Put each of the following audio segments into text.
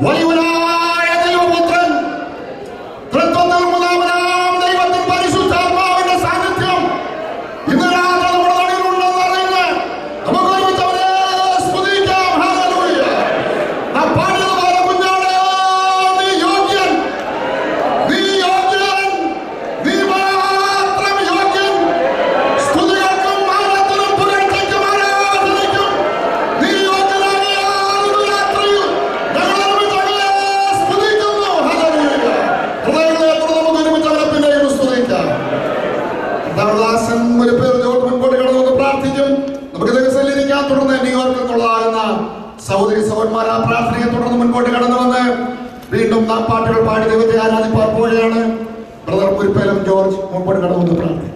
വലിയവനായ ദൈവപുത്രൻ തൃത്വത്തിൽ മൂന്നാമനാം ദൈവത്തിൻ പരിശുദ്ധാത്മാവിന്റെ സാന്നിധ്യം ഇന്ന് രാത്രി നമ്മുടെ നടുവിലുണ്ടെന്ന് അറിയുന്ന നമുക്ക് ഒരുമിച്ച് അവനെ സ്തുതിക്കാം. ഹല്ലേലൂയ. നാം പാടിയതുപോലെ കുഞ്ഞാടേ, നീ യോഗ്യൻ. നീ യോഗ്യൻ. നീ മാത്രം യോഗ്യൻ. സ്തുതികൾക്കും മാനത്തിനും പുകഴ്ചയ്ക്കും ആരാധനയ്ക്കും നീ യോഗ്യനാകിയാൽ ഇന്ന് രാത്രി ഞങ്ങൾ ഒരുമിച്ച് അങ്ങയെ സ്തുതിക്കുന്നു. ഹല്ലേലൂയ. ഹൃദയങ്ങളെ തുറന്ന് നമുക്ക് ഒരുമിച്ച് അവനെ പിന്നെയും സ്തുതിക്കാം കർത്താവദാസൻ ഒരു പേര് ജോർജ് മുൻപോട്ട് കടന്നു വന്ന് പ്രാർത്ഥിക്കും നമുക്ക് ദിവസത്തിലിരിക്കാൻ തുടർന്ന് ന്യൂയോർക്കിൽ നിന്നുള്ളതാകുന്ന സഹോദരി സഹോദരന്മാർ ആ പ്രാർത്ഥനയെ തുടർന്ന് മുൻപോട്ട് കടന്നു വന്ന് വീണ്ടും നാം പാട്ടുകൾ പാടി ദൈവത്തെ ആരാധിപ്പാൻ പോവുകയാണ് ബ്രദർ മുരിപ്പേലം ജോർജ് മുൻപോട്ട് കടന്നു വന്ന് പ്രാർത്ഥിക്കും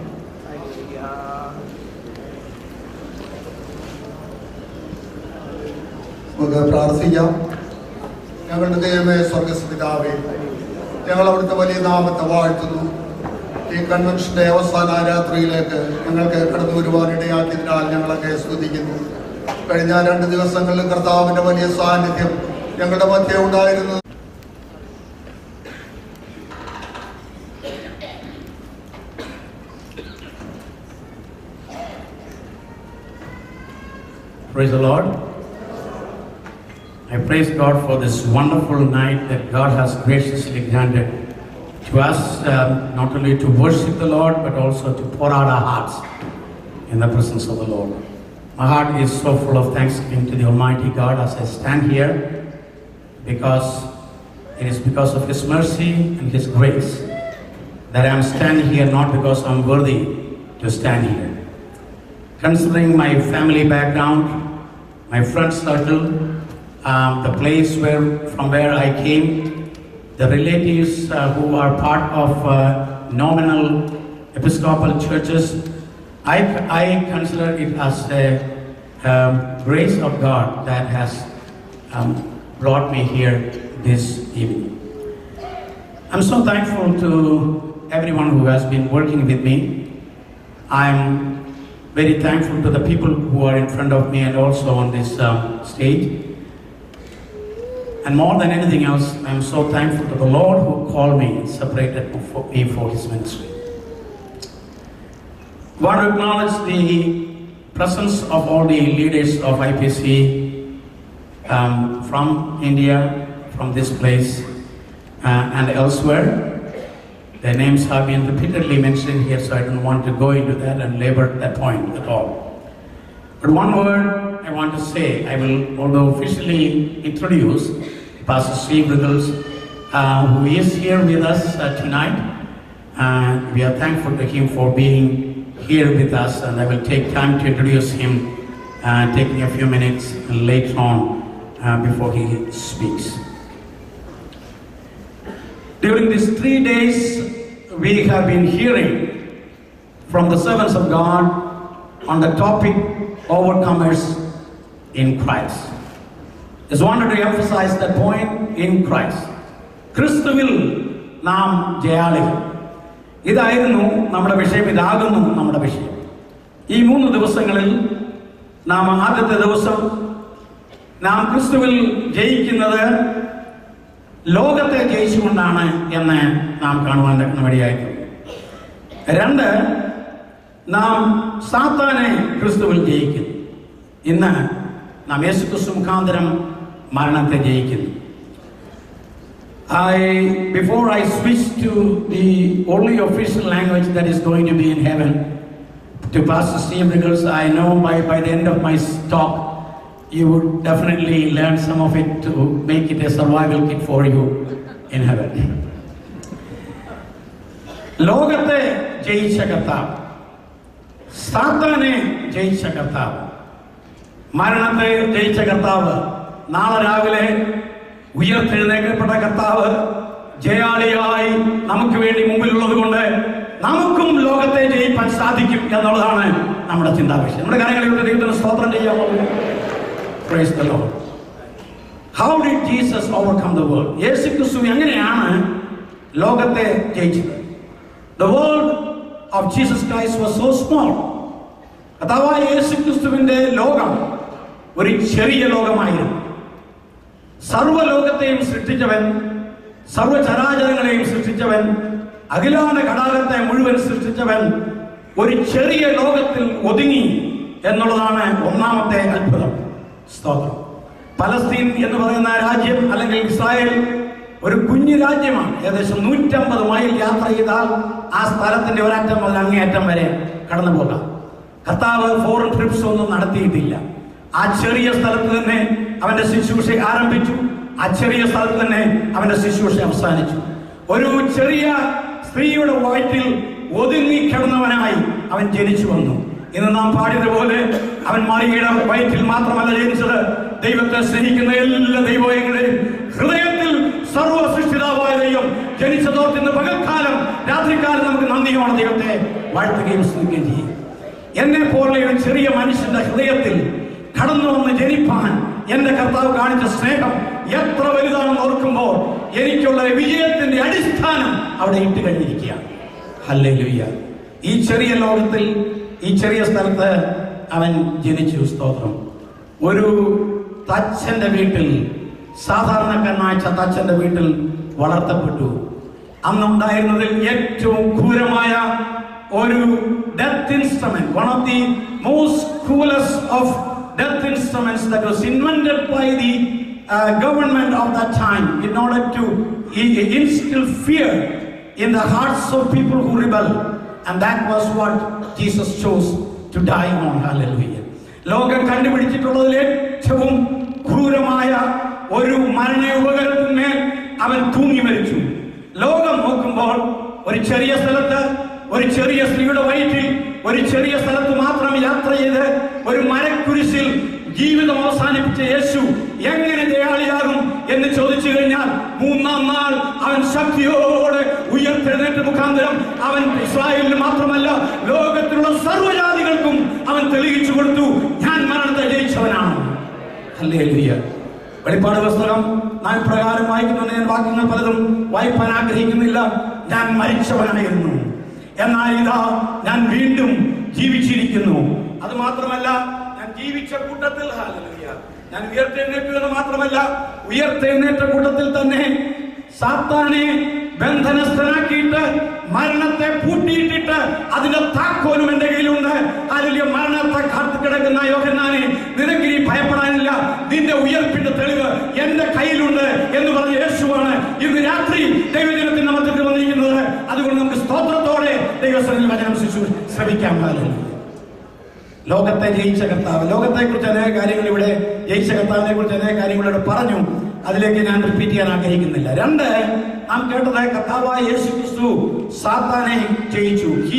നമുക്ക് പ്രാർത്ഥിക്കാം ഞങ്ങളുടെ ദൈവമേ സ്വർഗസ്പിതാവേ ഞങ്ങൾ അവിടുത്തെ വലിയ നാമത്തെ വാഴ്ത്തുന്നു ഈ കൺവെൻഷന്റെ അവസാന രാത്രിയിലേക്ക് ഞങ്ങൾക്ക് കടന്നു വരുവാൻ ഇടയാക്കിയതിനാൽ ഞങ്ങളൊക്കെ സ്തുതിക്കുന്നു കഴിഞ്ഞ രണ്ട് ദിവസങ്ങളിൽ കർത്താവിന്റെ വലിയ സാന്നിധ്യം ഞങ്ങളുടെ മധ്യ ഉണ്ടായിരുന്നു Praise the Lord. I praise God for this wonderful night that God has graciously granted to us, um, not only to worship the Lord, but also to pour out our hearts in the presence of the Lord. My heart is so full of thanksgiving to the Almighty God as I stand here because it is because of His mercy and His grace that I am standing here, not because I'm worthy to stand here considering my family background, my friend circle, um, the place where from where I came, the relatives uh, who are part of uh, nominal Episcopal churches, I, I consider it as a um, grace of God that has um, brought me here this evening. I'm so thankful to everyone who has been working with me. I'm very thankful to the people who are in front of me and also on this um, stage. And more than anything else, I'm so thankful to the Lord who called me and separated for me for His ministry. I want to acknowledge the presence of all the leaders of IPC um, from India, from this place, uh, and elsewhere. Their names have been repeatedly mentioned here, so I don't want to go into that and labor that point at all. But one word I want to say, I will, although officially introduce Pastor Steve Riddles, uh, who is here with us uh, tonight. And we are thankful to him for being here with us, and I will take time to introduce him, uh, taking a few minutes later on uh, before he speaks. During these three days, we have been hearing from the servants of God on the topic overcomers in Christ. Just wanted to emphasize that point in Christ. ക്രിസ്തുവിൽ നാം ജയാളികൾ ഇതായിരുന്നു നമ്മുടെ വിഷയം ഇതാകുന്നു നമ്മുടെ വിഷയം ഈ മൂന്ന് ദിവസങ്ങളിൽ നാം ആദ്യത്തെ ദിവസം നാം ക്രിസ്തുവിൽ ജയിക്കുന്നത് ലോകത്തെ ജയിച്ചുകൊണ്ടാണ് എന്ന് നാം കാണുവാൻ വഴിയായിട്ടുണ്ട് രണ്ട് നാം സാത്താനെ ക്രിസ്തുവിൽ ജയിക്കുന്നു ഇന്ന് നാം യേശു ക്രിസ്തു മുഖാന്തരം മരണത്തെ ജയിക്കുന്നു I, before I switch to the only official language that is going to be in heaven, to Pastor Steve Riggles, I know by, by the end of my talk, you would definitely learn some of it to make it a survival kit for you in heaven. ലോകത്തെ ജയിച്ച കർത്താവ് സാത്താനെ ജയിച്ച കർത്താവ് മരണത്തെ ജയിച്ച കർത്താവ് നാളെ രാവിലെ ഉയർത്തെഴുന്നേൽക്കപ്പെട്ട കർത്താവ് ജയാളിയായി നമുക്ക് വേണ്ടി മുമ്പിലുള്ളത് കൊണ്ട് നമുക്കും ലോകത്തെ ജയിപ്പാൻ സാധിക്കും എന്നുള്ളതാണ് നമ്മുടെ ചിന്താവിഷയം നമ്മുടെ കാര്യങ്ങളിൽ ദൈവത്തിന് സ്തോത്രം ചെയ്യാമോ Praise the Lord. How did Jesus overcome the world? യേശു ക്രിസ്തു എങ്ങനെയാണ് ലോകത്തെ ജയിച്ചത് The world of Jesus Christ was so small. കഥാവായ യേശു ക്രിസ്തുവിന്റെ ലോകം ഒരു ചെറിയ ലോകമായിരുന്നു സർവ്വലോകത്തെയും സൃഷ്ടിച്ചവൻ സർവ്വചരാചരങ്ങളെയും സൃഷ്ടിച്ചവൻ അഖിലാണ്ട ഘടാകത്തെ മുഴുവൻ സൃഷ്ടിച്ചവൻ ഒരു ചെറിയ ലോകത്തിൽ ഒതുങ്ങി എന്നുള്ളതാണ് ഒന്നാമത്തെ അത്ഭുതം സ്തോത്രം പലസ്തീൻ എന്ന് പറയുന്ന രാജ്യം അല്ലെങ്കിൽ ഇസ്രായേൽ ഒരു കുഞ്ഞു രാജ്യമാണ് ഏകദേശം നൂറ്റമ്പത് മൈൽ യാത്ര ചെയ്താൽ ആ സ്ഥലത്തിന്റെ ഒരറ്റം മുതൽ അങ്ങേയറ്റം വരെ കടന്നു പോകാം കർത്താവ് ഫോറിൻ ട്രിപ്സ് ഒന്നും നടത്തിയിട്ടില്ല ആ ചെറിയ സ്ഥലത്ത് തന്നെ അവന്റെ ശുശ്രൂഷ ആരംഭിച്ചു ആ ചെറിയ സ്ഥലത്ത് തന്നെ അവന്റെ ശുശ്രൂഷ അവസാനിച്ചു ഒരു ചെറിയ സ്ത്രീയുടെ വയറ്റിൽ ഒതുങ്ങി കിടന്നവനായി അവൻ ജനിച്ചു വന്നു ഇന്ന് നാം പാടിയതുപോലെ അവൻ മറിയുടെ വയറ്റിൽ മാത്രമല്ല ജനിച്ചത് ദൈവത്തെ സ്നേഹിക്കുന്ന എല്ലാ ദൈവങ്ങളെയും ഹൃദയത്തിൽ സർവ്വ സൃഷ്ടിതാവായ ദൈവം ജനിച്ചതോർത്ത് ഇന്ന് പകൽക്കാലം രാത്രികാലം നമുക്ക് നന്ദിയോടെ ദൈവത്തെ വാഴ്ത്തുകയും സ്തുതിക്കുകയും ചെയ്യും എന്നെ പോലെ ഒരു ചെറിയ മനുഷ്യന്റെ ഹൃദയത്തിൽ കടന്നു വന്ന് ജനിപ്പാൻ എന്റെ കർത്താവ് കാണിച്ച സ്നേഹം എത്ര വലുതാണെന്ന് ഓർക്കുമ്പോൾ എനിക്കുള്ള വിജയത്തിന്റെ അടിസ്ഥാനം അവിടെ ഇട്ട് കഴിഞ്ഞിരിക്കുകയാണ് ഹല്ലേലൂയ ഈ ചെറിയ ലോകത്തിൽ ഈ ചെറിയ സ്ഥലത്ത് അവൻ ജനിച്ചു സ്തോത്രം ഒരു തച്ചന്റെ വീട്ടിൽ സാധാരണക്കാരനായ തച്ചന്റെ വീട്ടിൽ വളർത്തപ്പെട്ടു അന്നുണ്ടായിരുന്നതിൽ ഏറ്റവും ക്രൂരമായ ഒരു death instrument one of the most cruelest of death instruments that was invented by the government of that time in order to instil fear in the hearts of people who rebel. And that was what Jesus chose to die on. Hallelujah. ലോകം കണ്ടുപിടിച്ചിട്ടുള്ളതിൽ ഏറ്റവും ക്രൂരമായ ഒരു മരണ ഉപകരണത്തിന്മേൽ അവൻ തൂങ്ങി മരിച്ചു ലോകം നോക്കുമ്പോൾ ഒരു ചെറിയ സ്ഥലത്ത് ഒരു ചെറിയ സ്ത്രീയുടെ വയറ്റിൽ ഒരു ചെറിയ സ്ഥലത്ത് മാത്രം യാത്ര ചെയ്ത് ഒരു മരക്കുരിശിൽ ജീവിതം അവസാനിപ്പിച്ച യേശു എങ്ങനെ ദയാളിയാകും എന്ന് ചോദിച്ചു കഴിഞ്ഞാൽ മൂന്നാം നാൾ അവൻ ശക്തിയോടെ ഉയർത്തെഴുന്നേറ്റ മുഖാന്തരം അവൻ ഇസ്രായേലിന് മാത്രമല്ല ലോകത്തിലുള്ള സർവ്വജാതികൾക്കും അവൻ തെളിയിച്ചു കൊടുത്തു ഞാൻ മരണത്തെ ജയിച്ചവനാണ് ഹല്ലേലൂയ വെളിപ്പാട് പുസ്തകം നാം പ്രകാരം വായിക്കുന്ന ഞാൻ വാക്യങ്ങൾ പലതും വായിപ്പാൻ ആഗ്രഹിക്കുന്നില്ല ഞാൻ മരിച്ചവനായിരുന്നു എന്നാൽ ഇതാ ഞാൻ വീണ്ടും ജീവിച്ചിരിക്കുന്നു അത് മാത്രമല്ല ഞാൻ ജീവിച്ച കൂട്ടത്തിൽ ഹല്ലേലൂയ ഞാൻ ഉയർത്തെഴുന്നേറ്റു എന്ന് മാത്രമല്ല ഉയർത്തെഴുന്നേറ്റ കൂട്ടത്തിൽ തന്നെ സാത്താനെ ബന്ധനസ്ഥനാക്കിയിട്ട് മരണത്തെ പൂട്ടിയിട്ടിട്ട് അതിന്റെ താക്കോലും എന്റെ കയ്യിലുണ്ട് അതിലെ മരണത്തെ കാത്തു കിടക്കുന്ന യോഹന്നാനെ നിനക്ക് ഇനി ഭയപ്പെടാനില്ല നിന്റെ ഉയർപ്പിന്റെ തെളിവ് എന്റെ കയ്യിലുണ്ട് എന്ന് പറഞ്ഞ യേശുവാണ് ഇന്ന് രാത്രി ദൈവജനത്തിന് നമുക്ക് വന്നിരിക്കുന്നത് അതുകൊണ്ട് നമുക്ക് സ്തോത്രത്തോടെ ദൈവസ്ഥലിൽ വചനം ശിശു ശ്രമിക്കാം ഹല്ലേലൂയ. ലോകത്തെ ജയിച്ച കർത്താവ് ലോകത്തെ കുറിച്ച് അനേക കാര്യങ്ങൾ ഇവിടെ ജയിച്ച കർത്താവിനെ കുറിച്ച് അനേക കാര്യങ്ങൾ ഇവിടെ പറഞ്ഞു അതിലേക്ക് ഞാൻ റിപ്പീറ്റ് ചെയ്യാൻ ആഗ്രഹിക്കുന്നില്ല രണ്ട് നാം കേട്ടത് കർത്താവായ യേശു ക്രിസ്തു സാത്താനെ ജയിച്ചു he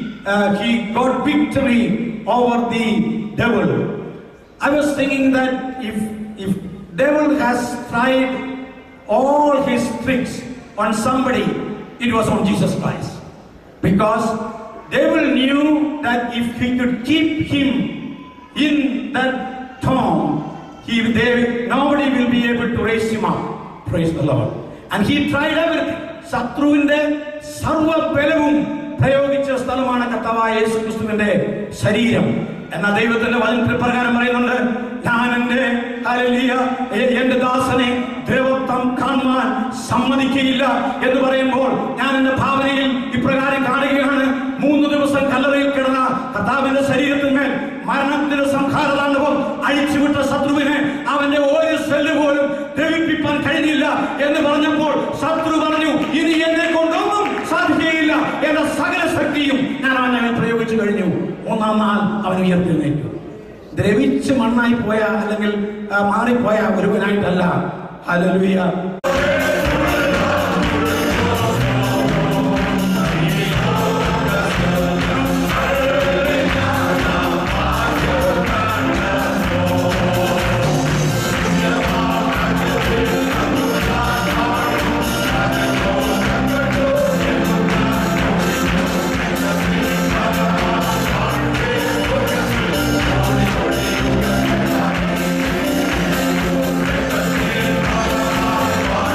he got victory over the devil I was thinking that if if devil has tried all his tricks on somebody, it was on Jesus Christ. Because devil knew that if he could keep him in that tomb, he, they, nobody will be able to raise him up. Praise the Lord. And he tried everything. ശത്രുവിന്റെ സർവബലവും പ്രയോഗിച്ച സ്ഥലമാണ് കർത്താവായ യേശു ക്രിസ്തുവിന്റെ ശരീരം എന്ന ദൈവത്തിന്റെ വചനത്തിൽ പ്രകാരം പറയുന്നുണ്ട് ഞാൻ എന്റെ ഹല്ലേലൂയ, എ- എന്റെ ദാസനെ ദ്രവത്വം കാണുവാൻ സമ്മതിക്കുകയില്ല എന്ന് പറയുമ്പോൾ ഞാൻ എന്റെ ഭാവനയിൽ ഇപ്രകാരം കാണുകയാണ് മൂന്ന് ദിവസം കല്ലറയിൽ കിടന്ന കർത്താവിന്റെ ശരീരത്തിന്മേൽ മരണത്തിന്റെ സംഹാരതാണ്ഡവം അഴിച്ചുവിട്ട ശത്രുവിനെ അവന്റെ ഒരു സെല്ല് പോലും ദ്രവിപ്പിക്കാൻ കഴിഞ്ഞില്ല എന്ന് പറഞ്ഞപ്പോൾ ശത്രു പറഞ്ഞു ഇനി എന്നെ കൊണ്ടൊന്നും സാധിക്കുകയില്ല എന്ന സകല ശക്തിയും ഞാൻ അവനെ മേൽ പ്രയോഗിച്ചു കഴിഞ്ഞു മൂന്നാം നാൾ അവൻ ഉയർത്തിരുന്നേറ്റു ദ്രവിച്ച് മണ്ണായി പോയ അല്ലെങ്കിൽ ആ, മാറിപ്പോയ ഒരുവനായിട്ടല്ല ഹല്ലേലൂയ യേശുവേ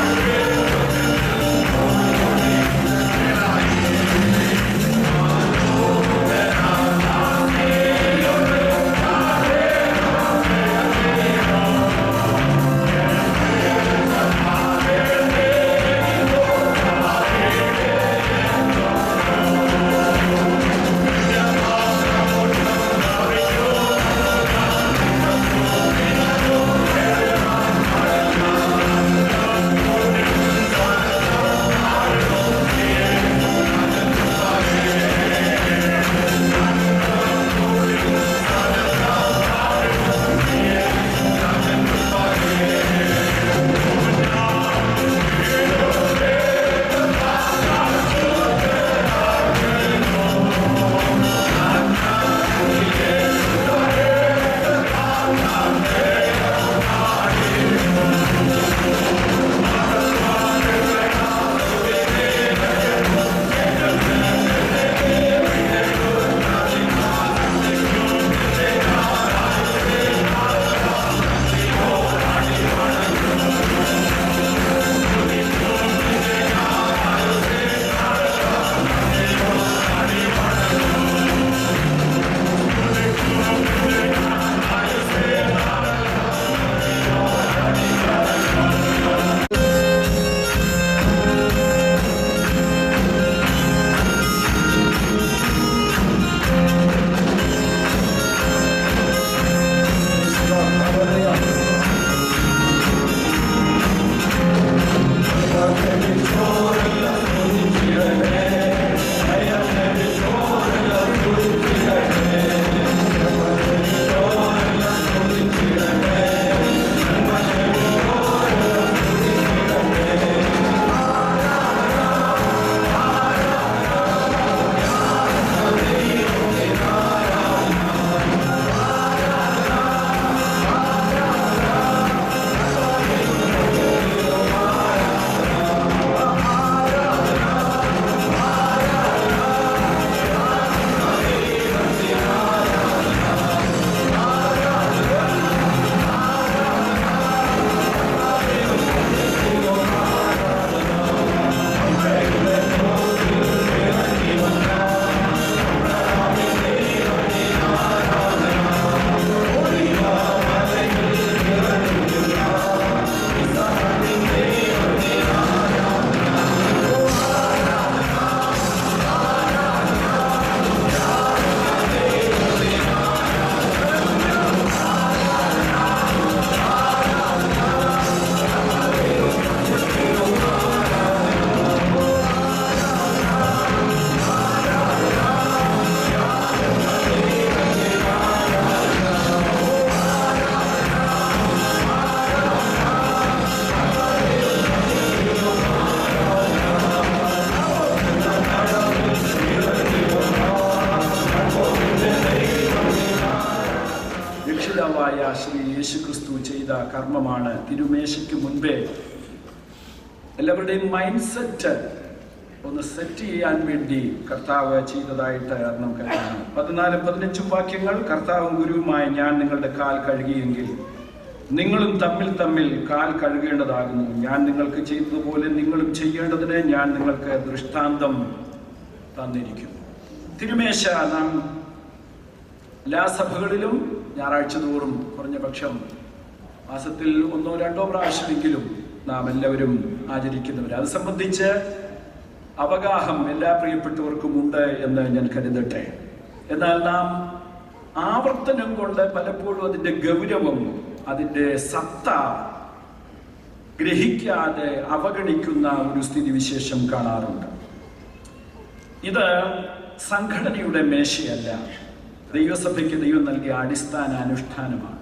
കർത്താവായ ശ്രീ യേശുക്രിസ്തു ചെയ്ത കർമ്മമാണ് തിരുമേശയ്ക്ക് മുൻപേ എല്ലാവരുടെയും മൈൻഡ് സെറ്റ് ഒന്ന് സെറ്റ് ചെയ്യാൻ വേണ്ടി കർത്താവ് ചെയ്തതായിട്ട് നമുക്ക് കാണാം പതിനാലും പതിനഞ്ചും വാക്യങ്ങൾ കർത്താവും ഗുരുവുമായ ഞാൻ നിങ്ങളുടെ കാൽ കഴുകിയെങ്കിൽ നിങ്ങളും തമ്മിൽ തമ്മിൽ കാൽ കഴുകേണ്ടതാകുന്നു ഞാൻ നിങ്ങൾക്ക് ചെയ്തതുപോലെ നിങ്ങളും ചെയ്യേണ്ടതിന് ഞാൻ നിങ്ങൾക്ക് ദൃഷ്ടാന്തം തന്നിരിക്കുന്നു തിരുമേശ നാം എല്ലാ സഭകളിലും ഞായറാഴ്ച തോറും കുറഞ്ഞ പക്ഷം മാസത്തിൽ ഒന്നോ രണ്ടോ പ്രാവശ്യമെങ്കിലും നാം എല്ലാവരും ആചരിക്കുന്നവർ അത് സംബന്ധിച്ച് അവഗാഹം എല്ലാ പ്രിയപ്പെട്ടവർക്കും ഉണ്ട് എന്ന് ഞാൻ കരുതട്ടെ എന്നാൽ നാം ആവർത്തനം കൊണ്ട് പലപ്പോഴും അതിന്റെ ഗൗരവം അതിന്റെ സത്ത ഗ്രഹിക്കാതെ അവഗണിക്കുന്ന ഒരു സ്ഥിതിവിശേഷം കാണാറുണ്ട് ഇത് സംഘടനയുടെ മേശയല്ല ദൈവസഭയ്ക്ക് ദൈവം നൽകിയ അടിസ്ഥാന അനുഷ്ഠാനമാണ്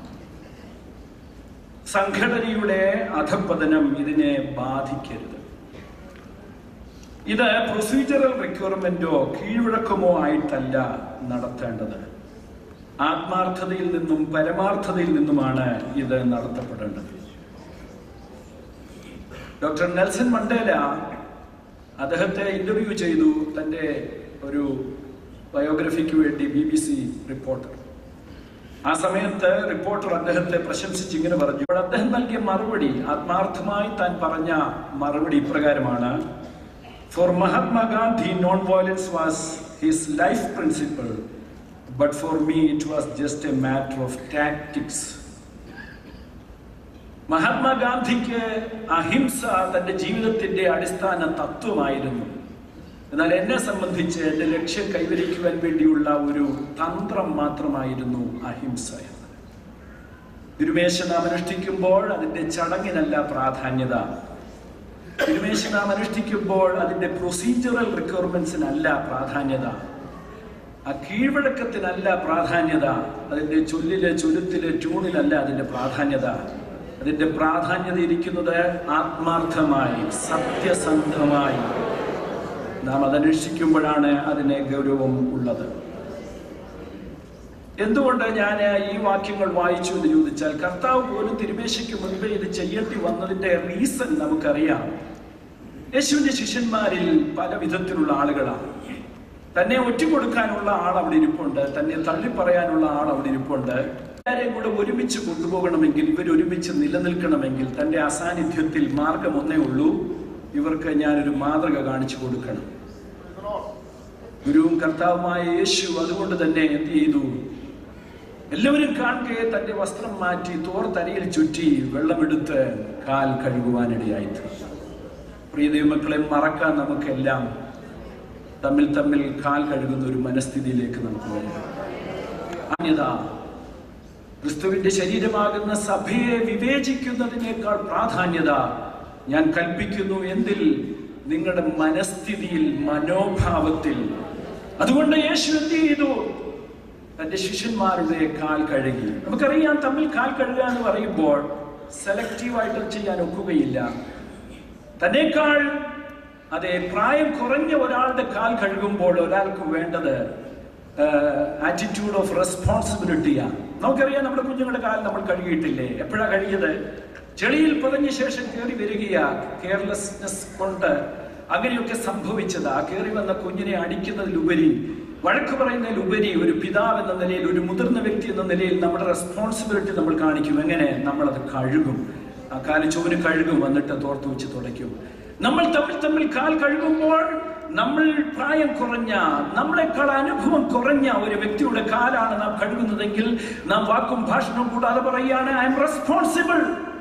സംഘടനയുടെ അധപ്പതനം ഇതിനെ ബാധിക്കരുത് ഇത് പ്രൊസീജറൽ റിക്വയർമെന്റോ കീഴ്വഴക്കമോ ആയിട്ടല്ല നടത്തേണ്ടത് ആത്മാർത്ഥതയിൽ നിന്നും പരമാർത്ഥതയിൽ നിന്നുമാണ് ഇത് നടത്തപ്പെടേണ്ടത് ഡോക്ടർ നെൽസൺ മണ്ടേല അദ്ദേഹത്തെ ഇന്റർവ്യൂ ചെയ്തു തന്റെ ഒരു ബയോഗ്രഫിക്ക് വേണ്ടി ബി ബി സി റിപ്പോർട്ടർ ആ സമയത്ത് റിപ്പോർട്ടർ അദ്ദേഹത്തെ പ്രശംസിച്ച് ഇങ്ങനെ പറഞ്ഞു അപ്പോൾ അദ്ദേഹം നൽകിയ മറുപടി ആത്മാർത്ഥമായി താൻ പറഞ്ഞ മറുപടി ഇപ്രകാരമാണ് for Mahatma Gandhi non violence was his life principle but for me it was just a matter of tactics മഹാത്മാഗാന്ധിക്ക് അഹിംസ തന്റെ ജീവിതത്തിന്റെ അടിസ്ഥാന തത്വമായിരുന്നു എന്നാൽ എന്നെ സംബന്ധിച്ച് എന്റെ ലക്ഷ്യം കൈവരിക്കുവാൻ വേണ്ടിയുള്ള ഒരു തന്ത്രം മാത്രമായിരുന്നു അഹിംസ എന്ന് തിരുമേശ നാം അനുഷ്ഠിക്കുമ്പോൾ അതിന്റെ ചടങ്ങിനല്ല പ്രാധാന്യത തിരുമേശ നാം അനുഷ്ഠിക്കുമ്പോൾ അതിന്റെ പ്രൊസീജറൽ റിക്വയർമെന്റ്സിനല്ല പ്രാധാന്യത ആ കീഴ്വഴക്കത്തിനല്ല പ്രാധാന്യത അതിന്റെ ചൊല്ലില് ചുരുത്തില് ട്യൂണിലല്ല അതിന്റെ പ്രാധാന്യത അതിന്റെ പ്രാധാന്യത ഇരിക്കുന്നത് ആത്മാർത്ഥമായി സത്യസന്ധമായി നാം അതന്വേഷിക്കുമ്പോഴാണ് അതിന് ഗൗരവം ഉള്ളത് എന്തുകൊണ്ട് ഞാൻ ഈ വാക്യങ്ങൾ വായിച്ചു എന്ന് ചോദിച്ചാൽ കർത്താവ് പോലും തിരുമേശയ്ക്ക് മുൻപേ ഇത് ചെയ്യേണ്ടി വന്നതിന്റെ റീസൺ നമുക്കറിയാം യേശുവിന്റെ ശിഷ്യന്മാരിൽ പല വിധത്തിലുള്ള ആളുകളാണ് തന്നെ ഒറ്റുകൊടുക്കാനുള്ള ആൾ അവിടെ ഇരിപ്പുണ്ട് തന്നെ തള്ളിപ്പറയാനുള്ള ആൾ അവിടെ ഇരിപ്പുണ്ട് എല്ലാവരെയും കൂടെ ഒരുമിച്ച് കൊണ്ടുപോകണമെങ്കിൽ ഇവർ ഒരുമിച്ച് നിലനിൽക്കണമെങ്കിൽ തന്റെ അസാന്നിധ്യത്തിൽ മാർഗം ഒന്നേ ഉള്ളൂ ഇവർക്ക് ഞാനൊരു മാതൃക കാണിച്ചു കൊടുക്കണം ഗുരുവും കർത്താവുമായ യേശു അതുകൊണ്ട് തന്നെ എന്ത് ചെയ്തു എല്ലാവരും കാണുകെ തന്റെ വസ്ത്രം മാറ്റി തോർ തലയിൽ ചുറ്റി വെള്ളമെടുത്ത് കാൽ കഴുകുവാനിടയായി പ്രിയ ദൈവമക്കളെ മറക്കാൻ നമുക്കെല്ലാം തമ്മിൽ തമ്മിൽ കാൽ കഴുകുന്ന ഒരു മനസ്ഥിതിയിലേക്ക് നമുക്ക് വരാം അന്യത ക്രിസ്തുവിന്റെ ശരീരമാകുന്ന സഭയെ വിവേചിക്കുന്നതിനേക്കാൾ പ്രാധാന്യത ഞാൻ കൽപ്പിക്കുന്നു എന്തിൽ നിങ്ങളുടെ മനസ്ഥിതിയിൽ മനോഭാവത്തിൽ അതുകൊണ്ട് യേശു എന്ത് ചെയ്തു തന്റെ ശിഷ്യന്മാരുടെ കാൽ കഴുകി നമുക്കറിയാം തമ്മിൽ കാൽ കഴുകുക എന്ന് പറയുമ്പോൾ സെലക്റ്റീവായിട്ട് ചെയ്യാൻ ഒക്കുകയില്ല തന്നേക്കാൾ അതെ പ്രായം കുറഞ്ഞ ഒരാളുടെ കാൽ കഴുകുമ്പോൾ ഒരാൾക്ക് വേണ്ടത് ആറ്റിറ്റ്യൂഡ് ഓഫ് റെസ്പോൺസിബിലിറ്റിയാണ് നമുക്കറിയാം നമ്മുടെ കുഞ്ഞുങ്ങളുടെ കാൽ നമ്മൾ കഴുകിയിട്ടില്ലേ എപ്പോഴാ കഴുകിയത് ചെളിയിൽ പതഞ്ഞ ശേഷം കയറി വരികയാ കെയർലെസ്നെസ് കൊണ്ട് അങ്ങനെയൊക്കെ സംഭവിച്ചതാ കയറി വന്ന കുഞ്ഞിനെ അടിക്കുന്നതിലുപരി വഴക്ക് പറയുന്നതിലുപരി ഒരു പിതാവ് എന്ന നിലയിൽ ഒരു മുതിർന്ന വ്യക്തി എന്ന നിലയിൽ നമ്മുടെ റെസ്പോൺസിബിലിറ്റി നമ്മൾ കാണിക്കും എങ്ങനെ നമ്മളത് കഴുകും ആ കാല് ചുവന് കഴുകും വന്നിട്ട് തോർത്ത് വെച്ച് തുടയ്ക്കും നമ്മൾ തമ്മിൽ തമ്മിൽ കാൽ കഴുകുമ്പോൾ നമ്മൾ പ്രായം കുറഞ്ഞ നമ്മളെക്കാൾ അനുഭവം കുറഞ്ഞ ഒരു വ്യക്തിയുടെ കാലാണ് നാം കഴുകുന്നതെങ്കിൽ നാം വാക്കും ഭാഷണവും കൂടാതെ പറയുകയാണ് ഐ എം റെസ്പോൺസിബിൾ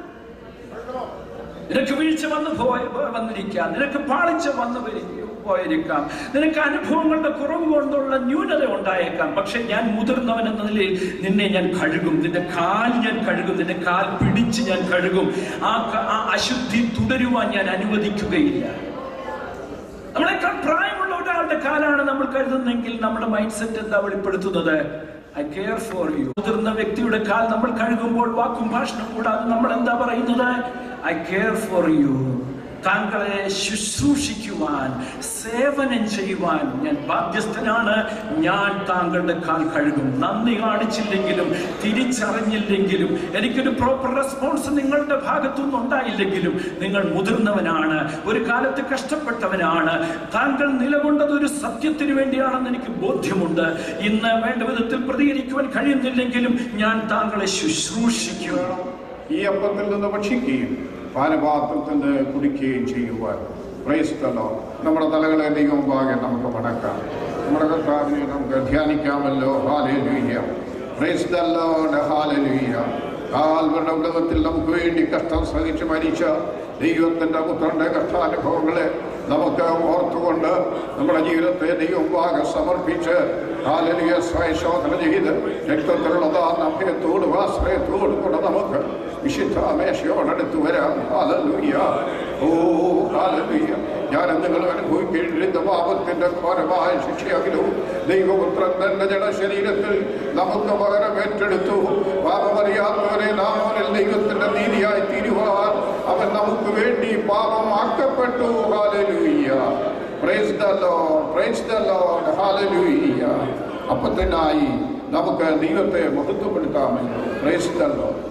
നിനക്ക് വീഴ്ച വന്നു പോയ വന്നിരിക്കാം നിനക്ക് പാളിച്ച വന്നു വരി- പോയിരിക്കാം നിനക്ക് അനുഭവങ്ങളുടെ കുറവ് കൊണ്ടുള്ള ന്യൂനത ഉണ്ടായേക്കാം പക്ഷെ ഞാൻ മുതിർന്നവൻ എന്ന നിലയിൽ നിന്നെ ഞാൻ കഴുകും നിന്റെ കാൽ ഞാൻ കഴുകും നിന്റെ കാൽ പിടിച്ച് ഞാൻ കഴുകും ആ ക- ആ അശുദ്ധി തുടരുവാൻ ഞാൻ അനുവദിക്കുകയില്ല നമ്മളെക്കാൾ പ്രായമുള്ള ഒരാളുടെ കാലാണ് നമ്മൾ കരുതുന്നെങ്കിൽ നമ്മുടെ മൈൻഡ് സെറ്റ് എന്താ വെളിപ്പെടുത്തുന്നത് ഐ കെയർ ഫോർ യു മുതിർന്ന വ്യക്തിയുടെ കാൽ നമ്മൾ കഴുകുമ്പോൾ വാക്കും ഭാഷണം കൂടാതെ നമ്മൾ എന്താ പറയുന്നത് ഐ കെയർ ഫോർ യു താങ്കളെ ശുശ്രൂഷിക്കുവാൻ സേവനം ചെയ്യുവാൻ ഞാൻ ബാധ്യസ്ഥനാണ് ഞാൻ താങ്കളുടെ കാൽ കഴുകും നന്ദി കാണിച്ചില്ലെങ്കിലും തിരിച്ചറിഞ്ഞില്ലെങ്കിലും എനിക്കൊരു പ്രോപ്പർ റെസ്പോൺസ് നിങ്ങളുടെ ഭാഗത്തുനിന്ന് ഉണ്ടായില്ലെങ്കിലും നിങ്ങൾ മുതിർന്നവനാണ് ഒരു കാലത്ത് കഷ്ടപ്പെട്ടവനാണ് താങ്കൾ നിലകൊണ്ടത് ഒരു സത്യത്തിന് വേണ്ടിയാണെന്ന് എനിക്ക് ബോധ്യമുണ്ട് ഇന്ന് വേണ്ട വിധത്തിൽ പ്രതികരിക്കുവാൻ കഴിയുന്നില്ലെങ്കിലും ഞാൻ താങ്കളെ ശുശ്രൂഷിക്കും ഈ അപ്പത്തിൽ നിന്ന് ഭക്ഷിക്കുകയും പാനപാത്രത്തിൽ നിന്ന് കുടിക്കുകയും ചെയ്യുവാൻ പ്രയസ്തലോ നമ്മുടെ തലകളെ ദൈവമുമ്പാകെ നമുക്ക് മടക്കാം നമ്മുടെ കർത്താവിനെ നമുക്ക് ധ്യാനിക്കാമല്ലോ ഹാലലുയ്യ പ്രയസ്തല്ലോ ഹാലലുയ്യ കാൽവരുടെ ഉലകത്തിൽ നമുക്ക് വേണ്ടി കഷ്ടം സഹിച്ച് മരിച്ച ദൈവത്തിൻ്റെ പുത്രന്റെ കഷ്ടാനുഭവങ്ങളെ നമുക്ക് ഓർത്തുകൊണ്ട് നമ്മുടെ ജീവിതത്തെ ദൈവമുമ്പാകെ സമർപ്പിച്ച് ഹാലലിയ സ്വയശോധന ചെയ്ത് രക്തത്തിലുള്ളതാ അഭയത്തോടും ആശ്രയത്തോടും കൂടെ നമുക്ക് വിശുദ്ധ മേശയോടടുത്ത് വരാം ഹാലലുയ്യ ഓ ഹാലലുയ്യ ഞാൻ നിങ്ങൾ അനുഭവിക്കേണ്ടിരുന്ന പാപത്തിന്റെ ഘോരമായ ശിക്ഷയകിലും ദൈവപുത്രൻ തന്റെ ജഡശരീരത്തിൽ നമുക്ക് പകരം ഏറ്റെടുത്തു പാപമറിയാത്തവരെ നാം അവനിൽ ദൈവത്തിന്റെ നീതിയായി തീരുവാൻ അവൻ നമുക്ക് വേണ്ടി പാപമാക്കപ്പെട്ടു hallelujah praise the Lord praise the Lord hallelujah അപ്പത്തിനായി നമുക്ക് ദൈവത്തെ മഹത്വപ്പെടുത്താമല്ലോ പ്രൈസ് ദ ലോർഡ്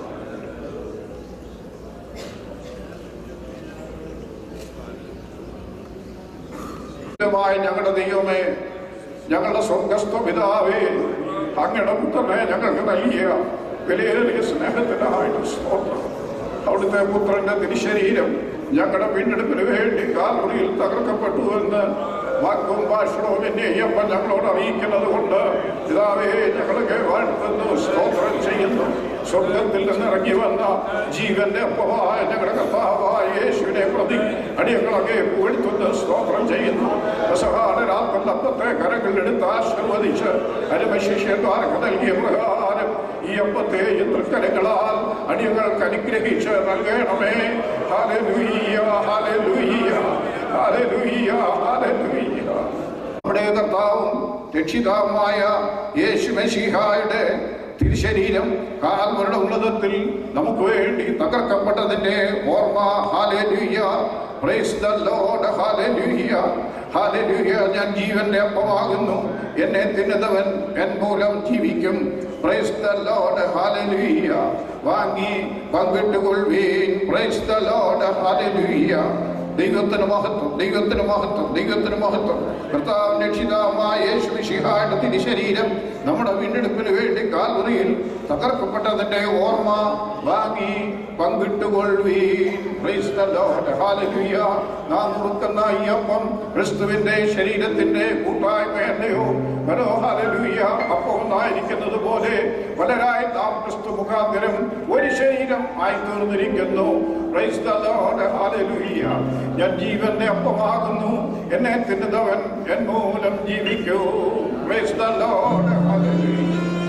മായ ഞങ്ങളുടെ ദൈവമേ ഞങ്ങളുടെ സ്വർഗസ്ഥ പിതാവേ അങ്ങയുടെ പുത്രനെ ഞങ്ങൾക്ക് നൽകിയ വിലയേറിയ സ്നേഹത്തിനായിട്ട് സ്തോത്രം അവിടുത്തെ പുത്രന്റെ തിരുശരീരം ഞങ്ങളുടെ വീണ്ടെടുപ്പിന് വേണ്ടി കാൽമുറിയിൽ തകർക്കപ്പെട്ടു എന്ന് വാക്കും ഭാഷണവും എന്നെ അയ്യപ്പൻ ഞങ്ങളോട് അറിയിക്കുന്നത് കൊണ്ട് പിതാവേ ഞങ്ങളൊക്കെ വാഴ്ത്തുന്നു സ്തോത്രം ചെയ്യുന്നു സ്വർഗത്തിൽ നിന്ന് ഇറങ്ങി വന്ന ജീവന്റെ അപ്പമായ ഞങ്ങളുടെ കർത്താവായ യേശുവിനെ പ്രതി അടിയങ്ങളൊക്കെ പുകഴ്ത്തുന്ന സ്തോത്രം ചെയ്യുന്നു രാത്രി അപ്പത്തെ കരങ്ങളിലെടുത്ത് ആശീർവദിച്ച് അരമശിഷ്യന്മാർക്ക് നൽകിയ പ്രകാരം ഈ അപ്പത്തെ തൃക്കരങ്ങളാൽ അടിയങ്ങൾക്ക് അനുഗ്രഹിച്ച് നൽകണമേ ഹല്ലേലൂയ ഹല്ലേലൂയ ഹല്ലേലൂയ ഹല്ലേലൂയ നമ്മുടെ കർത്താവും രക്ഷിതാവുമായ യേശു മെസ്സിഹായുടെ തിരുശരീരം കാൽവരുടെ ഉന്നതത്തിൽ നമുക്ക് വേണ്ടി തകർക്കപ്പെട്ടതിന്റെ ഓർമ്മ hallelujah praise the Lord hallelujah hallelujah ഞാൻ ജീവന്റെ അപ്പമാകുന്നു എന്നെ തിന്നുന്നവൻ എൻ മൂലം ജീവിക്കും പ്രൈസ് ദ ലോർഡ് ഹാലേലുയ്യ വാങ്ങി പങ്കിട്ടുകൊള്ളുവീൻ പ്രൈസ് ദ ലോർഡ് ഹാലേലുയ്യ ദൈവത്തിന് മഹത്വം ദൈവത്തിന് മഹത്വം ദൈവത്തിന് മഹത്വം കർത്താവ് രക്ഷിതാവുമായ യേശു മിശിഹായുടെ തിരുശരീരം നമ്മുടെ വീണ്ടെടുപ്പിന് വേണ്ടി കാൽമുറിയിൽ തകർക്കപ്പെട്ടതിന്റെ ഓർമ്മ വാങ്ങി പങ്കിട്ടുകൊള്ളുവീൻ Praise the Lord. Hallelujah. നാം കൊടുക്കുന്ന ഈ അപ്പം ക്രിസ്തുവിന്റെ ശരീരത്തിന്റെ കൂട്ടായ്മയല്ലയോ മനോഹാലലൂയ അപ്പം ഒന്നായിരിക്കുന്നത് പോലെ പലരായി നാം ക്രിസ്തു മുഖാന്തരം ഒരു ശരീരം ആയി തീർന്നിരിക്കുന്നു Praise the Lord. Hallelujah. ഞാൻ ജീവന്റെ അപ്പമാകുന്നു എന്നെ തിന്നുന്നവൻ എൻ മൂലം ജീവിക്കൂ Praise the Lord. Hallelujah.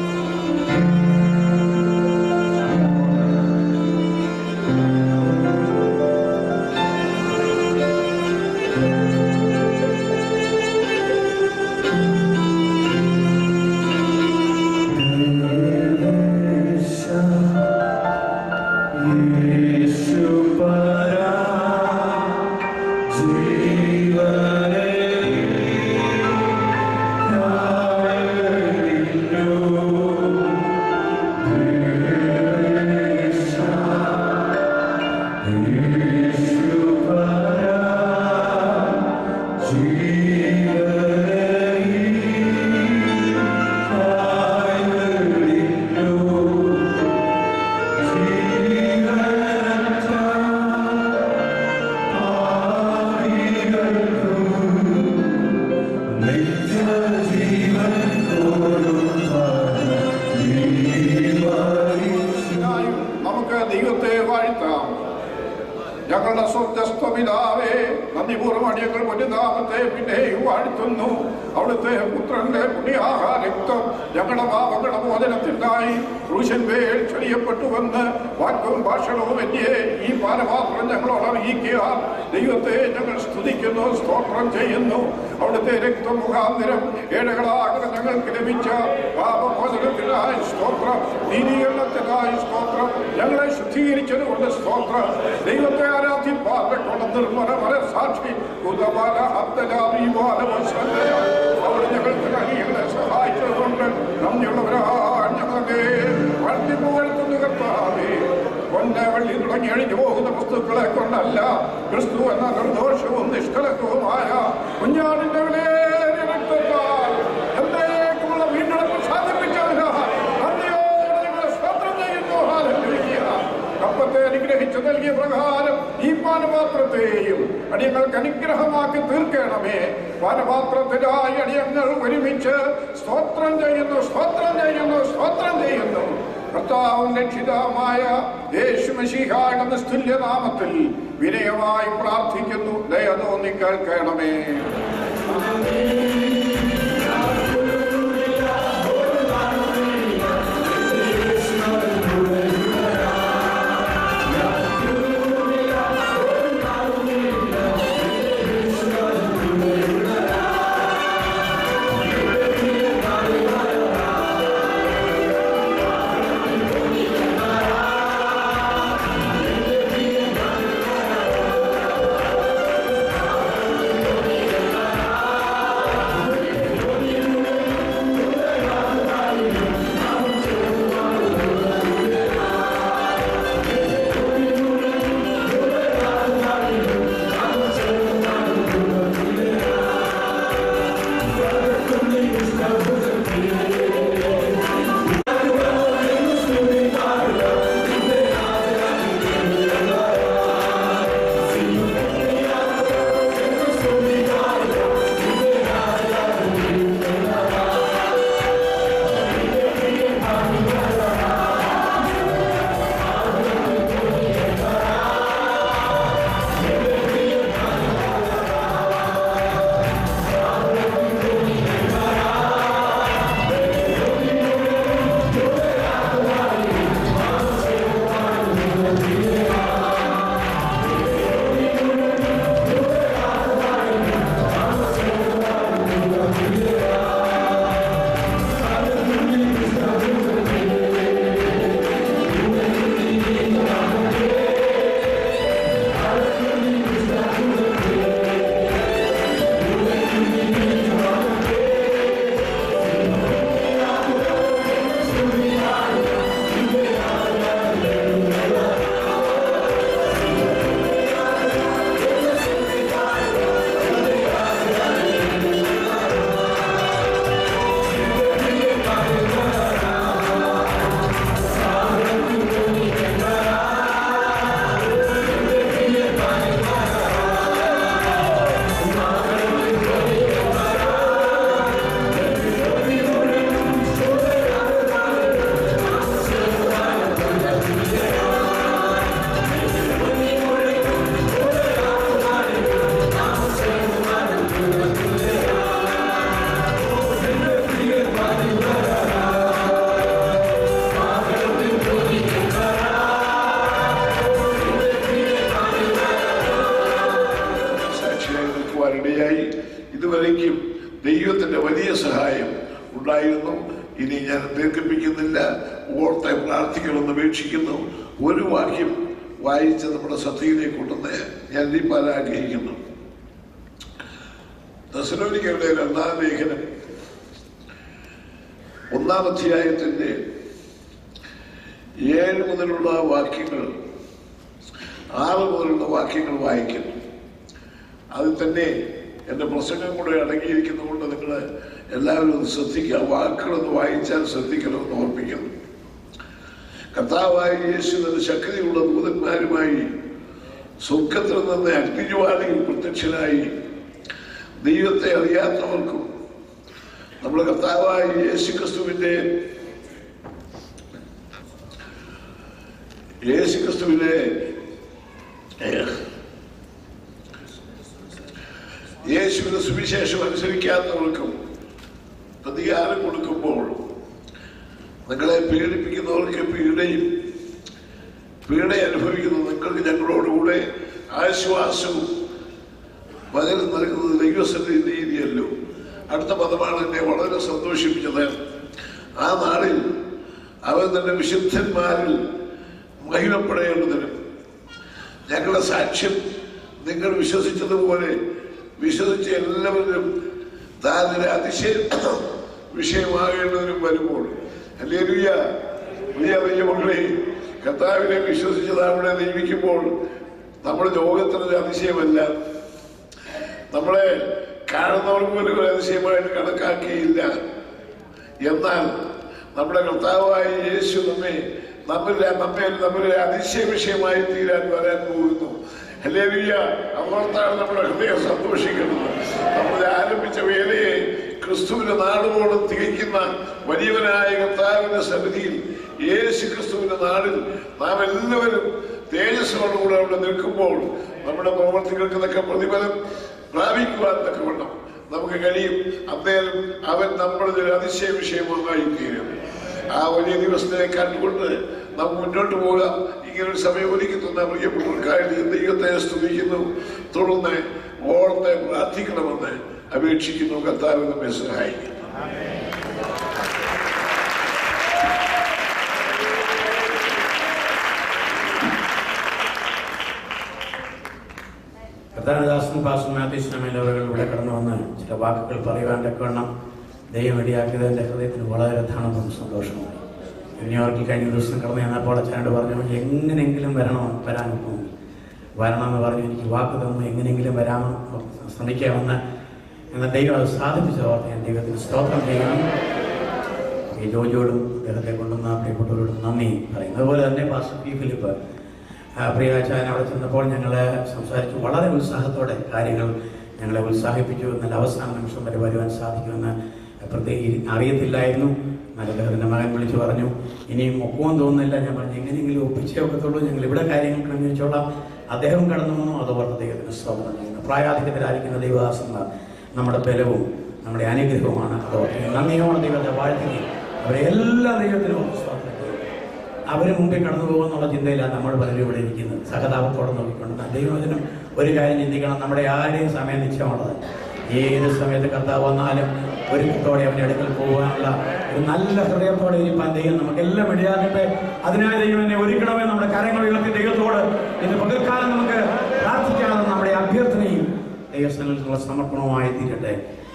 ഇതിനായും നമുക്ക് ദൈവത്തെ വാഴ്ത്താം ഞങ്ങളുടെ സ്വർഗസ്ഥ പിതാവേ നന്ദിപൂർവ്വം അടിയങ്ങൾ പുണ്യനാമത്തെ പിന്നെയും വാഴ്ത്തുന്നു അവിടുത്തെ പുത്രന്റെ പുണ്യാഹാ രക്തം ഞങ്ങളുടെ പാപങ്ങളുടെ മോചനത്തിനായി ക്രൂശന്മേൽ ചൊരിയപ്പെട്ടുവെന്ന് വാക്കും ഭാഷണവും എന്നെ ഈ പാനപാത്രം ഞങ്ങളോട് അറിയിക്കുക ദൈവത്തെ ഞങ്ങൾ സ്തുതിക്കുന്നു സ്തോത്രം ചെയ്യുന്നു അവിടുത്തെ രക്തം മുഖാന്തരം ഏഴകളാകുന്ന ഞങ്ങൾക്ക് ലഭിച്ച പാപമോചനത്തിനായി സ്തോത്രം നീതീകരണത്തിനായി ദൈവത്തിനായി സ്തോത്രം ഞങ്ങളെ ശുദ്ധീകരിച്ചത് കൊണ്ട് സ്തോത്രം ദൈവത്തെ ആരാധിപ്പാതെ കൊണ്ട് നിർമ്മല മനസാക്ഷി ഉദബല അബ്ദലാബി ബാലവശന്തയ അവിടെ ഞങ്ങൾക്ക് ഞങ്ങളെ സഹായിച്ചത് കൊണ്ട് നന്ദിയുള്ളവരാണ് ഞങ്ങളെ വണ്ടി പുകഴ്ത്തുന്ന കർത്താവേ കൊന്ന വള്ളി തുടങ്ങി അഴിഞ്ഞു പോകുന്ന വസ്തുക്കളെ കൊണ്ടല്ല ക്രിസ്തു എന്ന നിർദോഷവും നിഷ്കളങ്കവുമായ കുഞ്ഞാടിന്റെ വിലയേറിയ രക്തത്താൽ എന്നേക്കുമുള്ള വീണ്ടെടുപ്പ് സാധിപ്പിച്ചതിനാൽ നന്ദിയോടെ ഞങ്ങൾ സ്തോത്രം ചെയ്യുന്നു ഹാലലൂയ. കപ്പത്തെ അനുഗ്രഹിച്ചു നൽകിയ പ്രകാരം ഈ പാനപാത്രത്തെയും അടിയങ്ങൾക്ക് അനുഗ്രഹമാക്കി തീർക്കണമേ പാനപാത്രത്തിനായി അടിയങ്ങൾ ഒരുമിച്ച് സ്തോത്രം ചെയ്യുന്നു സ്തോത്രം ചെയ്യുന്നു സ്തോത്രം ചെയ്യുന്നു കർത്താവും രക്ഷിതാവുമായ യേശു മശീഹായുടെ നിസ്തുല്യ നാമത്തിൽ വിനയമായി പ്രാർത്ഥിക്കുന്നു ദയ തോന്നി കേൾക്കണമേ സാക്ഷിയായി നിൽക്കുവാനിടയായി ഇതുവരേക്കും ദൈവത്തിന്റെ വലിയ സഹായം ഉണ്ടായിരുന്നു ഇനി ഞാൻ ദീർഘിപ്പിക്കുന്നില്ല ഓർത്തെ പ്രാർത്ഥിക്കണമെന്ന് അപേക്ഷിക്കുന്നു ഒരു വാക്യം വായിച്ച് നമ്മുടെ ശ്രദ്ധയിലേക്ക് കൊണ്ടുവന്ന് ഞാൻ നീപ്പാൻ ആഗ്രഹിക്കുന്നു ദശലോനിക്കരുടെ രണ്ടാം ലേഖനം ഒന്നാം അധ്യായത്തിന്റെ ഏഴ് മുതലുള്ള വാക്യങ്ങൾ ആറ് മുതലുള്ള വാക്യങ്ങൾ വായിക്കുന്നു അതിൽ തന്നെ എൻ്റെ പ്രസംഗം കൂടെ അടങ്ങിയിരിക്കുന്നതുകൊണ്ട് നിങ്ങൾ എല്ലാവരും ഒന്ന് ശ്രദ്ധിക്കുക വാക്കുകളൊന്ന് വായിച്ചാൽ ശ്രദ്ധിക്കണമെന്ന് ഓർപ്പിക്കുന്നു കർത്താവായ യേശു തന്റെ ശക്തിയുള്ള ദൂതന്മാരുമായി സ്വർഗത്തിൽ നിന്ന് അഗ്നിജ്വാലയിൽ പ്രത്യക്ഷനായി ദൈവത്തെ അറിയാത്തവർക്കും നമ്മുടെ കർത്താവായ യേശു ക്രിസ്തുവിന്റെ യേശു ക്രിസ്തുവിനെ യേശുവിന്റെ സുവിശേഷം അനുസരിക്കാത്തവർക്കും പ്രതികാരം കൊടുക്കുമ്പോൾ നിങ്ങളെ പീഡിപ്പിക്കുന്നവർക്ക് പീഡയും പീഡ അനുഭവിക്കുന്ന നിങ്ങൾക്ക് ഞങ്ങളോടുകൂടെ ആശ്വാസവും പകരം നൽകുന്നത് ദൈവസന്റെ രീതിയല്ലോ അടുത്ത പദമാണ് എന്നെ വളരെ സന്തോഷിപ്പിച്ചത് ആ നാളിൽ അവൻ തന്റെ വിശുദ്ധന്മാരിൽ മഹിമപ്പെടേണ്ടതിനും ഞങ്ങളുടെ സാക്ഷ്യം നിങ്ങൾ വിശ്വസിച്ചതുപോലെ വിശ്വസിച്ച എല്ലാവരും താൻ അതിശയ വിഷയമാകേണ്ടതിനും വരുമ്പോൾ അല്ലേലുയ്യ പ്രിയ വലിയ മക്കളെ കർത്താവിനെ വിശ്വസിച്ച് നമ്മളെ നിയമിക്കുമ്പോൾ നമ്മുടെ ലോകത്തിനൊരു അതിശയമല്ല നമ്മളെ കാണുന്നവർക്ക് പോലും ഒരു അതിശയമായിട്ട് കണക്കാക്കിയില്ല എന്നാൽ നമ്മുടെ കർത്താവായ യേശു നമ്മെ നമ്മിൽ നമ്മെ നമ്മിലെ അതിശയ വിഷയമായി തീരാൻ വരാൻ പോകുന്നു ഹല്ലേലൂയ അവർത്താൽ നമ്മുടെ ഹൃദയം സന്തോഷിക്കുന്നത് നമ്മൾ ആരംഭിച്ച വേലയെ ക്രിസ്തുവിന്റെ നാടുപോലും തികയ്ക്കുന്ന വലിയവനായ കർത്താവിന്റെ സന്നിധിയിൽ യേശു ക്രിസ്തുവിന്റെ നാടിൽ നാം എല്ലാവരും തേജസ്സോടുകൂടെ അവിടെ നിൽക്കുമ്പോൾ നമ്മുടെ പ്രവർത്തികൾക്ക് തക്ക പ്രതിഫലം പ്രാപിക്കുവാൻ തക്കവണ്ണം നമുക്ക് കഴിയും അന്നേരം അവൻ നമ്മളിൽ ഒരു അതിശയ വിഷയമായി തീരും ആ വലിയ ദിവസത്തെ കണ്ടുകൊണ്ട് നാം മുന്നോട്ട് പോകാം ഇങ്ങനൊരു സമയം ഒരുക്കി തന്ന പ്രിയപ്പെട്ടവർക്കായിട്ട് ദൈവത്തെ സ്തുതിക്കുന്നു തുടർന്ന് ഓർത്തെ പ്രാർത്ഥിക്കണമെന്ന് അപേക്ഷിക്കുന്നു കർത്താവ് നമ്മെ സഹായിക്കുന്നു കർത്താനദാസൻ പാസ്റ്റർ മാത്യൂസ് നമ്മേലവர்கள் ഇവിടെ കടന്നു വന്ന് ചില വാക്കുകൾ പറയുവാൻ തക്കവണ്ണം ദൈവം ഇടയാക്കിയത് എൻ്റെ ഹൃദയത്തിന് വളരെ തണുപ്പും സന്തോഷമുണ്ട് ന്യൂയോർക്കിൽ കഴിഞ്ഞ ദിവസം കടന്നു ചെന്നപ്പോൾ അച്ഛനോട് പറഞ്ഞു എങ്ങനെയെങ്കിലും വരണം വരാൻ തോന്നി വരണം എന്ന് പറഞ്ഞു എനിക്ക് വാക്ക് തന്നു എങ്ങനെയെങ്കിലും വരാമെന്ന് ശ്രമിക്കാമെന്ന് എന്നാൽ ദൈവം അത് സാധിപ്പിച്ച ഓർത്ത് ഞാൻ ദൈവത്തിന് സ്തോത്രം ചെയ്യണം ഈ ജോജിയോടും അദ്ദേഹത്തെ കൊണ്ടുവന്ന പ്രിയപ്പെട്ടവരോടും നന്ദി പറയും അതുപോലെ തന്നെ പാസ്റ്റർ പി ഫിലിപ്പ് ആ, പ്രിയാചാരൻ അവിടെ ചെന്നപ്പോൾ ഞങ്ങൾ സംസാരിച്ചു വളരെ ഉത്സാഹത്തോടെ കാര്യങ്ങൾ ഞങ്ങളെ ഉത്സാഹിപ്പിച്ചു എന്നാൽ അവസാന നിമിഷം വരെ വരുവാൻ സാധിക്കുമെന്ന് പ്രത്യേക അറിയത്തില്ലായിരുന്നു എന്നാൽ അദ്ദേഹത്തിൻ്റെ മകൻ വിളിച്ചു പറഞ്ഞു ഇനിയും ഒക്കുമെന്ന് തോന്നുന്നില്ല ഞാൻ പറഞ്ഞു എങ്ങനെയെങ്കിലും ഒപ്പിച്ചേ ഒക്കത്തുള്ളൂ ഞങ്ങൾ ഇവിടെ കാര്യങ്ങൾ ക്രമീകരിച്ചോളാം അദ്ദേഹം കടന്നു വന്നു അതോർത്ത് ദൈവത്തിന് സ്തോത്രം ചെയ്യുന്നു പ്രായാധിക്യത്തിലായിരിക്കുന്ന ദൈവദാസന്മാർ നമ്മുടെ ബലവും നമ്മുടെ അനുഗ്രഹവുമാണ് അതോർത്ത് നന്ദിയോടെ ദൈവത്തെ വാഴ്ത്തുകയും അവരെ എല്ലാ ദൈവത്തിനും സ്തോത്രം ചെയ്യുന്നു അവർ മുമ്പിൽ കടന്നു പോകുമെന്നുള്ള ചിന്തയിലാണ് നമ്മൾ പലരും ഇവിടെ ഇരിക്കുന്നത് സഹതാപത്തോടെ നോക്കിക്കൊണ്ട് ദൈവത്തിനും ഒരു കാര്യം ചിന്തിക്കണം നമ്മുടെ ആരുടെയും സമയം നിശ്ചയമുള്ളത് ഏത് സമയത്ത് കർത്താവ് വന്നാലും ഒരുക്കത്തോടെ അവൻ്റെ അടുക്കൽ പോകാനുള്ള ഒരു നല്ല ഹൃദയത്തോടെ ഇരിപ്പാൻ ദൈവം നമുക്കെല്ലാം ഇടയാകട്ടെ അതിനായി ദൈവം എന്നെ ഒരുക്കണമേ നമ്മുടെ കരങ്ങൾ ഉയർത്തി ദൈവത്തോട് ഇന്ന് പകൽക്കാലം നമുക്ക് പ്രാർത്ഥിക്കാതെ നമ്മുടെ അഭ്യർത്ഥനയും ദൈവസ്ഥലത്തിലുള്ള സമർപ്പണവുമായി തീരട്ടെ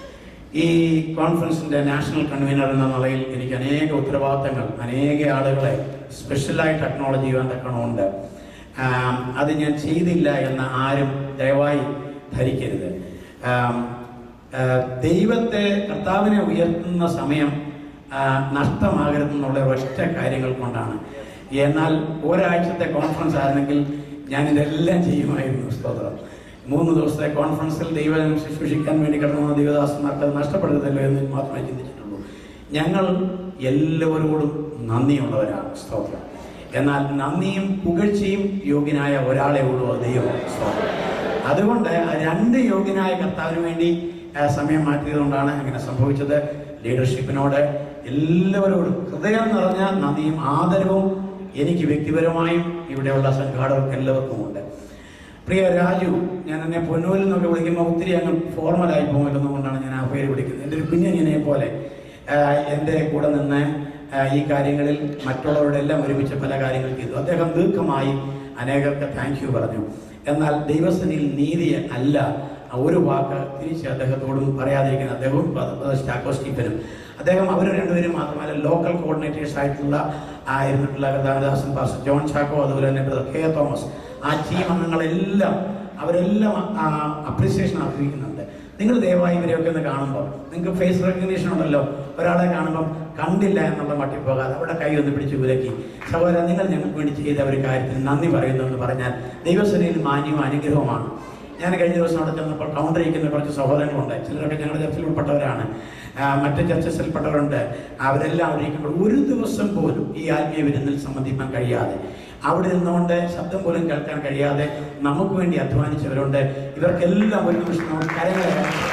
ഈ കോൺഫറൻസിന്റെ നാഷണൽ കൺവീനർ എന്ന നിലയിൽ എനിക്ക് അനേക ഉത്തരവാദിത്തങ്ങൾ അനേക ആളുകളെ സ്പെഷ്യലായിട്ട് അക്നോളജ് ചെയ്യുവാൻ തക്കണമുണ്ട് ആം, അത് ഞാൻ ചെയ്തില്ല എന്ന് ആരും ദയവായി ധരിക്കരുത് ആം, ആ, ദൈവത്തെ കർത്താവിനെ ഉയർത്തുന്ന സമയം ആ, നഷ്ടമാകരുതെന്നുള്ള ഒറ്റ കാര്യങ്ങൾ കൊണ്ടാണ് എന്നാൽ ഒരാഴ്ചത്തെ കോൺഫറൻസ് ആയിരുന്നെങ്കിൽ ഞാൻ ഇതെല്ലാം ചെയ്യുമായിരുന്നു സ്തോത്രം മൂന്ന് ദിവസത്തെ കോൺഫറൻസിൽ ദൈവം ശുശ്രൂഷിക്കാൻ വേണ്ടി കടന്നു വന്ന ദൈവദാസന്മാർക്ക് അത് നഷ്ടപ്പെടരുതല്ലോ എന്ന് മാത്രമേ ചിന്തിച്ചിട്ടുള്ളൂ ഞങ്ങൾ എല്ലാവരോടും നന്ദിയുള്ളവരാണ് സ്തോത്രം എന്നാൽ നന്ദിയും പുകഴ്ചയും യോഗ്യനായ ഒരാളെ ഉള്ളൂ അത് ദൈവമാണ് സ്തോത്രം അതുകൊണ്ട് ആ രണ്ട് യോഗ്യനായ കർത്താവിന് വേണ്ടി ആ, സമയം മാറ്റിയതുകൊണ്ടാണ് അങ്ങനെ സംഭവിച്ചത് ലീഡർഷിപ്പിനോട് എല്ലാവരോടും ഹൃദയം നിറഞ്ഞ നന്ദിയും ആദരവും എനിക്ക് വ്യക്തിപരമായും ഇവിടെയുള്ള സംഘാടകർക്ക് എല്ലാവർക്കും ഉണ്ട് പ്രിയ രാജു ഞാൻ എന്നെ പൊന്നൂരിൽ നിന്നൊക്കെ വിളിക്കുമ്പോൾ ഒത്തിരി അങ്ങ് ഫോർമലായി പോകുമല്ലെന്ന് കൊണ്ടാണ് ഞാൻ ആ പേര് വിളിക്കുന്നത് എൻ്റെ ഒരു കുഞ്ഞനിയനെ പോലെ ആ, എൻ്റെ കൂടെ നിന്ന് ആ, ഈ കാര്യങ്ങളിൽ മറ്റുള്ളവരുടെ എല്ലാം ഒരുമിച്ച് പല കാര്യങ്ങൾ ചെയ്തു അദ്ദേഹം ദീർഘമായി അനേകർക്ക് താങ്ക് യു പറഞ്ഞു എന്നാൽ ദൈവസനിൽ നീതി അല്ല ആ ഒരു വാക്ക് തിരിച്ച് അദ്ദേഹത്തോടും പറയാതിരിക്കുന്ന അദ്ദേഹവും സ്റ്റാക്കോ സ്റ്റീഫനും അദ്ദേഹം അവർ രണ്ടുപേരും മാത്രമല്ല ലോക്കൽ കോർഡിനേറ്റേഴ്സ് ആയിട്ടുള്ള ആയിരുന്നിട്ടുള്ള കർത്താനദാസൻ പാസ്റ്റർ ജോൺ ചാക്കോ അതുപോലെ തന്നെ ബ്രദർ കെ തോമസ് ആ ടീം അംഗങ്ങളെല്ലാം അവരെല്ലാം അപ്രീസിയേഷൻ അർഹിക്കുന്നുണ്ട് നിങ്ങൾ ദയവായി ഇവരെയൊക്കെ ഒന്ന് കാണുമ്പോൾ നിങ്ങൾക്ക് ഫേസ് റെക്കഗ്നീഷൻ ഉണ്ടല്ലോ ഒരാളെ കാണുമ്പം കണ്ടില്ല എന്നുള്ള മട്ടി പോകാതെ അവിടെ കൈ ഒന്ന് പിടിച്ച് വിലക്കി സഹോദരൻ നിങ്ങൾ ഞങ്ങൾക്ക് വേണ്ടി ചെയ്ത ഒരു കാര്യത്തിന് നന്ദി പറയുന്നു എന്ന് പറഞ്ഞാൽ ദൈവസേനയിൽ മാന്യവും അനുഗ്രഹവുമാണ് ഞാൻ കഴിഞ്ഞ ദിവസം അവിടെ ചെന്നപ്പോൾ കൗണ്ടർ ഇരിക്കുന്ന കുറച്ച് സഹോദരങ്ങളുണ്ട് ചിലരൊക്കെ ഞങ്ങളുടെ ചർച്ചിൽ ഉൾപ്പെട്ടവരാണ് ആ, മറ്റ് ചർച്ചസിൽപ്പെട്ടവരുണ്ട് അവരെല്ലാം അവിടെ ഇരിക്കുമ്പോൾ ഒരു ദിവസം പോലും ഈ ആത്മീയ വിരുന്നിൽ സംബന്ധിക്കാൻ കഴിയാതെ അവിടെ നിന്നുകൊണ്ട് ശബ്ദം പോലും കേൾക്കാൻ കഴിയാതെ നമുക്ക് വേണ്ടി അധ്വാനിച്ചവരുണ്ട് ഇവർക്കെല്ലാം ഒരു നിമിഷം നമുക്ക് കരങ്ങളെ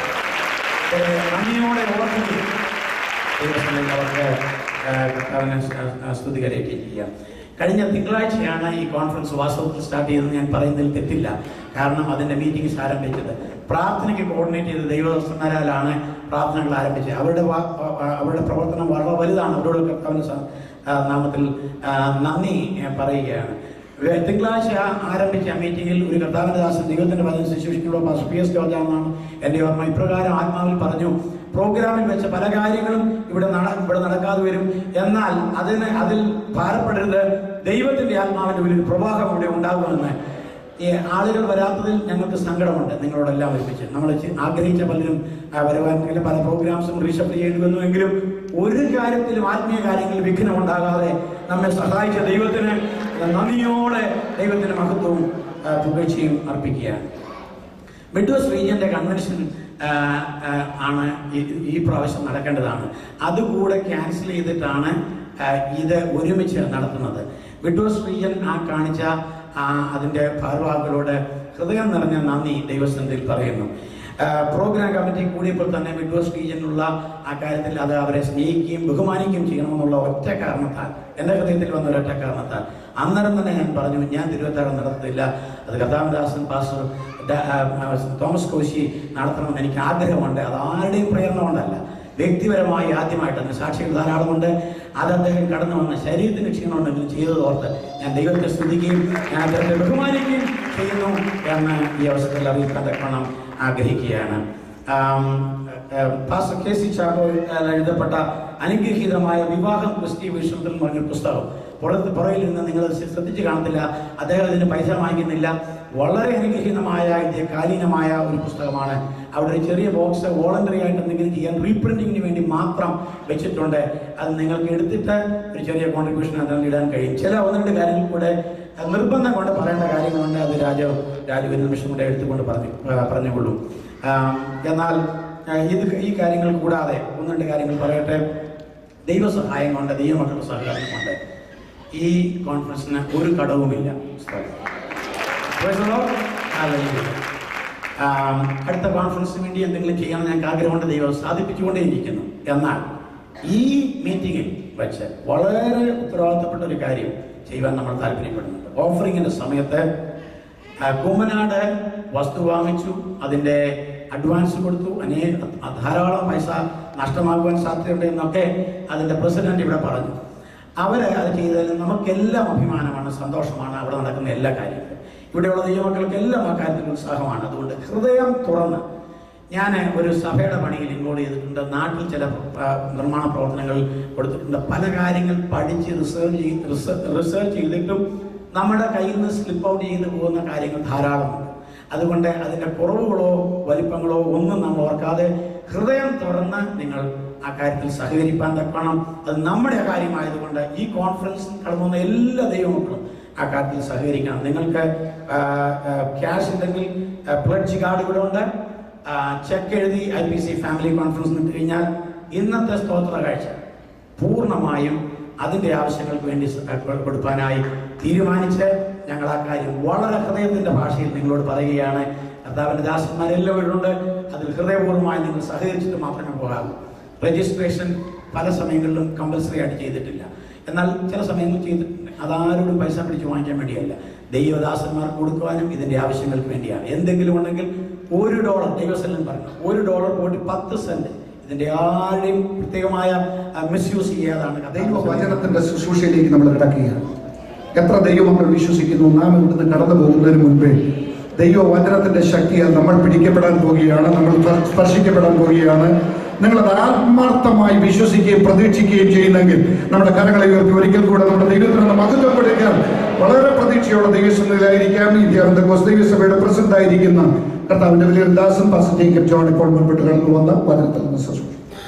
നന്ദിയോടെ ഓർക്കുകയും ദൈവസന്നിധിയിൽ അവർക്ക് ആ, കർത്താവിനെ സ്- ആ, സ്തുതി കരയുകയും ചെയ്യാം കഴിഞ്ഞ തിങ്കളാഴ്ചയാണ് ഈ കോൺഫറൻസ് വാസ്തവത്തിൽ സ്റ്റാർട്ട് ചെയ്തതെന്ന് ഞാൻ പറയുന്നതിൽ തെറ്റില്ല കാരണം അതിന്റെ മീറ്റിംഗ്സ് ആരംഭിച്ചത് പ്രാർത്ഥനയ്ക്ക് കോർഡിനേറ്റ് ചെയ്ത ദൈവദാസന്മാരാലാണ് പ്രാർത്ഥനകൾ ആരംഭിച്ചത് അവരുടെ വാ- ആ, അവരുടെ പ്രവർത്തനം വളരെ വലുതാണ് അവരോട് കർത്താവിന് സ- ആ, നാമത്തിൽ ആ, നന്ദി ആ, പറയുകയാണ് വേ- തിങ്കളാഴ്ച ആരംഭിച്ച മീറ്റിംഗിൽ ഒരു കർത്താവിന്റെ ദാസൻ ദൈവത്തിന്റെ പദം ശുശ്രൂഷിക്കുമ്പോൾ പാസ്റ്റർ പി എസ് ജോർജ് എന്നാണ് എൻ്റെ ഓർമ്മ ഇപ്രകാരം ആത്മാവിൽ പറഞ്ഞു പ്രോഗ്രാമിൽ വെച്ച പല കാര്യങ്ങളും ഇവിടെ നട ഇവിടെ നടക്കാതെ വരും എന്നാൽ അതിന് അതിൽ ഭാരപ്പെടരുത് ദൈവത്തിന്റെ ആത്മാവിന്റെ വലിയൊരു പ്രവാഹം ഇവിടെ ഉണ്ടാകുമെന്ന് ഈ ആളുകൾ വരാത്തതിൽ ഞങ്ങൾക്ക് സങ്കടമുണ്ട് നിങ്ങളോടെല്ലാം ഒരുമിച്ച് നമ്മൾ ചെ- ആഗ്രഹിച്ച പലരും ആ, വരുവാനെങ്കിൽ പല പ്രോഗ്രാംസും റീഷഫിൾ ചെയ്തു വന്നുവെങ്കിലും ഒരു കാര്യത്തിലും ആത്മീയ കാര്യങ്ങളിൽ വിഘ്നം ഉണ്ടാകാതെ നമ്മെ സഹായിച്ച ദൈവത്തിന് നന്ദിയോടെ ദൈവത്തിന് മഹത്വവും ആ, പുകഴ്ചയും അർപ്പിക്കുകയാണ് മിഡ്വസ്റ്റ് റീജിയന്റെ കൺവെൻഷൻ ആ, ആ, ആണ് ഈ- ഈ പ്രാവശ്യം നടക്കേണ്ടതാണ് അതുകൂടെ ക്യാൻസൽ ചെയ്തിട്ടാണ് ആ, ഇത് ഒരുമിച്ച് നടത്തുന്നത് മിഡ്വസ്റ്റ് റീജിയൻ ആ കാണിച്ച ആ, അതിന്റെ ഭാരവാഹികളോട് ഹൃദയം നിറഞ്ഞ നന്ദി ദൈവസന്നിധിയിൽ പറയുന്നു ആ, പ്രോഗ്രാം കമ്മിറ്റി കൂടിയപ്പോൾ തന്നെ മിഡ്വസ്റ്റ് റീജിയനിലുള്ള ആ കാര്യത്തിൽ അത് അവരെ സ്നേഹിക്കുകയും ബഹുമാനിക്കുകയും ചെയ്യണമെന്നുള്ള ഒറ്റ കാരണത്താൽ എൻ്റെ ഹൃദയത്തിൽ വന്ന ഒരൊറ്റ കാരണത്താൽ അന്നേരം തന്നെ ഞാൻ പറഞ്ഞു ഞാൻ തിരുവത്താഴം നടത്തത്തില്ല അത് കഥാമദാസൻ പാസ്റ്റർ ഡ- ആ, ആ, തോമസ് കോശി നടത്തണമെന്ന് എനിക്ക് ആഗ്രഹമുണ്ട് അത് ആരുടെയും പ്രേരണ കൊണ്ടല്ല വ്യക്തിപരമായി ആദ്യമായിട്ട് അതിന് സാക്ഷികൾ ധാരാളമുണ്ട് അത് അദ്ദേഹം കടന്നു വന്ന ശരീരത്തിന് ക്ഷീണമുണ്ടെങ്കിലും ചെയ്തത് ഓർത്ത് ഞാൻ ദൈവത്തെ സ്തുതിക്കുകയും ഞാൻ അദ്ദേഹത്തെ ബഹുമാനിക്കുകയും ചെയ്യുന്നു എന്ന് ഈ അവസരത്തിൽ അറിയിക്കാൻ തക്കണം ആഗ്രഹിക്കുകയാണ് ആം, ആ, പാസ്റ്റർ കെ സി ചാക്കോ എഴുതപ്പെട്ട അനുഗ്രഹീതമായ വിവാഹം ക്രിസ്തി വീക്ഷണത്തിൽ എന്ന് പറഞ്ഞൊരു പുസ്തകം പുറത്ത് പുറകിൽ നിന്ന് നിങ്ങൾ അത് ശ്രദ്ധിച്ച് കാണത്തില്ല അദ്ദേഹം ഇതിന് പൈസ വാങ്ങിക്കുന്നില്ല വളരെ അനുഗ്രഹീതമായ കാലീനമായ ഒരു പുസ്തകമാണ് അവിടെ ഒരു ചെറിയ ബോക്സ് വോളണ്ടറി ആയിട്ട് എന്തെങ്കിലും ചെയ്യാൻ റീപ്രിന്റിങ്ങിന് വേണ്ടി മാത്രം വെച്ചിട്ടുണ്ട് അത് നിങ്ങൾക്ക് എടുത്തിട്ട് ഒരു ചെറിയ കോൺട്രിബ്യൂഷൻ അതിൽ ഇടാൻ കഴിയും ചില ഒന്ന് രണ്ട് കാര്യങ്ങൾ കൂടെ അഹ് നിർബന്ധം കൊണ്ട് പറയേണ്ട കാര്യങ്ങളുണ്ട് അത് രാജു രാജു ഒരു നിമിഷം കൂടെ എടുത്തുകൊണ്ട് പറഞ്ഞു ആ, പറഞ്ഞുകൊള്ളൂ ആ, എന്നാൽ ആ, ഇത് ഈ കാര്യങ്ങൾ കൂടാതെ ഒന്ന് രണ്ട് കാര്യങ്ങൾ പറയട്ടെ ദൈവസഹായം കൊണ്ട് ദൈവമക്കളുടെ സഹകരണം കൊണ്ട് ഈ കോൺഫറൻസിന് ഒരു കടവുമില്ല Praise the Lord. Hallelujah. ആം, അടുത്ത കോൺഫറൻസിന് വേണ്ടി എന്തെങ്കിലും ചെയ്യണം ഞങ്ങൾക്ക് ആഗ്രഹമുണ്ട് ദൈവം സാധിപ്പിച്ചുകൊണ്ടേയിരിക്കുന്നു എന്നാൽ ഈ മീറ്റിംഗിൽ വെച്ച് വളരെ ഉത്തരവാദിത്തപ്പെട്ട ഒരു കാര്യം ചെയ്യുവാൻ നമ്മൾ താല്പര്യപ്പെടുന്നുണ്ട് ഓഫറിങ്ങിന്റെ സമയത്ത് ആ, കുമ്മനാട് വസ്തു വാങ്ങിച്ചു അതിന്റെ അഡ്വാൻസ് കൊടുത്തു അനേക ധാരാളം പൈസ നഷ്ടമാകുവാൻ സാധ്യതയുണ്ട് എന്നൊക്കെ അതിന്റെ പ്രസിഡന്റ് ഇവിടെ പറഞ്ഞു അവര് അത് ചെയ്തതിൽ നമുക്കെല്ലാം അഭിമാനമാണ് സന്തോഷമാണ് അവിടെ നടക്കുന്ന എല്ലാ കാര്യങ്ങളും ഇവിടെയുള്ള ദൈവമക്കൾക്ക് എല്ലാം ആ കാര്യത്തിൽ ഉത്സാഹമാണ് അതുകൊണ്ട് ഹൃദയം തുറന്ന് ഞാൻ ഒരു സഭയുടെ പണിയിൽ ഇൻവോൾവ് ചെയ്തിട്ടുണ്ട് നാട്ടിൽ ചില ആ, നിർമ്മാണ പ്രവർത്തനങ്ങൾ കൊടുത്തിട്ടുണ്ട് പല കാര്യങ്ങൾ പഠിച്ച് റിസർച്ച് ചെയ്ത് റിസർച്ച് ചെയ്തിട്ടും നമ്മുടെ കയ്യിൽ നിന്ന് സ്ലിപ്പ് ഔട്ട് ചെയ്തു പോകുന്ന കാര്യങ്ങൾ ധാരാളമുണ്ട് അതുകൊണ്ട് അതിൻ്റെ കുറവുകളോ വലിപ്പങ്ങളോ ഒന്നും നമ്മൾ ഓർക്കാതെ ഹൃദയം തുറന്ന് നിങ്ങൾ ആ കാര്യത്തിൽ സഹകരിപ്പാൻ തക്കണം അത് നമ്മുടെ കാര്യമായതുകൊണ്ട് ഈ കോൺഫറൻസിൽ കടന്നു വന്ന എല്ലാ ദൈവമക്കളും ആ കാര്യത്തിൽ സഹകരിക്കണം നിങ്ങൾക്ക് ക്യാഷ് ഉണ്ടെങ്കിൽ പ്ലഡ്ജ് കാർഡ് ഇവിടെ ഉണ്ട് ചെക്ക് എഴുതി I P C family conference ഇട്ട് കഴിഞ്ഞാൽ ഇന്നത്തെ സ്തോത്ര കാഴ്ച പൂർണ്ണമായും അതിൻ്റെ ആവശ്യങ്ങൾക്ക് വേണ്ടി സ- കൊ- കൊടുക്കാനായി തീരുമാനിച്ച് ഞങ്ങൾ ആ കാര്യം വളരെ ഹൃദയത്തിന്റെ ഭാഷയിൽ നിങ്ങളോട് പറയുകയാണ് കർത്താവിന്റെ ദാസന്മാരെല്ലാം ഉണ്ട് അതിൽ ഹൃദയപൂർവ്വമായി നിങ്ങൾ സഹകരിച്ചിട്ട് മാത്രമേ പോകാവൂ രജിസ്ട്രേഷൻ പല സമയങ്ങളിലും കമ്പൽസറി ആയിട്ട് ചെയ്തിട്ടില്ല എന്നാൽ ചില സമയങ്ങളിൽ ചെയ്തിട്ടുണ്ട് അതാരോടും പൈസ പിടിച്ച് വാങ്ങിക്കാൻ വേണ്ടിയല്ല ദൈവദാസന്മാർക്ക് കൊടുക്കുവാനും ഇതിന്റെ ആവശ്യങ്ങൾക്ക് വേണ്ടിയാണ് എന്തെങ്കിലും ഉണ്ടെങ്കിൽ ഒരു ഡോളർ ദൈവസെല്ലൻ പറഞ്ഞു ഒരു ഡോളർ പോയിട്ട് പത്ത് സെന്റ് ഇതിന്റെ ആരെയും പ്രത്യേകമായ മിസ്യൂസ് ചെയ്യാതാണ് ദൈവ കർത്താവ് വചനത്തിന്റെ ശുശ്രൂഷയിലേക്ക് നമ്മൾ കിടക്കുകയാണ് എത്ര ദൈവമക്കൾ വിശ്വസിക്കുന്നു നാം ഇവിടുന്ന് കടന്നു പോകുന്നതിന് മുൻപേ ദൈവ വചനത്തിന്റെ ശക്തിയാൽ നമ്മൾ പിടിക്കപ്പെടാൻ പോവുകയാണ് നമ്മൾ സ്പർ- സ്പർശിക്കപ്പെടാൻ പോവുകയാണ് നിങ്ങളത് ആത്മാർത്ഥമായി വിശ്വസിക്കുകയും പ്രതീക്ഷിക്കുകയും ചെയ്യുന്നെങ്കിൽ നമ്മുടെ കരങ്ങളെ ഉയർത്തി ഒരിക്കൽ കൂടെ നമ്മുടെ ദൈവത്തിന് മഹത്വപ്പെടുക്കാൻ വളരെ പ്രതീക്ഷയോടെ ദൈവസന്നിധിയിലായിരിക്കാം ഇന്ത്യ ബന്ധക്കോസ് ദൈവസഭയുടെ പ്രസിഡന്റ് ആയിരിക്കുന്ന കർത്താവിന്റെ വലിയ ദാസൻ പാസ് ജേക്കബ് ജോൺ ഇപ്പോൾ മുൻപിട്ട് കടന്നു വന്ന വചനത്തിൽ നിന്ന് ശുശ്രൂഷ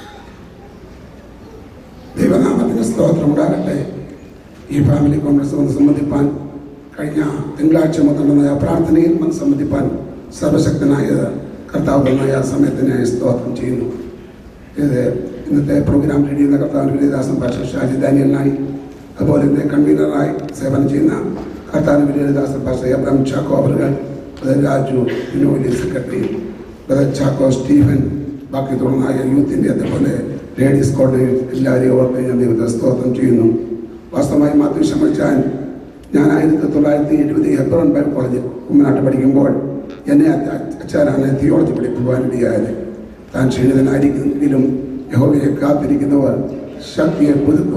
ദൈവനാമത്തിന് സ്തോത്രം ഉണ്ടാകട്ടെ ഈ ഫാമിലി കോൺഗ്രസ് വന്ന് സംബന്ധിപ്പാൻ കഴിഞ്ഞ തിങ്കളാഴ്ച മുതൽ നടന്ന ആ പ്രാർത്ഥനയിൽ വന്ന് സംബന്ധിപ്പാൻ സർവശക്തനായ കർത്താവ് തന്ന ആ സമയത്തിന് സ്തോത്രം ചെയ്യുന്നു ഇത് ഇന്നത്തെ പ്രോഗ്രാം ലീഡ് ചെയ്യുന്ന കർത്താവ് വിജയദാസൻ പാഷ ഷാജി ദാനിയലിനായി അതുപോലെ ഇന്ന് കൺവീനറായി സേവനം ചെയ്യുന്ന കർത്താവ് വിജയദാസൻ പാഷ എബ്രാം ചാക്കോ അവറുകൾ brother Raju Vinoli secretary brother Chacko Stephen ബാക്കി തുടർന്നായ യൂത്തിൻ്റെ അതേപോലെ ലേഡീസ് കോർഡിനേറ്റ് എല്ലാവരെയും ഓർത്ത് ഞാൻ ദൈവത്തെ സ്തോത്രം ചെയ്യുന്നു വാസ്തവമായി മാത്യു ശമച്ചാൻ ഞാൻ ആയിരത്തി തൊള്ളായിരത്തി എഴുപത് ഹെബ്രോൺ ബൈബിൾ കോളേജിൽ കുമ്മനാട്ട് പഠിക്കുമ്പോൾ എന്നെ അച്ഛ- അച്ഛനാണ് തിയോളജി പഠിക്കുവാനിടയായത് താൻ ക്ഷീണിതനായിരിക്കുമെങ്കിലും യഹോവയെ കാത്തിരിക്കുന്നവർ ശക്തിയെ പുതുക്കും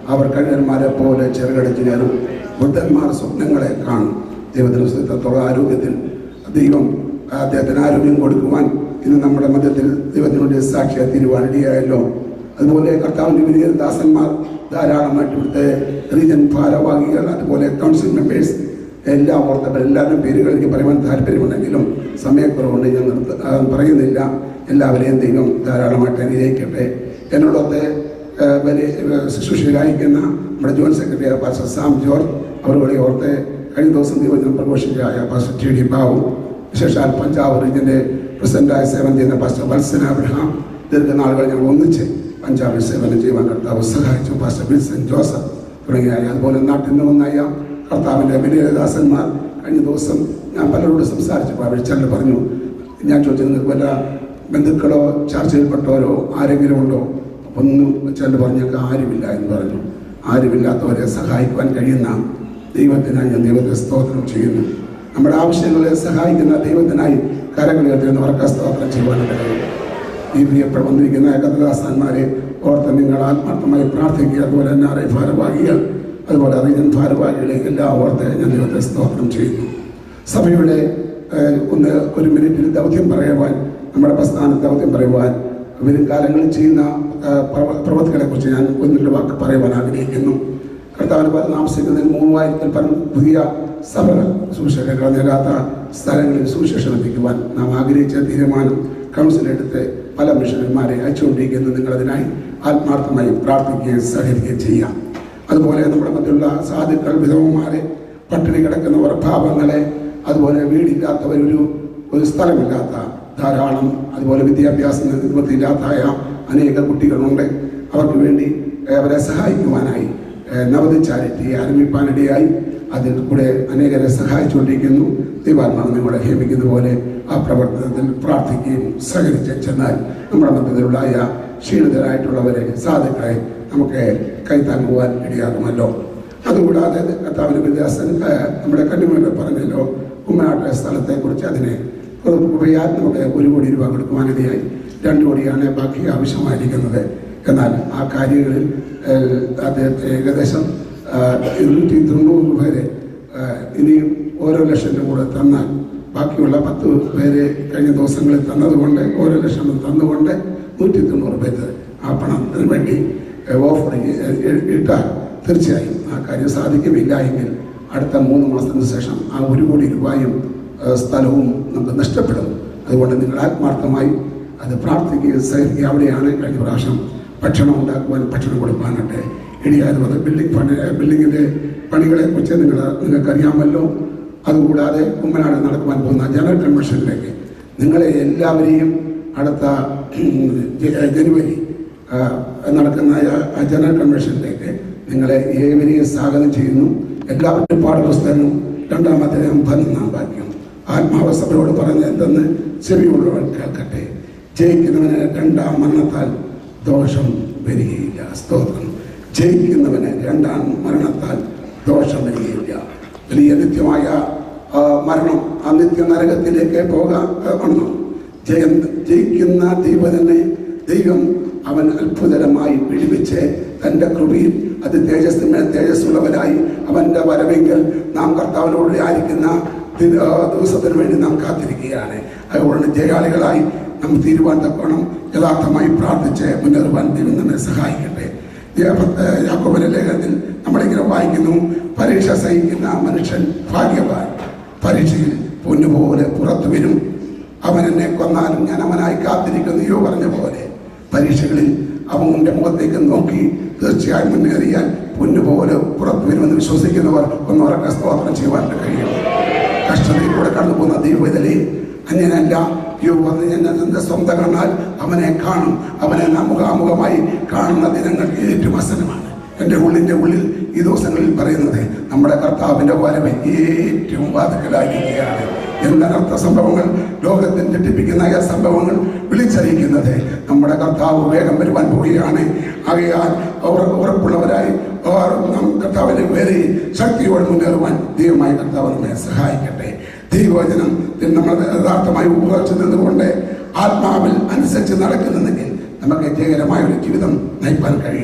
അവർ കഴുകന്മാരെ പോലെ ചെറുകടിച്ചു കയറും ബുദ്ധന്മാർ സ്വപ്നങ്ങളെ കാണും ദൈവത്തിന് സ്ഥിരത്തോളം ആരോഗ്യത്തിൽ ദൈവം അദ്ദേഹത്തിന് ആരോഗ്യം കൊടുക്കുവാൻ ഇന്ന് നമ്മുടെ മധ്യത്തിൽ ദൈവത്തിനുடைய സാക്ഷിയെ തീരുവാനിടയായല്ലോ അതുപോലെ കർത്താവിൻ്റെ വലിയ ദാസന്മാർ ധാരാളമായിട്ട് ഇവിടുത്തെ റീജൻ ഭാരവാഹികൾ അതുപോലെ കൗൺസിൽ മെമ്പേഴ്സ് എല്ലാം ഓർത്തവർ എല്ലാവരുടെയും പേരുകൾ എനിക്ക് പറയുവാൻ താല്പര്യമുണ്ടെങ്കിലും സമയക്കുറവുണ്ട് ഞാൻ നിർത്ത ആ, പറയുന്നില്ല എല്ലാവരെയും ദൈവം ധാരാളമായിട്ട് അനുഗ്രഹിക്കട്ടെ എന്നോടൊത്ത് ആ, വലിയ ആ, ശുശ്രൂഷയിലായിരിക്കുന്ന നമ്മുടെ joint secretary pastor Sam George അവരുടെ ഓർത്ത് കഴിഞ്ഞ ദിവസം ദൈവജനം പ്രഘോഷിച്ചായ പാസ്റ്റർ ടി ഡി ബാബു വിശേഷാൽ പഞ്ചാബ് റീജിയന്റെ പ്രസിഡന്റായ സേവനം ചെയ്യുന്ന പാസ്റ്റർ വത്സന അബ്രഹാം ദീർഘനാളുകൾ ഞങ്ങൾ ഒന്നിച്ച് പഞ്ചാബിൽ സേവനം ചെയ്യുവാൻ കർത്താവ് സഹായിച്ചു പാസ്റ്റർ വിൽസൺ ജോസഫ് തുടങ്ങിയ അതുപോലെ നാട്ടിൽ നിന്ന് വന്നായ കർത്താവിൻ്റെ വലിയ ദാസന്മാർ കഴിഞ്ഞ ദിവസം ഞാൻ പലരോട് സംസാരിച്ചപ്പോൾ അവർ ചിലർ പറഞ്ഞു ഞാൻ ചോദിച്ചു നിങ്ങൾക്ക് വല്ല ബന്ധുക്കളോ ചർച്ചയിൽപ്പെട്ടവരോ ആരെങ്കിലും ഉണ്ടോ ഒന്നും ചിലർ പറഞ്ഞൊക്കെ ആരുമില്ല എന്ന് പറഞ്ഞു ആരുമില്ലാത്തവരെ സഹായിക്കുവാൻ കഴിയുന്ന ദൈവത്തിനായി ഞാൻ ദൈവത്തെ സ്തോത്രം ചെയ്യുന്നു നമ്മുടെ ആവശ്യങ്ങളെ സഹായിക്കുന്ന ദൈവത്തിനായി കരങ്ങളുയർത്തുന്നവർക്ക് സ്തോത്രം ചെയ്യുവാനായിട്ട് കഴിയും ഈ പ്രിയപ്പെട്ട വന്നിരിക്കുന്ന കഥാസ്ഥാന്മാരെ ഓർത്ത് നിങ്ങൾ ആത്മാർത്ഥമായി പ്രാർത്ഥിക്കുക അതുപോലെ തന്നെ അറിയ ഭാരവാഹികൾ അതുപോലെ അറിയൻ ഭാരവാഹികളെ എല്ലാം ഓർത്ത് ഞാൻ ദൈവത്തെ സ്തോത്രം ചെയ്യുന്നു സഭയുടെ ഏഹ്, ഒന്ന് ഒരു മിനിറ്റിൽ ദൗത്യം പറയുവാൻ നമ്മുടെ പ്രസ്ഥാന ദൗത്യം പറയുവാൻ വരും കാലങ്ങളിൽ ചെയ്യുന്ന ഏഹ്, പ്രവ- പ്രവൃത്തികളെ കുറിച്ച് ഞാൻ ഒന്നിൻ്റെ വാക്ക് പറയുവാൻ ആഗ്രഹിക്കുന്നു കർത്താവിന് പല താമസിക്കുന്നതിന് മൂവായിരത്തിൽ പരം പുതിയ സഭകൾ സുവിശേഷങ്ങൾ നേരാത്ത സ്ഥലങ്ങളിൽ സുവിശേഷം എത്തിക്കുവാൻ നാം ആഗ്രഹിച്ച തീരുമാനം കൗൺസിൽ എടുത്ത് പല മിഷണന്മാരെ അയച്ചുകൊണ്ടിരിക്കുന്നു നിങ്ങളതിനായി ആത്മാർത്ഥമായി പ്രാർത്ഥിക്കുകയും സഹകരിക്കുകയും ചെയ്യാം അതുപോലെ നമ്മുടെ മധ്യയുള്ള സാധുക്കൾ വിധവന്മാരെ പട്ടിണി കിടക്കുന്നവർ പാപങ്ങളെ അതുപോലെ വീടില്ലാത്തവർ ഒരു ഒരു സ്ഥലമില്ലാത്ത ധാരാളം അതുപോലെ വിദ്യാഭ്യാസം നിവൃത്തിയില്ലാത്തായ അനേക കുട്ടികളുണ്ട് അവർക്ക് വേണ്ടി ഏഹ്, അവരെ സഹായിക്കുവാനായി ഏഹ്, നവതി ചാരിറ്റി ആരംഭിപ്പാനിടയായി അതിൽ കൂടെ അനേകരെ സഹായിച്ചുകൊണ്ടിരിക്കുന്നു ദൈവാത്മാവ് നിങ്ങളെ ഹേമിക്കുന്ന പോലെ ആ പ്രവർത്തനത്തിൽ പ്രാർത്ഥിക്കുകയും സഹകരിച്ച് ചെന്നാൽ നമ്മുടെ മധ്യത്തിലുള്ളായ ക്ഷീണിതരായിട്ടുള്ളവരെ സാധുക്കളെ നമുക്ക് കൈത്താങ്ങുവാൻ ഇടയാകുമല്ലോ അതുകൂടാതെ കർത്താവിന് വിദ്യാസൻ നമ്മുടെ കണ്ണിമൂല പറഞ്ഞല്ലോ കുമ്മനാട്ടെ സ്ഥലത്തെക്കുറിച്ച് അതിനെ കൃപയാൽ നമുക്ക് ഒരു കോടി രൂപ കൊടുക്കുവാനിടയായി രണ്ട് കോടിയാണ് ബാക്കി ആവശ്യമായിരിക്കുന്നത് എന്നാൽ ആ കാര്യങ്ങളിൽ ഏഹ്, അദ്ദേഹത്തെ ഏകദേശം ഇരുന്നൂറ്റി തൊണ്ണൂറ് പേരെ ഏഹ്, ഇനിയും ഓരോ ലക്ഷം രൂപ കൂടെ തന്നാൽ ബാക്കിയുള്ള പത്ത് പേരെ കഴിഞ്ഞ ദിവസങ്ങളിൽ തന്നതുകൊണ്ട് ഓരോ ലക്ഷം തന്നുകൊണ്ട് നൂറ്റി തൊണ്ണൂറ് പേര് ആ പണത്തിന് വേണ്ടി ഏഹ്, ഓഫർ ചെയ്യ- ഇ- ഇട്ടാൽ തീർച്ചയായും ആ കാര്യം സാധിക്കുമില്ല എങ്കിൽ അടുത്ത മൂന്ന് മാസത്തിന് ശേഷം ആ ഒരു കോടി രൂപയും ഏഹ്, സ്ഥലവും നമുക്ക് നഷ്ടപ്പെടും അതുകൊണ്ട് നിങ്ങൾ ആത്മാർത്ഥമായി അത് പ്രാർത്ഥിക്കുകയും സഹിക്കുക അവിടെയാണ് കഴിഞ്ഞ പ്രാവശ്യം ഭക്ഷണം ഉണ്ടാക്കുവാൻ ഭക്ഷണം കൊടുക്കാനായിട്ട് ഇടിയായത് അത് ബിൽഡിംഗ് ഫണ്ട് ബിൽഡിങ്ങിൻ്റെ പണികളെ കുറിച്ച് നിങ്ങൾ നിങ്ങൾക്കറിയാമല്ലോ അതുകൂടാതെ കുമ്മനാട് നടക്കുവാൻ പോകുന്ന ജനറൽ കൺവെൻഷനിലേക്ക് നിങ്ങളെ എല്ലാവരെയും അടുത്ത ഉം, ജ- ജനുവരി ആ, നടക്കുന്ന ആ- ആ ജനറൽ കൺവെൻഷനിലേക്ക് നിങ്ങളെ ഏവരെയും സ്വാഗതം ചെയ്യുന്നു എല്ലാവരുടെയും പാഠപുസ്തകവും രണ്ടാമത്തെ പതിനൊന്നാം വാക്യം ആത്മാവ സഭയോട് പറഞ്ഞ എന്തെന്ന് ചെവിയുള്ളവർ കേൾക്കട്ടെ ജയിക്കുന്നവന് രണ്ടാം മരണത്താൽ ദോഷം വരികയില്ല സ്തോത്രം ജയിക്കുന്നവന് രണ്ടാം മരണത്താൽ ദോഷം വരികയില്ല വലിയ നിത്യമായ ആ, മരണം ആ നിത്യ നരകത്തിലേക്ക് പോകാമെന്നും ജയം ജയിക്കുന്ന ദൈവനെ ദൈവം അവൻ അത്ഭുതകരമായി വിടുവിച്ച് തൻ്റെ കൃപയിൽ അത് തേജസ്സിന്മേൽ തേജസ്സുള്ളവരായി അവൻ്റെ വരവെങ്കിൽ നാം കർത്താവിനോട് ആയിരിക്കുന്ന ദി- ആ, ദിവസത്തിന് വേണ്ടി നാം കാത്തിരിക്കുകയാണ് അതുകൊണ്ട് ജയാളികളായി നാം തീരുവാൻ തക്കോണം യഥാർത്ഥമായി പ്രാർത്ഥിച്ച് മുന്നേറുവാൻ ദൈവം നമ്മെ സഹായിക്കട്ടെ യാക്കോബിന്റെ ലേഖനത്തിൽ നമ്മളിങ്ങനെ വായിക്കുന്നു പരീക്ഷ സഹിക്കുന്ന മനുഷ്യൻ ഭാഗ്യവാൻ പരീക്ഷയിൽ പൊന്നുപോലെ പുറത്തു വരും അവൻ എന്നെ കൊന്നാലും ഞാൻ അവനായി കാത്തിരിക്കുന്നയോ പറഞ്ഞ പോലെ പരീക്ഷകളിൽ അവന്റെ മുഖത്തേക്ക് നോക്കി തീർച്ചയായും മുന്നേറിയാൽ പൊന്നുപോലെ പുറത്തു വരുമെന്ന് വിശ്വസിക്കുന്നവർ ഒന്നോരൊക്കെ സ്തോത്രം ചെയ്യുവാൻ കഴിയും കഷ്ടതയിലൂടെ കടന്നു പോകുന്ന ദൈവത്തിലെ അന്യനല്ല യോ വന്ന് ഞാൻ എന്റെ സ്വന്തം കണ്ണാൽ അവനെ കാണും അവനെ നാം മുഖാമുഖമായി കാണുന്ന ദിനങ്ങൾ ഏറ്റവും അസനമാണ് എൻ്റെ ഉള്ളിൻ്റെ ഉള്ളിൽ ഈ ദിവസങ്ങളിൽ പറയുന്നത് നമ്മുടെ കർത്താവിൻ്റെ വരവ് ഏറ്റവും വാതുക്കലായിരിക്കുകയാണ് എന്നർത്ഥ സംഭവങ്ങൾ ലോകത്തിൽ തെറ്റിപ്പിക്കുന്ന ആ സംഭവങ്ങൾ വിളിച്ചറിയിക്കുന്നത് നമ്മുടെ കർത്താവ് വേഗം വരുവാൻ പോവുകയാണ് ആകയാൽ അവർ ഉറപ്പുള്ളവരായി അവർ നാം കർത്താവിന്റെ പേരെ ശക്തിയോടെ മുന്നേറുവാൻ ദൈവമായ കർത്താവ് നമ്മെ സഹായിക്കട്ടെ ദൈവവചനം നമ്മൾ യഥാർത്ഥമായി ഉപയോഗിച്ച് നിന്നുകൊണ്ട് ആത്മാവിൽ അനുസരിച്ച് നടക്കുന്നുണ്ടെങ്കിൽ നമുക്ക് ജയകരമായ ഒരു ജീവിതം നയിപ്പാൻ കഴിയും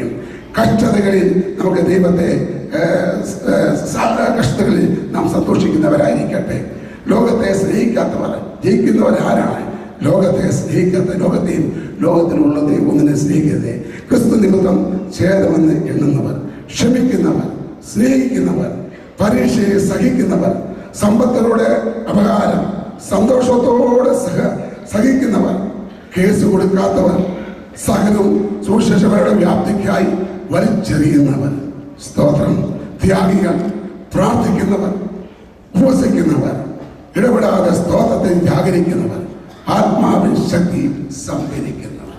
കഷ്ടതകളിൽ നമുക്ക് ദൈവത്തെ ഏഹ്, ഏഹ്, സാ- കഷ്ടതകളിൽ നാം സന്തോഷിക്കുന്നവരായിരിക്കട്ടെ ലോകത്തെ സ്നേഹിക്കാത്തവർ ജയിക്കുന്നവർ ആരാണ് ലോകത്തെ സ്നേഹിക്കാത്ത ലോകത്തെയും ലോകത്തിലുള്ളതെയും ഒന്നിനെ സ്നേഹിക്കരുത് ക്രിസ്തു നിമിത്തം ഛേദമെന്ന് എണ്ണുന്നവർ ക്ഷമിക്കുന്നവർ സ്നേഹിക്കുന്നവർ പരീക്ഷയെ സഹിക്കുന്നവർ സമ്പത്തിലൂടെ അപകാരം സന്തോഷത്തോടെ സഹ സഹിക്കുന്നവർ കേസ് കൊടുക്കാത്തവർ സകലവും സുവിശേഷപരയുടെ വ്യാപ്തിക്കായി വലിച്ചെറിയുന്നവർ സ്തോത്രം ത്യാഗികൾ പ്രാർത്ഥിക്കുന്നവർ ഉപവസിക്കുന്നവർ ഇടപെടാതെ സ്തോത്രത്തെ ജാഗരിക്കുന്നവർ ആത്മാവിൻ ശക്തി സംഭരിക്കുന്നവർ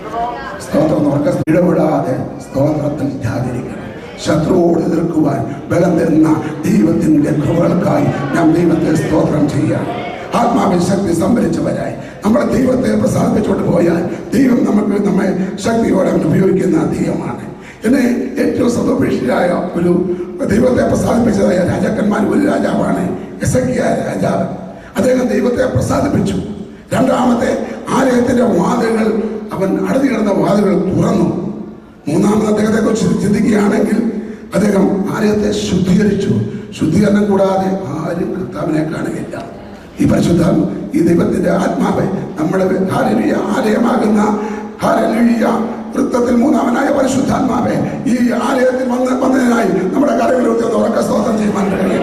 സ്തോത്രം ഉറക്ക ഇടപെടാതെ സ്തോത്രത്തിൽ ജാഗരിക്കണം ശത്രുവോട് എതിർക്കുവാൻ ബലം തരുന്ന ദൈവത്തിന്റെ കൃപകൾക്കായി നാം ദൈവത്തെ സ്തോത്രം ചെയ്യാം ആത്മാവിൽ ശക്തി സംഭരിച്ചവരായി നമ്മുടെ ദൈവത്തെ പ്രസാദിപ്പിച്ചുകൊണ്ട് പോയാൽ ദൈവം നമുക്ക് നമ്മെ ശക്തിയോടെ അവൻ ഉപയോഗിക്കുന്ന ദൈവമാണ് എന്നെ ഏറ്റവും സന്തോഷിയായ ഒരു ദൈവത്തെ പ്രസാദിപ്പിച്ചതായ രാജാക്കന്മാർ ഒരു രാജാവാണ് എസക്കിയ രാജാവ് അദ്ദേഹം ദൈവത്തെ പ്രസാദിപ്പിച്ചു രണ്ടാമത്തെ ആലയത്തിന്റെ വാതിലുകൾ അവൻ അടഞ്ഞു കിടന്ന വാതിലുകൾ തുറന്നു മൂന്നാമത് അദ്ദേഹത്തെ കുറിച്ച് ചിന്തിക്കുകയാണെങ്കിൽ അദ്ദേഹം ആലയത്തെ ശുദ്ധീകരിച്ചു ശുദ്ധീകരണം കൂടാതെ ആരും കർത്താവിനെ കാണുകയില്ല ഈ പരിശുദ്ധ ഈ ദൈവത്തിന്റെ ആത്മാവ് നമ്മുടെ ഹാലലിയ ആലയമാകുന്ന ഹാലലിയ വൃത്തത്തിൽ മൂന്നാമനായ പരിശുദ്ധാത്മാവെ ഈ ആലയത്തിൽ വന്ന് വന്നതിനായി നമ്മുടെ കരങ്ങളിൽ ഒന്ന് ഉറക്ക സ്തോത്രം ചെയ്യുവാൻ കഴിയും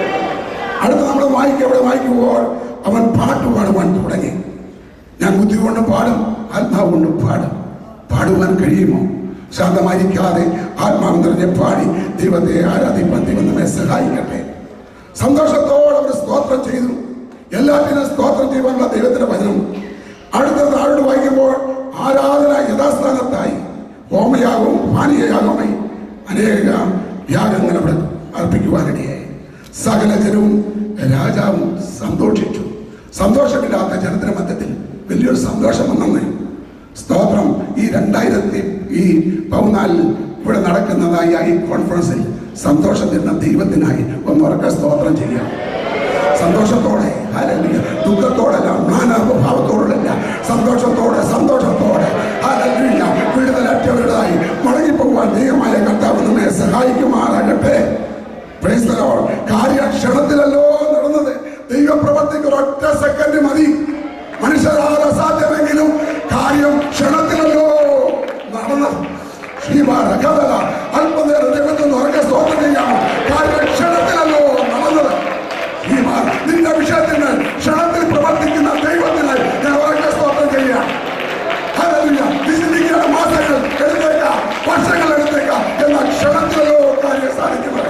അടുത്ത നമ്മൾ വായിക്കുക അവിടെ വായിക്കുമ്പോൾ അവൻ പാട്ട് പാടുവാൻ തുടങ്ങി ഞാൻ ബുദ്ധി കൊണ്ട് പാടും ആത്മാവ് കൊണ്ട് പാടും പാടുവാൻ കഴിയുമോ ശാന്തമായിരിക്കാതെ ആത്മാവ് നിറഞ്ഞ് പാടി ദൈവത്തെ ആരാധിപ്പാൻ ദൈവം നമ്മെ സഹായിക്കട്ടെ സന്തോഷത്തോടെ അവർ സ്തോത്രം ചെയ്തു എല്ലാത്തിനും സ്തോത്രം ചെയ്യുവാനുള്ള ദൈവത്തിന്റെ വചനം അടുത്ത താഴോട്ട് വായിക്കുമ്പോൾ ആരാധന യഥാസ്ഥാനത്തായി ഹോമയാഗവും പാനീയയാഗവുമായി അനേക യാഗങ്ങൾ അവിടെ അർപ്പിക്കുവാനിടയായി സകല ജനവും രാജാവും സന്തോഷിച്ചു സന്തോഷമില്ലാത്ത ജനത്തിന്റെ മധ്യത്തിൽ വലിയൊരു സന്തോഷം വന്നേ സ്തോത്രം ഈ രണ്ടായിരത്തി ഈ പതിനാലിൽ ഇവിടെ നടക്കുന്നതായ ഈ കോൺഫറൻസിൽ സന്തോഷം തരുന്ന ദൈവത്തിനായി ഒന്ന് ഉറക്കെ സ്തോത്രം ചെയ്യാം സന്തോഷത്തോടെ ഹല്ലേലൂയ. ദുഃഖത്തോടല്ല മാനവഭാവത്തോടല്ല സന്തോഷത്തോടെ സന്തോഷത്തോടെ ഹല്ലേലൂയ. വിടുതലറ്റവരുടേതായി മടങ്ങിപ്പോകുവാൻ ദൈവമായ കർത്താവ് നമ്മെ സഹായിക്കുമാറാകട്ടെ Praise the Lord. കാര്യം ക്ഷണത്തിലല്ലോ നടന്നത് ദൈവപ്രവർത്തിക്ക് ഒരൊറ്റ സെക്കൻഡ് മതി മനുഷ്യരാല സാധ്യമെങ്കിലും കാര്യം ക്ഷണത്തിലല്ലോ നടന്നത് ശ്രീമാരകഥല അല്പനേരം ദൈവത്തിൽ ഉറക്കെ സ്തോത്രം ചെയ്യാമോ കാര്യം ക്ഷണത്തിലല്ലോ നടന്നത് ശ്രീമാർ നിന്റെ വിഷയത്തിന് ക്ഷണത്തിൽ പ്രവർത്തിക്കുന്ന ദൈവത്തിന് ഞാൻ ഉറക്കെ സ്തോത്രം ചെയ്യാം ഹല്ലേലൂയ. നീ ചിന്തിക്കേണ്ട മാസങ്ങൾ എടുത്തേക്കാം വർഷങ്ങൾ എടുത്തേക്കാം എന്നാൽ ക്ഷണത്തിലല്ലോ കാര്യം സാധിക്കുന്നത്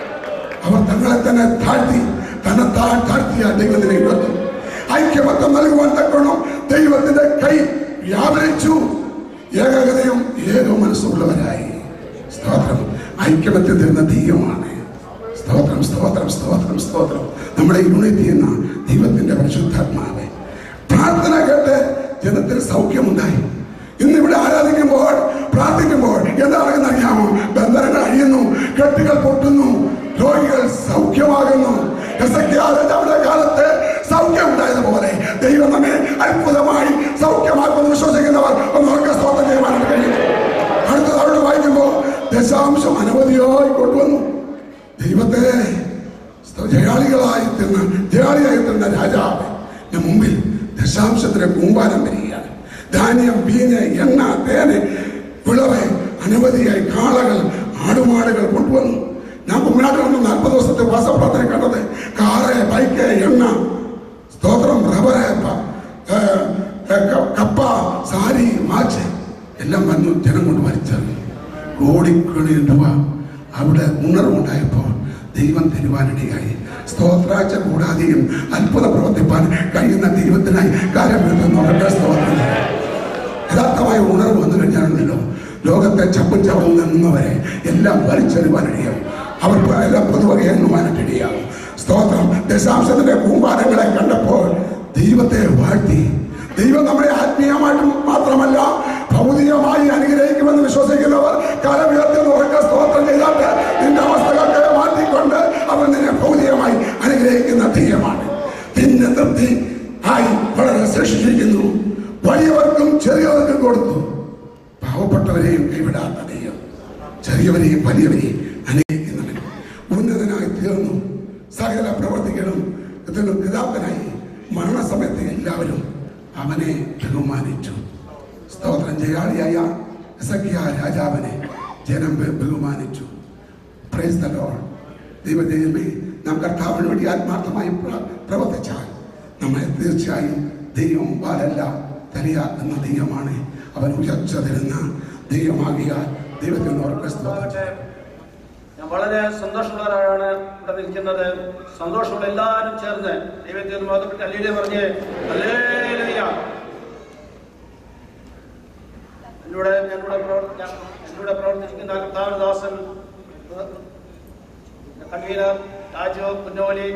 അവർ തങ്ങളെ തന്നെ താഴ്ത്തി തന്നെ താ- താഴ്ത്തിയ ദൈവത്തിനെ ഉയർത്തും ഐക്യമത്വം നൽകുവാൻ തക്കണം ദൈവത്തിന്റെ കൈ വ്യാപരിച്ചു ഏകഗതയും ഏക മനസ്സുള്ളവരായി സ്തോത്രം ഐക്യമത്യം തരുന്ന ദൈവമാണ് സ്തോത്രം സ്തോത്രം സ്തോത്രം സ്തോത്രം നമ്മുടെ യൂണിറ്റി എന്ന ദൈവത്തിന്റെ പരിശുദ്ധാത്മാവെ പ്രാർത്ഥന കേട്ട് ജനത്തിന് സൗഖ്യമുണ്ടായി ഇന്ന് ഇവിടെ ആരാധിക്കുമ്പോൾ പ്രാർത്ഥിക്കുമ്പോൾ എന്താണെന്ന് അറിയാമോ ബന്ധനങ്ങൾ അഴിയുന്നു കെട്ടുകൾ പൊട്ടുന്നു രോഗികൾ സൗഖ്യമാകുന്നു എസെക്കിയാ രാജാവിന്റെ കാലത്ത് സൗഖ്യമുണ്ടായതുപോലെ ദൈവം നമ്മെ അത്ഭുതമായി സൗഖ്യമാക്കുമെന്ന് വിശ്വസിക്കുന്നവർ ഒന്ന് ഓർക്ക സ്തോത്രം ചെയ്യുവാനായിട്ട് കഴിയും അടുത്തത് അവിടെ വായിക്കുമ്പോൾ ദശാംശം അനവധിയായി കൊണ്ടുവന്നു ദൈവത്തെ ജയാളികളായി തീർന്ന ജയാളിയായി തീർന്ന രാജാവിന്റെ മുമ്പിൽ ദശാംശത്തിന് കൂമ്പാരം വരികയാണ് ധാന്യം വീഞ്ഞ് എണ്ണ തേന് വിളവ് അനവധിയായി കാളകൾ ആടുമാടുകൾ കൊണ്ടുവന്നു ഞാൻ കുമ്മനാട്ടിൽ വന്ന് നാൽപ്പത് ദിവസത്തെ വാസപ്രാർത്ഥന കണ്ടത് കാറ് ബൈക്ക് എണ്ണ സ്തോത്രം റബ്ബറ് പ- ഏ, ഏ, ക- കപ്പ സാരി വാച്ച് എല്ലാം വന്നു ജനം കൊണ്ട് വലിച്ചെറിഞ്ഞു കോടിക്കണക്കിന് രൂപ അവിടെ ഉണർവുണ്ടായപ്പോൾ ദൈവം തരുവാനിടയായി സ്തോത്രാഴ്ച കൂടാതെയും അത്ഭുതം പ്രവർത്തിപ്പാൻ കഴിയുന്ന ദൈവത്തിനായി കാര്യം എടുത്തുന്നവരുടെ സ്തോത്രം യഥാർത്ഥമായ ഉണർവ് വന്നു കഴിഞ്ഞാണല്ലോ ലോകത്തെ ചപ്പും ചവറും നിന്നവരെ എല്ലാം വലിച്ചെറിവാനിടയാവും അവർ എല്ലാം പൊതുവകെ എണ്ണുവാനിടയാവും സ്തോത്രം ദശാംശത്തിന്റെ കൂമ്പാരങ്ങളെ കണ്ടപ്പോൾ ദൈവത്തെ വാഴ്ത്തി ദൈവം നമ്മളെ ആത്മീയമായിട്ട് മാത്രമല്ല ഭൗതികമായി അനുഗ്രഹിക്കുമെന്ന് വിശ്വസിക്കുന്നവർ കാലവ്യത്തിൽ ഉറക്ക സ്തോത്രം ചെയ്താട്ട് നിന്റെ അവസ്ഥകളൊക്കെ മാറ്റിക്കൊണ്ട് അവൻ നിന്നെ ഭൗതികമായി അനുഗ്രഹിക്കുന്ന ദൈവമാണ് പിന്നെ തൃപ്തി ആയി വളരെ ശേഷിച്ചിരിക്കുന്നു വലിയവർക്കും ചെറിയവർക്കും കൊടുത്തു പാവപ്പെട്ടവരെയും കൈവിടാത്ത ദൈവം ചെറിയവരെയും വലിയവരെയും അനുഗ്രഹിക്കുന്നവൻ ഉന്നതനായി തീർന്നു സകല പ്രവർത്തികളും ഇതിലും പിതാക്കനായി മരണസമയത്ത് എല്ലാവരും അവനെ ബഹുമാനിച്ചു സ്തോത്രം ജയാളിയായ എസക്കിയ രാജാവിനെ ജനം ബഹു- ബഹുമാനിച്ചു പ്രൈസ് ദ ലോർഡ് ദൈവദൈവമേ നാം കർത്താവിന് വേണ്ടി ആത്മാർത്ഥമായി പ്ര- പ്രവർത്തിച്ചാൽ നമ്മളെ തീർച്ചയായും ദൈവം വാലല്ല തലിയ എന്ന ദൈവമാണ് അവൻ ഉയർച്ച തരുന്ന ദൈവമാകിയ ദൈവത്തിന് ഓർക്ക സ്തോത്രം ഞാൻ വളരെ സന്തോഷമുള്ളവരാണ് ഇവിടെ നിൽക്കുന്നത് സന്തോഷമുള്ള എല്ലാവരും ചേർന്ന് ദൈവത്തെ മതപ്പെട്ട് അല്ലീലെ പറഞ്ഞ് ഹല്ലേലൂയ. എന്നോട് ഞങ്ങളുടെ പ്രവർത്തി എന്നോട് പ്രവർത്തിക്കുന്ന കർത്താവദാസൻ കൺവീനർ രാജു കുന്നോലി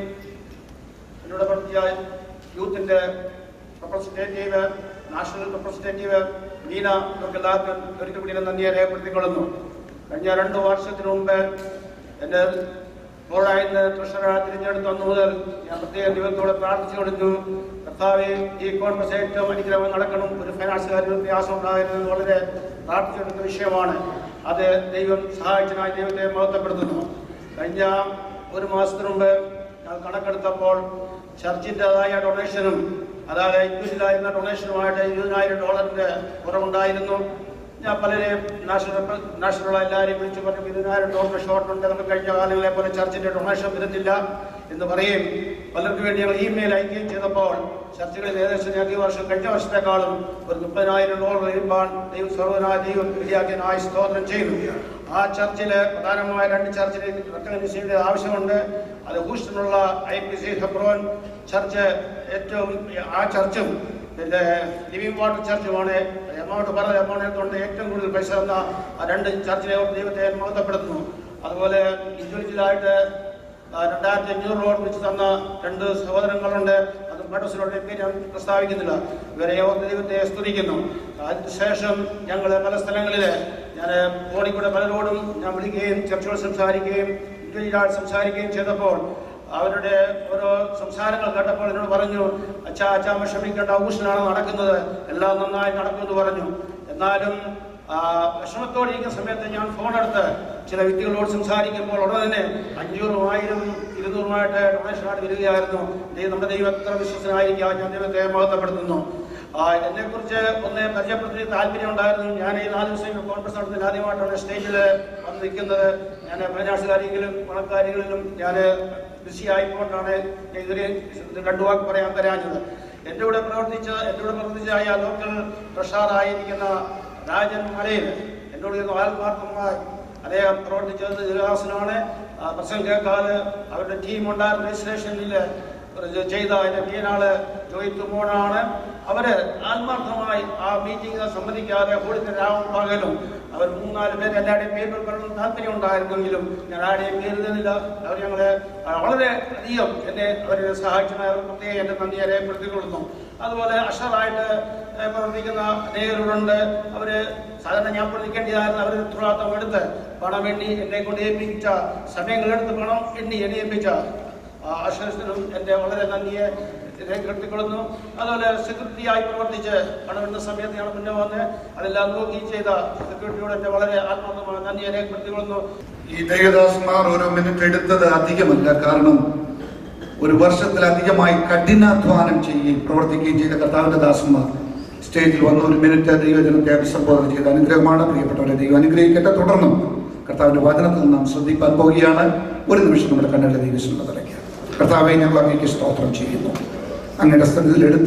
എന്നോട് പ്രവർത്തിച്ച യൂത്തിന്റെ റെപ്രസെന്റേറ്റീവ് നാഷണൽ റെപ്രസെന്റേറ്റീവ് മീന ഇവർക്ക് എല്ലാവർക്കും ഒരിക്കൽ കൂടി ഞാൻ നന്ദിയെ രേഖപ്പെടുത്തിക്കൊള്ളുന്നു കഴിഞ്ഞ രണ്ട് വർഷത്തിന് മുമ്പ് എൻ്റെ ബോർഡായിരുന്ന ട്രഷറർ തിരഞ്ഞെടുത്ത് വന്നു മുതൽ ഞാൻ പ്രത്യേക ദൈവത്തോടെ പ്രാർത്ഥിച്ചു കൊടുത്തു കർത്താവെ ഈ കോൺഗ്രസ് ഏറ്റവും അനുഗ്രഹം നടക്കണം ഒരു ഫൈനാൻസ് കാര്യത്തിൽ പ്രയാസം ഉണ്ടായിരുന്നത് വളരെ പ്രാർത്ഥിച്ചെടുത്ത വിഷയമാണ് അത് ദൈവം സഹായിച്ചനായി ദൈവത്തെ മഹത്വപ്പെടുത്തുന്നു കഴിഞ്ഞ ഒരു മാസത്തിന് മുമ്പ് ഞാൻ കണക്കെടുത്തപ്പോൾ ചർച്ചിൻ്റെതായ ഡൊണേഷനും അതായത് ഇൻഡിവിജ്വലായിരുന്ന ഡൊണേഷനുമായിട്ട് ഇരുപതിനായിരം ഡോളറിന്റെ കുറവുണ്ടായിരുന്നു ഞാൻ പലരെയും നാഷണൽ നാഷണൽ എല്ലാവരെയും വിളിച്ചു പറഞ്ഞു ഇരുപതിനായിരം ഡോളർ ഷോർട്ട് ഉണ്ട് നമുക്ക് കഴിഞ്ഞ കാലങ്ങളെ പോലെ ചർച്ചിന്റെ ഡൊണേഷൻ വരുന്നില്ല എന്ന് പറയും പലർക്കും വേണ്ടി ഞങ്ങൾ ഇമെയിൽ അയക്കുകയും ചെയ്തപ്പോൾ ചർച്ചകളിൽ ഏകദേശം ഞങ്ങൾക്ക് ഈ വർഷം കഴിഞ്ഞ വർഷത്തെക്കാളും ഒരു മുപ്പതിനായിരം ഡോളർ വരുമ്പോൾ ദൈവം സർവനായ ദൈവം ഇടയാക്കിയതിനായി സ്തോത്രം ചെയ്തു ആ ചർച്ചില് പ്രധാനമായ രണ്ട് ചർച്ചിൽ റെക്കഗ്നൈസേഷന്റെ ആവശ്യമുണ്ട് അത് ഹൂസ്റ്റണിലുള്ള I P C Hebron church ഏറ്റവും ആ ചർച്ചും പിന്നെ ലിവിംഗ് വാട്ടർ ചർച്ചുമാണ് എമൗണ്ട് പറഞ്ഞ എമൗണ്ട് കൊണ്ട് ഏറ്റവും കൂടുതൽ പൈസ തന്ന ആ രണ്ട് ചർച്ചിലെ ദൈവത്തെ മഹത്വപ്പെടുത്തുന്നു അതുപോലെ ഇൻഡിവിജ്വലായിട്ട് രണ്ടായിരത്തി അഞ്ഞൂറ് രൂപ വെച്ച് തന്ന രണ്ട് സഹോദരങ്ങളുണ്ട് അത് മഠസിനോട് പേര് ഞാൻ പ്രസ്താവിക്കുന്നില്ല ഇവരെ ഓർത്ത് ദൈവത്തെ സ്തുതിക്കുന്നു അതിനുശേഷം ഞങ്ങൾ പല സ്ഥലങ്ങളിൽ ഞാൻ ഫോണിൽ കൂടെ പലരോടും ഞാൻ വിളിക്കുകയും ചർച്ചകൾ സംസാരിക്കുകയും ഇൻഡിവിജ്വലായിട്ട് സംസാരിക്കുകയും ചെയ്തപ്പോൾ അവരുടെ ഓരോ സംസാരങ്ങൾ കേട്ടപ്പോൾ എന്നോട് പറഞ്ഞു അച്ഛാ അച്ഛാ വിഷമിക്കേണ്ട ഊഷനാണ് നടക്കുന്നത് എല്ലാം നന്നായി നടക്കുമെന്ന് പറഞ്ഞു എന്നാലും ആ, വിഷമത്തോടെ ഇരിക്കുന്ന സമയത്ത് ഞാൻ ഫോൺ എടുത്ത് ചില വ്യക്തികളോട് സംസാരിക്കുമ്പോൾ ഉടനെ തന്നെ അഞ്ഞൂറും ആയിരം ഇരുന്നൂറുമായിട്ട് ഡൊണേഷനായിട്ട് വരികയായിരുന്നു ദൈവം നമ്മുടെ ദൈവം എത്ര വിശ്വസനായിരിക്കാം ഞാൻ ദൈവത്തെ മഹത്വപ്പെടുത്തുന്നു എന്നെ കുറിച്ച് ഒന്ന് പരിചയപ്പെടുത്തി താല്പര്യം ഉണ്ടായിരുന്നു ഞാൻ ഈ നാല് ദിവസം കോൺഗ്രസ് നടത്തുന്ന ആദ്യമായിട്ടാണ് സ്റ്റേജിൽ വന്ന് നിൽക്കുന്നത് ഞാൻ ഫൈനാൻസ് കാര്യങ്ങളിലും പണക്കാര്യങ്ങളിലും ഞാൻ ബിസി ആയിക്കൊണ്ടാണ് ഞാൻ ഇതുവരെ ഇത് രണ്ടു വാക്ക് പറയാൻ വരാഞ്ഞത് എൻ്റെ കൂടെ പ്രവർത്തിച്ച എൻ്റെ കൂടെ പ്രവർത്തിച്ചായ ലോക്കൽ ട്രഷറായിരിക്കുന്ന രാജൻ മലയിൽ എന്നോട് ഇരുന്ന് ആത്മാർത്ഥമായി അദ്ദേഹം പ്രവർത്തിച്ചത് ദീർഘാസനാണ് പ്രസംഗം കേൾക്കാതെ അവരുടെ ടീം ഉണ്ടായിരുന്ന രജിസ്ട്രേഷനിൽ ചെയ്ത അതിന്റെ മീനാള് ജോയി തുമോണാണ് അവര് ആത്മാർത്ഥമായി ആ മീറ്റിംഗ് സംബന്ധിക്കാതെ കൂടുതൽ രാവും പകലും അവർ മൂന്നാല് പേര് എല്ലാവരുടെയും പേരുകൾ പറയണമെന്ന് താല്പര്യം ഉണ്ടായിരുന്നെങ്കിലും ഞാൻ ആരുടെയും പേരുന്നില്ല അവർ ഞങ്ങളെ വളരെ അധികം എന്നെ അവരെ സഹായിച്ചതിന് അവർ പ്രത്യേകം എന്റെ നന്ദിയെ രേഖപ്പെടുത്തിക്കൊള്ളുന്നു അതുപോലെ അഷറായിട്ട് ഏഹ്, പ്രവർത്തിക്കുന്ന അനേകരുണ്ട് അവര് സാധാരണ ഞാൻ പ്രവർത്തിക്കേണ്ടതായിരുന്നു അവർ ഉത്തരവാദിത്തം എടുത്ത് പണം എണ്ണി എന്നെ കൊണ്ട് ഏൽപ്പിച്ച സമയങ്ങളെടുത്ത് പണം എണ്ണി എന്നെ ഏൽപ്പിച്ച ആ അക്ഷരത്തിനും എൻ്റെ വളരെ നന്ദിയെ രേഖപ്പെടുത്തിക്കൊള്ളുന്നു അതുപോലെ സെക്യൂരിറ്റിയായി പ്രവർത്തിച്ച് പണമെന്ന സമയത്ത് ഞാൻ മുന്നേ വന്ന് അതെല്ലാം നോക്കി ചെയ്ത സെക്യൂരിറ്റിയോട് എൻ്റെ വളരെ ആത്മാർത്ഥമായ നന്ദിയെ രേഖപ്പെടുത്തിക്കൊള്ളുന്നു ഈ ദേവദാസന്മാർ ഓരോ മിനിറ്റ് എടുത്തത് അധികമല്ല കാരണം ഒരു വർഷത്തിലധികമായി കഠിനാധ്വാനം ചെയ്യുകയും പ്രവർത്തിക്കുകയും ചെയ്ത കർത്താവിന്റെ ദാസന്മാർ സ്റ്റേജിൽ വന്ന് ഒരു മിനിറ്റ് ദൈവജനത്തെ അഭിസംബോധന ചെയ്ത അനുഗ്രഹമാണ് പ്രിയപ്പെട്ടവരെ ദൈവം അനുഗ്രഹിക്കട്ടെ തുടർന്നും കർത്താവിന്റെ വചനത്തിൽ നാം ശ്രദ്ധിക്കാൻ പോവുകയാണ് ഒരു നിമിഷം നമ്മുടെ കണ്ണുകളെ ദൈവശ്രമ തലയ്ക്കുക കർത്താവെ ഞങ്ങൾ അങ്ങേക്ക് സ്തോത്രം ചെയ്യുന്നു അങ്ങയുടെ സ്ഥലത്തിൽ എടുത്ത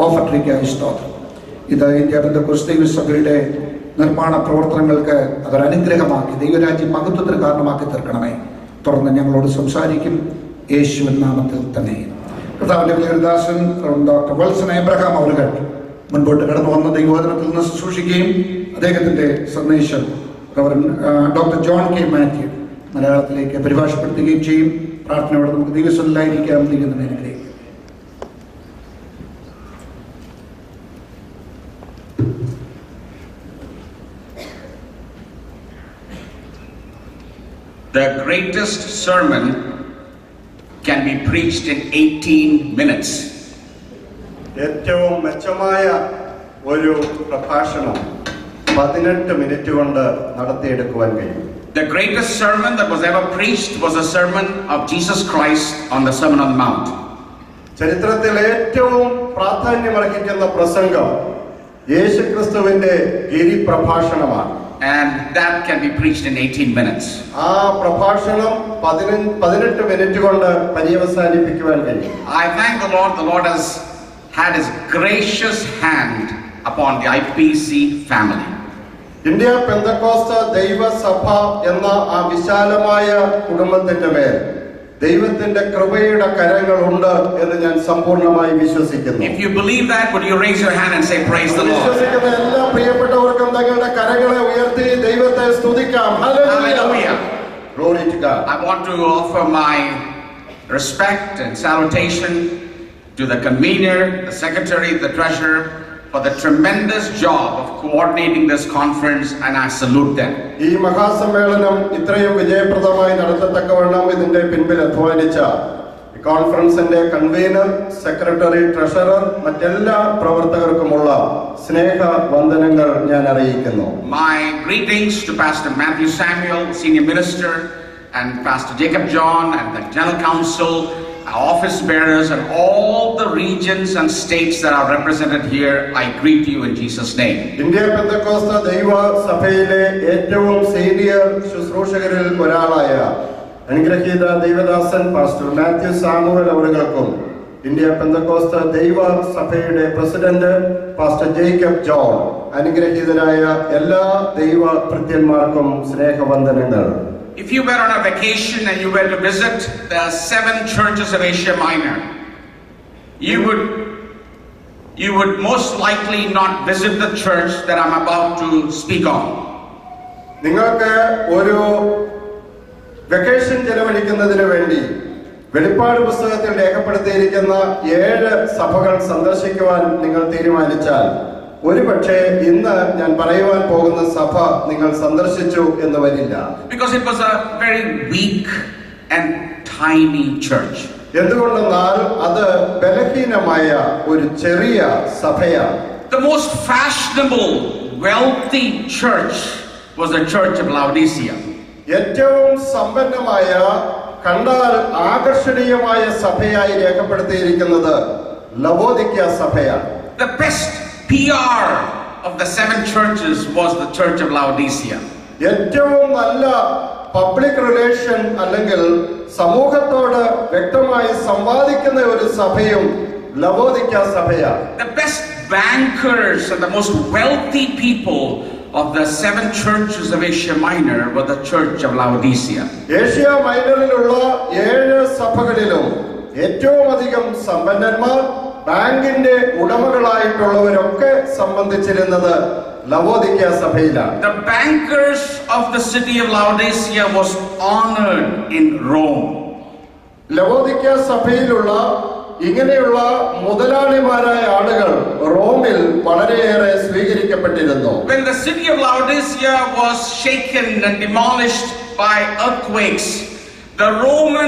ഓഫർ സ്തോത്രം ഇത് ഇന്ത്യ ബന്ധക്കുറിച്ച് ദൈവസഭയുടെ നിർമ്മാണ പ്രവർത്തനങ്ങൾക്ക് അതൊരു അനുഗ്രഹമാക്കി ദൈവരാജ്യം മഹത്വത്തിന് കാരണമാക്കി തീർക്കണമേ തുടർന്ന് ഞങ്ങളോട് സംസാരിക്കും യേശുവിൻ നാമത്തിൽ തന്നെ കർത്താവിന്റെ വിജയദാസൻ ഡോക്ടർ വത്സൻ എബ്രഹാം അവരുകൾ മുൻപോട്ട് കടന്നു വന്ന ദൈവോധനത്തിൽ നിന്ന് ശുശ്രൂഷിക്കുകയും അദ്ദേഹത്തിന്റെ സന്ദേശം reverend doctor John K Mathew മലയാളത്തിലേക്ക് പരിഭാഷപ്പെടുത്തുകയും ചെയ്യും പ്രാർത്ഥനയോടെ നമുക്ക് ദൈവസ്വല്ലായിരിക്കാം ദൈവം അനുഗ്രഹിക്കും The greatest sermon can be preached in 18 minutes. ഏറ്റവും മെച്ചമായ ഒരു പ്രഭാഷണം പതിനെട്ട് മിനിറ്റ് കൊണ്ട് നടത്തിയെടുക്കുവാൻ കഴിയും The greatest sermon that was ever preached was a sermon of Jesus Christ on the Sermon on the Mount. ചരിത്രത്തിൽ ഏറ്റവും പ്രാധാന്യമർഹിക്കുന്ന പ്രസംഗം യേശുക്രിസ്തുവിന്റെ ഗിരിപ്രഭാഷണമാണ് And that can be preached in 18 minutes. ആ പ്രഭാഷണം പതിനഞ്ച് പതിനെട്ട് മിനിറ്റ് കൊണ്ട് പര്യവസാനിപ്പിക്കുവാൻ കഴിയും I thank the Lord. The Lord has had his gracious hand upon the IPC family. India Pentecostal ദൈവസഭ എന്ന ആ വിശാലമായ കുടുംബത്തിന്റെ മേൽ ദൈവത്തിന്റെ കൃപയുടെ കരങ്ങളുണ്ട് എന്ന് ഞാൻ സമ്പൂർണ്ണമായി വിശ്വസിക്കുന്നു If you believe that, would you raise your hand and say, Praise the Lord? വിശ്വസിക്കുന്ന എല്ലാ പ്രിയപ്പെട്ടവർക്കും തങ്ങളുടെ കരങ്ങളെ ഉയർത്തി ദൈവത്തെ സ്തുതിക്കാം Hallelujah. Glory to God. I want to offer my respect and salutation to the convener, the secretary, the treasurer for the tremendous job of coordinating this conference, and I salute them. ഈ മഹാസമ്മേളനം ഇത്രയും വിജയപ്രദമായി നടത്തത്തക്കവണ്ണം ഇതിന്റെ പിൻപിൽ അധ്വാനിച്ച ഈ കോൺഫറൻസിന്റെ convener secretary treasurer മറ്റെല്ലാ പ്രവർത്തകർക്കുമുള്ള സ്നേഹ വന്ദനങ്ങൾ ഞാൻ അറിയിക്കുന്നു My greetings to Pastor Matthew Samuel, Senior Minister, and Pastor Jacob John, and the General Council, our office bearers, and all the regions and states that are represented here. I greet you in Jesus' name. India Pentecostal ദൈവ സഭയിലെ ഏറ്റവും senior ശുശ്രൂഷകരിൽ ഒരാളായ അനുഗ്രഹീത ദൈവദാസൻ pastor Mathew Samuel അവറുകൾക്കും India Pentecostal ദൈവ സഭയുടെ പ്രസിഡന്റ് പാസ്റ്റർ ജേക്കബ് ജോൺ അനുഗ്രഹീതരായ എല്ലാ ദൈവ ഭൃത്യന്മാർക്കും സ്നേഹവന്ദനങ്ങൾ If you were on a vacation and you were to visit the seven churches of Asia Minor, you would you would most likely not visit the church that I'm about to speak on. നിങ്ങൾക്ക് ഒരു vacation ചെലവഴിക്കുന്നതിന് വേണ്ടി വെളിപ്പാട് പുസ്തകത്തിൽ രേഖപ്പെടുത്തിയിരിക്കുന്ന ഏഴ് സഭകൾ സന്ദർശിക്കുവാൻ നിങ്ങൾ തീരുമാനിച്ചാൽ ഒരുപക്ഷെ ഇന്ന് ഞാൻ പറയുവാൻ പോകുന്ന സഭ നിങ്ങൾ സന്ദർശിച്ചു എന്ന് വരില്ല Because it was a very weak and tiny church. എന്തുകൊണ്ടെന്നാൽ അത് ബലഹീനമായ ഒരു ചെറിയ സഭയാണ് The most fashionable, wealthy church was the church of Laodicea. ഏറ്റവും സമ്പന്നമായ കണ്ടാൽ ആകർഷണീയമായ സഭയായി രേഖപ്പെടുത്തിയിരിക്കുന്നത് ലവോദിക്ക സഭയാണ് The best PR of the seven churches was the church of Laodicea. ഏറ്റവും നല്ല പബ്ലിക് റിലേഷൻ അല്ലെങ്കിൽ സമൂഹത്തോട് വ്യക്തമായി സംവാദിക്കുന്ന ഒരു സഭയും ലവോദിക്ക സഭയാണ് The best bankers and the most wealthy people of the seven churches of Asia Minor were the church of Laodicea. Asia മൈനറിലുള്ള ഏഴ് സഭകളിലും ഏറ്റവും അധികം സമ്പന്നന്മാർ ബാങ്കിന്റെ ഉടമകളായിട്ടുള്ളവരൊക്കെ സംബന്ധിച്ചിരുന്നത് ലവോദിക്ക സഭയിലാണ് The bankers of the city of Laodicea was honored in Rome. ലവോദിക്ക സഭയിലുള്ള ഇങ്ങനെയുള്ള മുതലാളിമാരായ ആളുകൾ റോമിൽ വളരെയേറെ സ്വീകരിക്കപ്പെട്ടിരുന്നു When the city of Laodicea was shaken and demolished by earthquakes, the Roman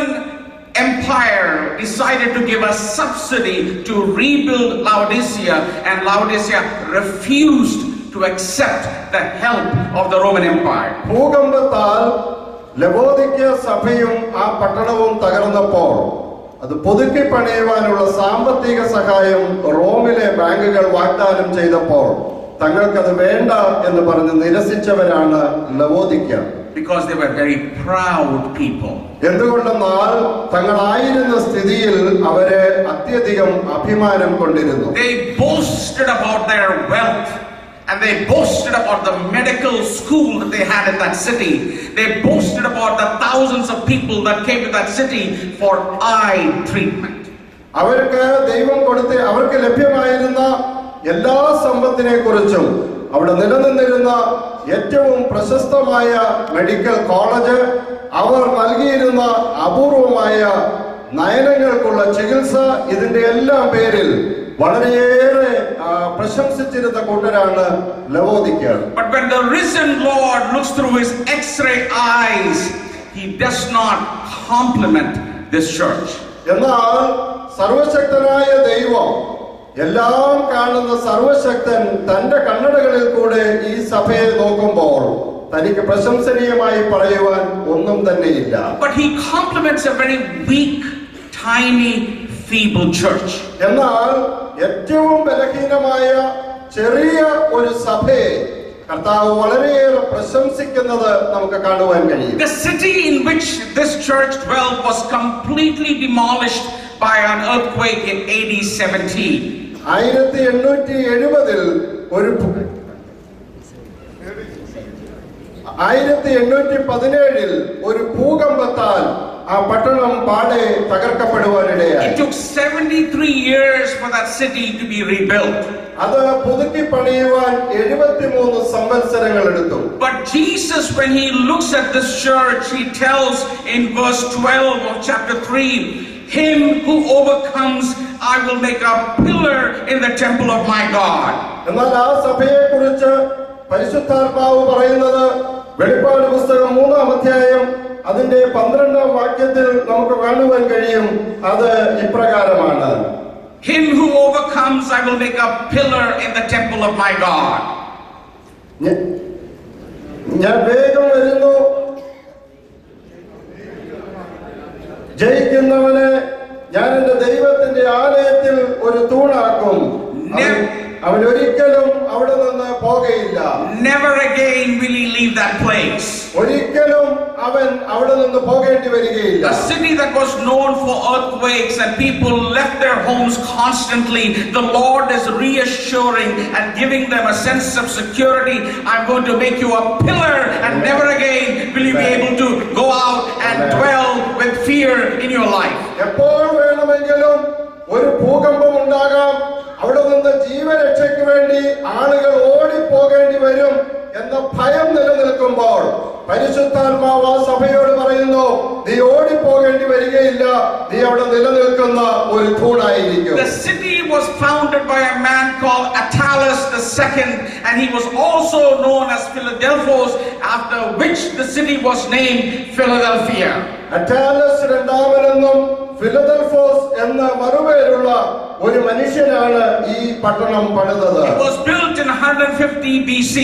Empire decided to give a subsidy to rebuild Laodicea, and Laodicea refused to accept the help of the Roman Empire. ഭൂകമ്പത്താൽ ലവോദിക്ക സഭയും ആ പട്ടണവും തകർന്നപ്പോൾ അത് പുതുക്കി പണിയുവാനുള്ള സാമ്പത്തിക സഹായം റോമിലെ ബാങ്കുകൾ വാഗ്ദാനം ചെയ്തപ്പോൾ തങ്ങൾക്കത് വേണ്ട എന്ന് പറഞ്ഞ് നിരസിച്ചവരാണ് ലവോദിക്ക Because they were very proud people. എന്തുകൊണ്ടെന്നാൽ തങ്ങളായിരുന്ന സ്ഥിതിയിൽ അവര് അത്യധികം അഭിമാനം കൊണ്ടിരുന്നു They boasted about their wealth and they boasted about the medical school that they had in that city. They boasted about the thousands of people that came to that city for eye treatment. അവർക്ക് ദൈവം കൊടുത്ത അവർക്ക് ലഭ്യമായിരുന്ന എല്ലാ സമ്പത്തിനെ കുറിച്ചും അവിടെ നിലനിന്നിരുന്ന ഏറ്റവും പ്രശസ്തമായ മെഡിക്കൽ കോളേജ് അവർ നൽകിയിരുന്ന അപൂർവമായ നയനങ്ങൾക്കുള്ള ചികിത്സ ഇതിന്റെ എല്ലാം പേരിൽ വളരെയേറെ ആ, പ്രശംസിച്ചിരുന്ന കൂട്ടരാണ് ലവോദിക്കാർ But when the risen Lord looks through his x ray eyes, he does not compliment this church. എന്നാൽ സർവശക്തനായ ദൈവം എല്ലാം കാണുന്ന സർവശക്തൻ തന്റെ കണ്ണടകളിൽ കൂടെ ഈ സഭയെ നോക്കുമ്പോൾ തനിക്ക് പ്രശംസനീയമായി പറയുവാൻ ഒന്നും തന്നെയില്ല But he compliments a very weak, tiny, feeble church. എന്നാൽ ഏറ്റവും ബലഹീനമായ ചെറിയ ഒരു സഭയെ കർത്താവ് വളരെയേറെ പ്രശംസിക്കുന്നത് നമുക്ക് കാണുവാൻ കഴിയും The city in which this church dwelt was completely demolished by an earthquake in AD 17. ആയിരത്തി എണ്ണൂറ്റി എഴുപതിൽ ഒരു ഭൂ- ആയിരത്തി എണ്ണൂറ്റി പതിനേഴിൽ ഒരു ഭൂകമ്പത്താൽ ആ പട്ടണം പാടെ തകർക്കപ്പെടുവാനിടയായി It took 73 years for that city to be rebuilt. അത് പുതുക്കി പണിയുവാൻ എഴുപത്തിമൂന്ന് സംവത്സരങ്ങൾ എടുത്തു But Jesus, when he looks at this church, he tells in verse 12 of chapter 3 Him who overcomes, I will make a pillar in the temple of my God. എന്നാൽ ആ സഭയെ കുറിച്ച് പരിശുദ്ധാത്മാവ് പറയുന്നത് വെളിപ്പാട് പുസ്തകം മൂന്നാം അധ്യായം അതിന്റെ പന്ത്രണ്ടാം വാക്യത്തിൽ നമുക്ക് കാണുവാൻ കഴിയും അത് ഇപ്രകാരമാണ് Him who overcomes, I will make a pillar in the temple of my God. ഞ- ഞാൻ വേഗം വരുന്നു ജയിക്കുന്നവനെ ഞാൻ എന്റെ ദൈവത്തിന്റെ ആലയത്തിൽ ഒരു തൂണാക്കും അവൻ- അവൻ ഒരിക്കലും അവിടെ നിന്ന് പോകയില്ല Never again will he leave that place. ഒരിക്കലും അവൻ അവിടെ നിന്ന് പോകേണ്ടി വരികയില്ല A city that was known for earthquakes and people left their homes constantly, the Lord is reassuring and giving them a sense of security. I'm going to make you a pillar, and never again will you be able to go out and dwell with fear in your life. എപ്പോൾ വേണമെങ്കിലും ഒരു ഭൂകമ്പം ഉണ്ടാകാം അവിടെ നിന്ന് ജീവരക്ഷയ്ക്ക് വേണ്ടി ആളുകൾ ഓടിപ്പോകേണ്ടി വരും എന്ന ഭയം നിലനിൽക്കുമ്പോൾ പരിശുദ്ധാത്മാവ് ആ സഭയോട് പറയുന്നു നീ ഓടിപ്പോകേണ്ടി വരികയില്ല നീ അവിടെ നിലനിൽക്കുന്ന ഒരു തൂണായിരിക്കും The city was founded by a man called Attalus II, and he was also known as Philadelphos, after which the city was named Philadelphia. അറ്റാലസ് രണ്ടാമനെന്നും ഫിലദൽഫോസ് എന്ന മറുപേരുള്ള ഒരു മനുഷ്യനാണ് ഈ പട്ടണം പണിതത് It was built in 150 BC.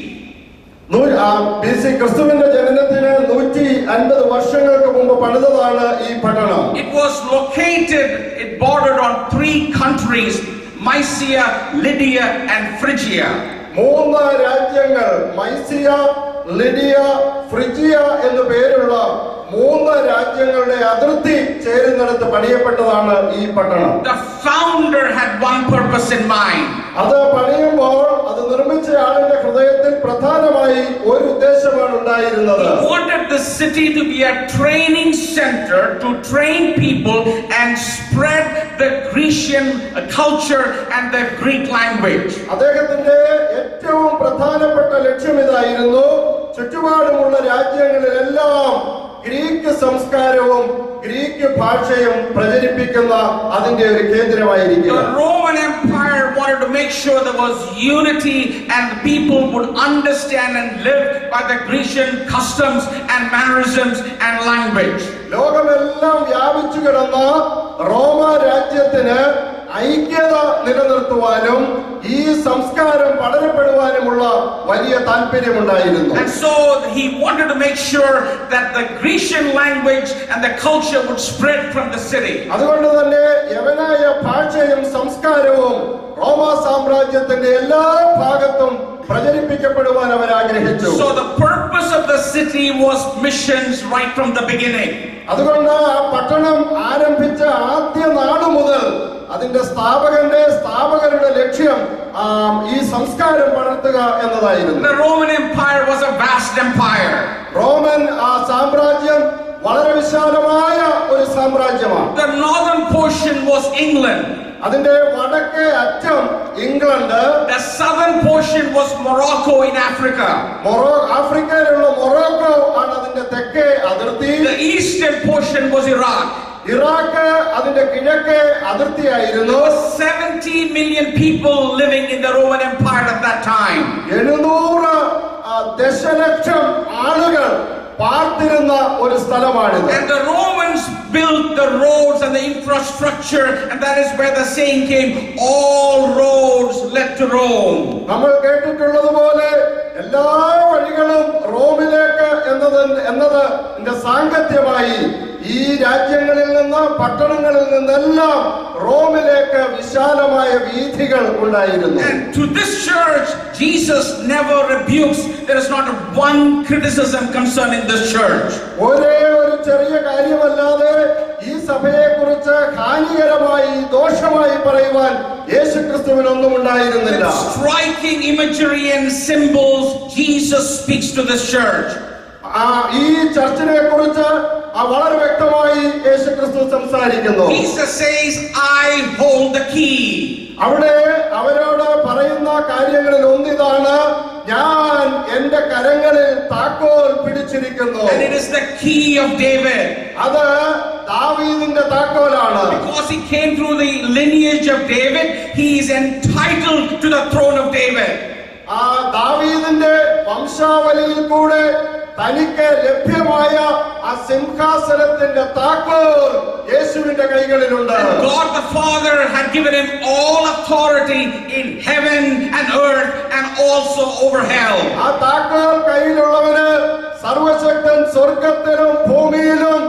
നൂ- ആ, ബി സി ക്രിസ്തുവിന്റെ ജനനത്തിന് നൂറ്റി അൻപത് വർഷങ്ങൾക്ക് മുമ്പ് പണിതതാണ് ഈ പട്ടണം It was located, it bordered on three countries Mysia, Lydia, and Phrygia. മൂന്ന് രാജ്യങ്ങൾ മൈസിയ ലിഡിയ ഫ്രിജിയ എന്നു പേരുള്ള മൂന്ന് രാജ്യങ്ങളുടെ അതിർത്തി ചേരുന്നിടത്ത് പണിയപ്പെട്ടതാണ് ഈ പട്ടണം The founder had one purpose in mind. അത് പണിയുമ്പോൾ അത് നിർമ്മിച്ച ആളിന്റെ ഹൃദയത്തിൽ പ്രധാനമായി ഒരു ഉദ്ദേശമാണ് ഉണ്ടായിരുന്നത് He wanted the city to be a training center to train people and spread the Grecian uh, culture and the Greek language. അദ്ദേഹത്തിന്റെ ഏറ്റവും പ്രധാനപ്പെട്ട ലക്ഷ്യം ഇതായിരുന്നു ചുറ്റുപാടുമുള്ള രാജ്യങ്ങളിലെല്ലാം ഗ്രീക്ക് സംസ്കാരവും ഗ്രീക്ക് ഭാഷയും പ്രചരിപ്പിക്കുന്ന അതിന്റെ ഒരു കേന്ദ്രമായിരിക്കുക The Roman Empire wanted to make sure there was unity and people would understand and live by the Grecian customs and mannerisms and language. ലോകമെല്ലാം വ്യാപിച്ചു കിടന്ന റോമ രാജ്യത്തിന് ഐക്യത നിലനിർത്തുവാനും ഈ സംസ്കാരം പഠനപ്പെടുവാനുമുള്ള വലിയ താല്പര്യമുണ്ടായിരുന്നു And so he wanted to make sure that the Grecian language and the culture would spread from the city. അതുകൊണ്ട് തന്നെ യവനായ ഭാഷയും സംസ്കാരവും റോമ സാമ്രാജ്യത്തിന്റെ എല്ലാ ഭാഗത്തും പ്രചരിപ്പിക്കപ്പെടുവാൻ അവർ ആഗ്രഹിച്ചു So the purpose of the city was missions right from the beginning. അതുകൊണ്ട് ആ പട്ടണം ആരംഭിച്ച ആദ്യ നാട് മുതൽ അതിന്റെ സ്ഥാപകന്റെ സ്ഥാപകരുടെ ലക്ഷ്യം ആ, ഈ സംസ്കാരം പടർത്തുക എന്നതായിരുന്നു The Roman Empire was a vast empire. Roman ആ സാമ്രാജ്യം വളരെ വിശാലമായ ഒരു സാമ്രാജ്യമാണ് The northern portion was England. അതിന്റെ വടക്കേ അറ്റം England The southern portion was Morocco in Africa. മൊറോ ആഫ്രിക്കയിലുള്ള മൊറോക്കോ ആണ് അതിന്റെ തെക്കേ അതിർത്തി The eastern portion was Iraq. Iraq അതിന്റെ കിഴക്കേ അതിർത്തിയായിരുന്നു There were 70 million people living in the Roman Empire at that time. എഴുന്നൂറ് ആ, ദശലക്ഷം ആളുകൾ പാർത്തിരുന്ന ഒരു സ്ഥലമാണിത് And the Romans built the roads and the infrastructure, and that is where the saying came all roads led to Rome. നമ്മൾ കേട്ടിട്ടുള്ളതുപോലെ എല്ലാ വഴികളും റോമിലേക്ക് എന്നത് എന്നത് എന്റെ സാങ്കത്യമായി ഈ രാജ്യങ്ങളിൽ നിന്ന് പട്ടണങ്ങളിൽ നിന്നെല്ലാം റോമിലേക്ക് വിശാലമായ വീഥികൾ ഉണ്ടായിരുന്നു And to this church, Jesus never rebukes. There is not one criticism concerning this church. ഒരേ ഒരു ചെറിയ കാര്യമല്ലാതെ ഈ സഭയെ കുറിച്ച് ഹാനികരമായി ദോഷമായി പറയുവാൻ യേശു ക്രിസ്തുവിനൊന്നും ഉണ്ടായിരുന്നില്ല With striking imagery and symbols, Jesus speaks to this church. ആ, ഈ ചർച്ചിനെ കുറിച്ച് ആ വളരെ വ്യക്തമായി യേശു ക്രിസ്തു സംസാരിക്കുന്നു Jesus says, I hold the key. അവിടെ അവരോട് പറയുന്ന കാര്യങ്ങളിൽ ഒന്നിതാണ് ഞാൻ എന്റെ കരങ്ങളിൽ താക്കോൽ പിടിച്ചിരിക്കുന്നു And it is the key of David. അത് ദാവീദിന്റെ താക്കോലാണ് Because he came through the lineage of David, he is entitled to the throne of David. ആ ദാവീദിന്റെ വംശാവലിയിൽ കൂടെ തനിക്ക് ലഭ്യമായ ആ സിംഹാസനത്തിന്റെ താക്കോൽ യേശുവിന്റെ കൈകളിലുണ്ട് And God the Father had given him all authority in heaven and earth and also over hell. ആ താക്കോൽ കയ്യിലുള്ളവന് സർവശക്തൻ സ്വർഗത്തിലും ഭൂമിയിലും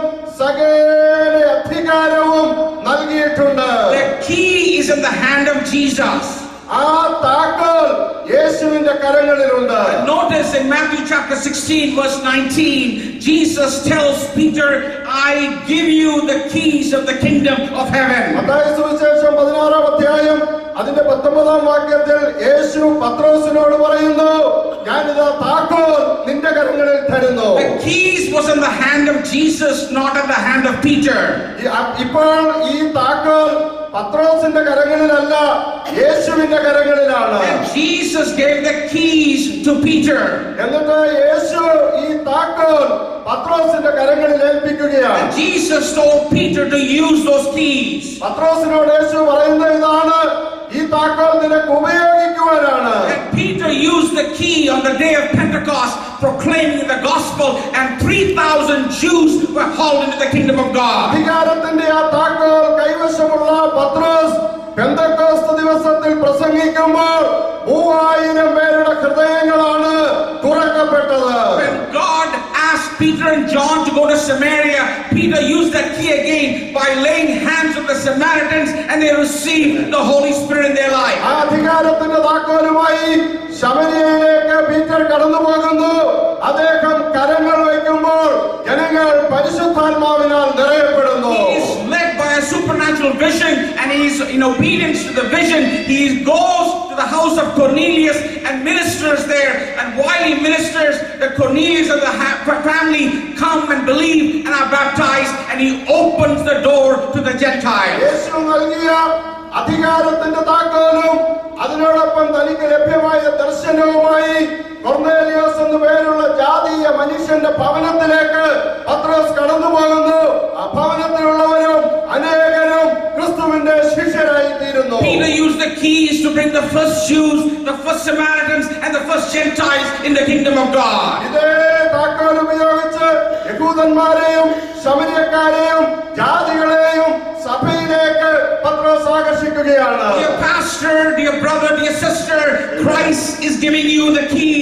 സകല അധികാരവും നൽകിയിട്ടുണ്ട് The key is in the hand of Jesus. ആ താക്കോൽ യേശുവിന്റെ കരങ്ങളിലുണ്ട് Notice in Matthew chapter 16, verse 19, Jesus tells Peter, I give you the keys of the kingdom of heaven. Mathai സുവിശേഷം പതിനാറാം അധ്യായം അതിന്റെ പത്തൊമ്പതാം വാക്യത്തിൽ യേശു പത്രോസിനോട് പറയുന്നു ഞാനിതാ താക്കോൽ നിന്റെ കരങ്ങളിൽ തരുന്നു The keys was in the hand of Jesus, not in the hand of Peter. ഈ- അ- ഇപ്പോൾ ഈ താക്കോൽ പത്രോസിന്റെ കരങ്ങളിലല്ല യേശുവിന്റെ കരങ്ങളിലാണ് And Jesus gave the keys to Peter. എന്നിട്ട് യേശു ഈ താക്കോൽ പത്രോസിന്റെ കരങ്ങളിൽ ഏൽപ്പിക്കുകയാണ് And Jesus told Peter to use those keys. പത്രോസിനോട് യേശു പറയുന്നത് ഇതാണ് ഈ താക്കോൽ നിനക്ക് ഉപയോഗിക്കുവാനാണ് And Peter used the key on the day of Pentecost, proclaiming the gospel, and 3,000 Jews were hauled into the kingdom of God. അധികാരത്തിന്റെ ആ താക്കോൽ കൈവശമുള്ള പത്രോസ് പെന്തക്കോസ്ത് ദിവസത്തിൽ പ്രസംഗിക്കുമ്പോൾ മൂവായിരം പേരുടെ ഹൃദയങ്ങളാണ് തുറക്കപ്പെട്ടത് When God asked Peter and John to go to Samaria, Peter used that key again by laying hands on the Samaritans and they received the Holy Spirit in their life. ആ അധികാരത്തിന്റെ താക്കോലുമായി ശമരിയയിലേക്ക് പീറ്റർ കടന്നു പോകുന്നു അദ്ദേഹം കരങ്ങൾ വയ്ക്കുമ്പോൾ ജനങ്ങൾ പരിശുദ്ധാത്മാവിനാൽ നിറയപ്പെടുന്നു He is led by a supernatural vision and he is in obedience to the vision. He goes to the house of Cornelius and ministers there. And while he ministers, the Cornelius of the ha- family come and believe and are baptized. And he opens the door to the Gentiles. യേശു നൽകിയ അധികാരത്തിന്റെ താക്കോലും അതിനോടൊപ്പം തനിക്ക് ലഭ്യമായ ദർശനവുമായി കൊർന്നേലിയോസ് എന്ന് പേരുള്ള ജാതീയ മനുഷ്യന്റെ ഭവനത്തിലേക്ക് പത്രോസ് കടന്നു പോകുന്നു ആ ഭവനത്തിലുള്ളവരും അനേകരും ക്രിസ്തുവിന്റെ ശിഷ്യരായി തീരുന്നു Peter used the keys to bring the first Jews, the first Samaritans, and the first Gentiles in the kingdom of God. ഇതേ താക്കോൽ ഉപയോഗിച്ച് യഹൂദന്മാരെയും ശമരിയക്കാരെയും ജാതികളെയും സഭയിലേക്ക് പത്രോസ് ആകർഷിക്കുകയാണ് Dear pastor, dear brother, dear sister, Christ is giving you the key.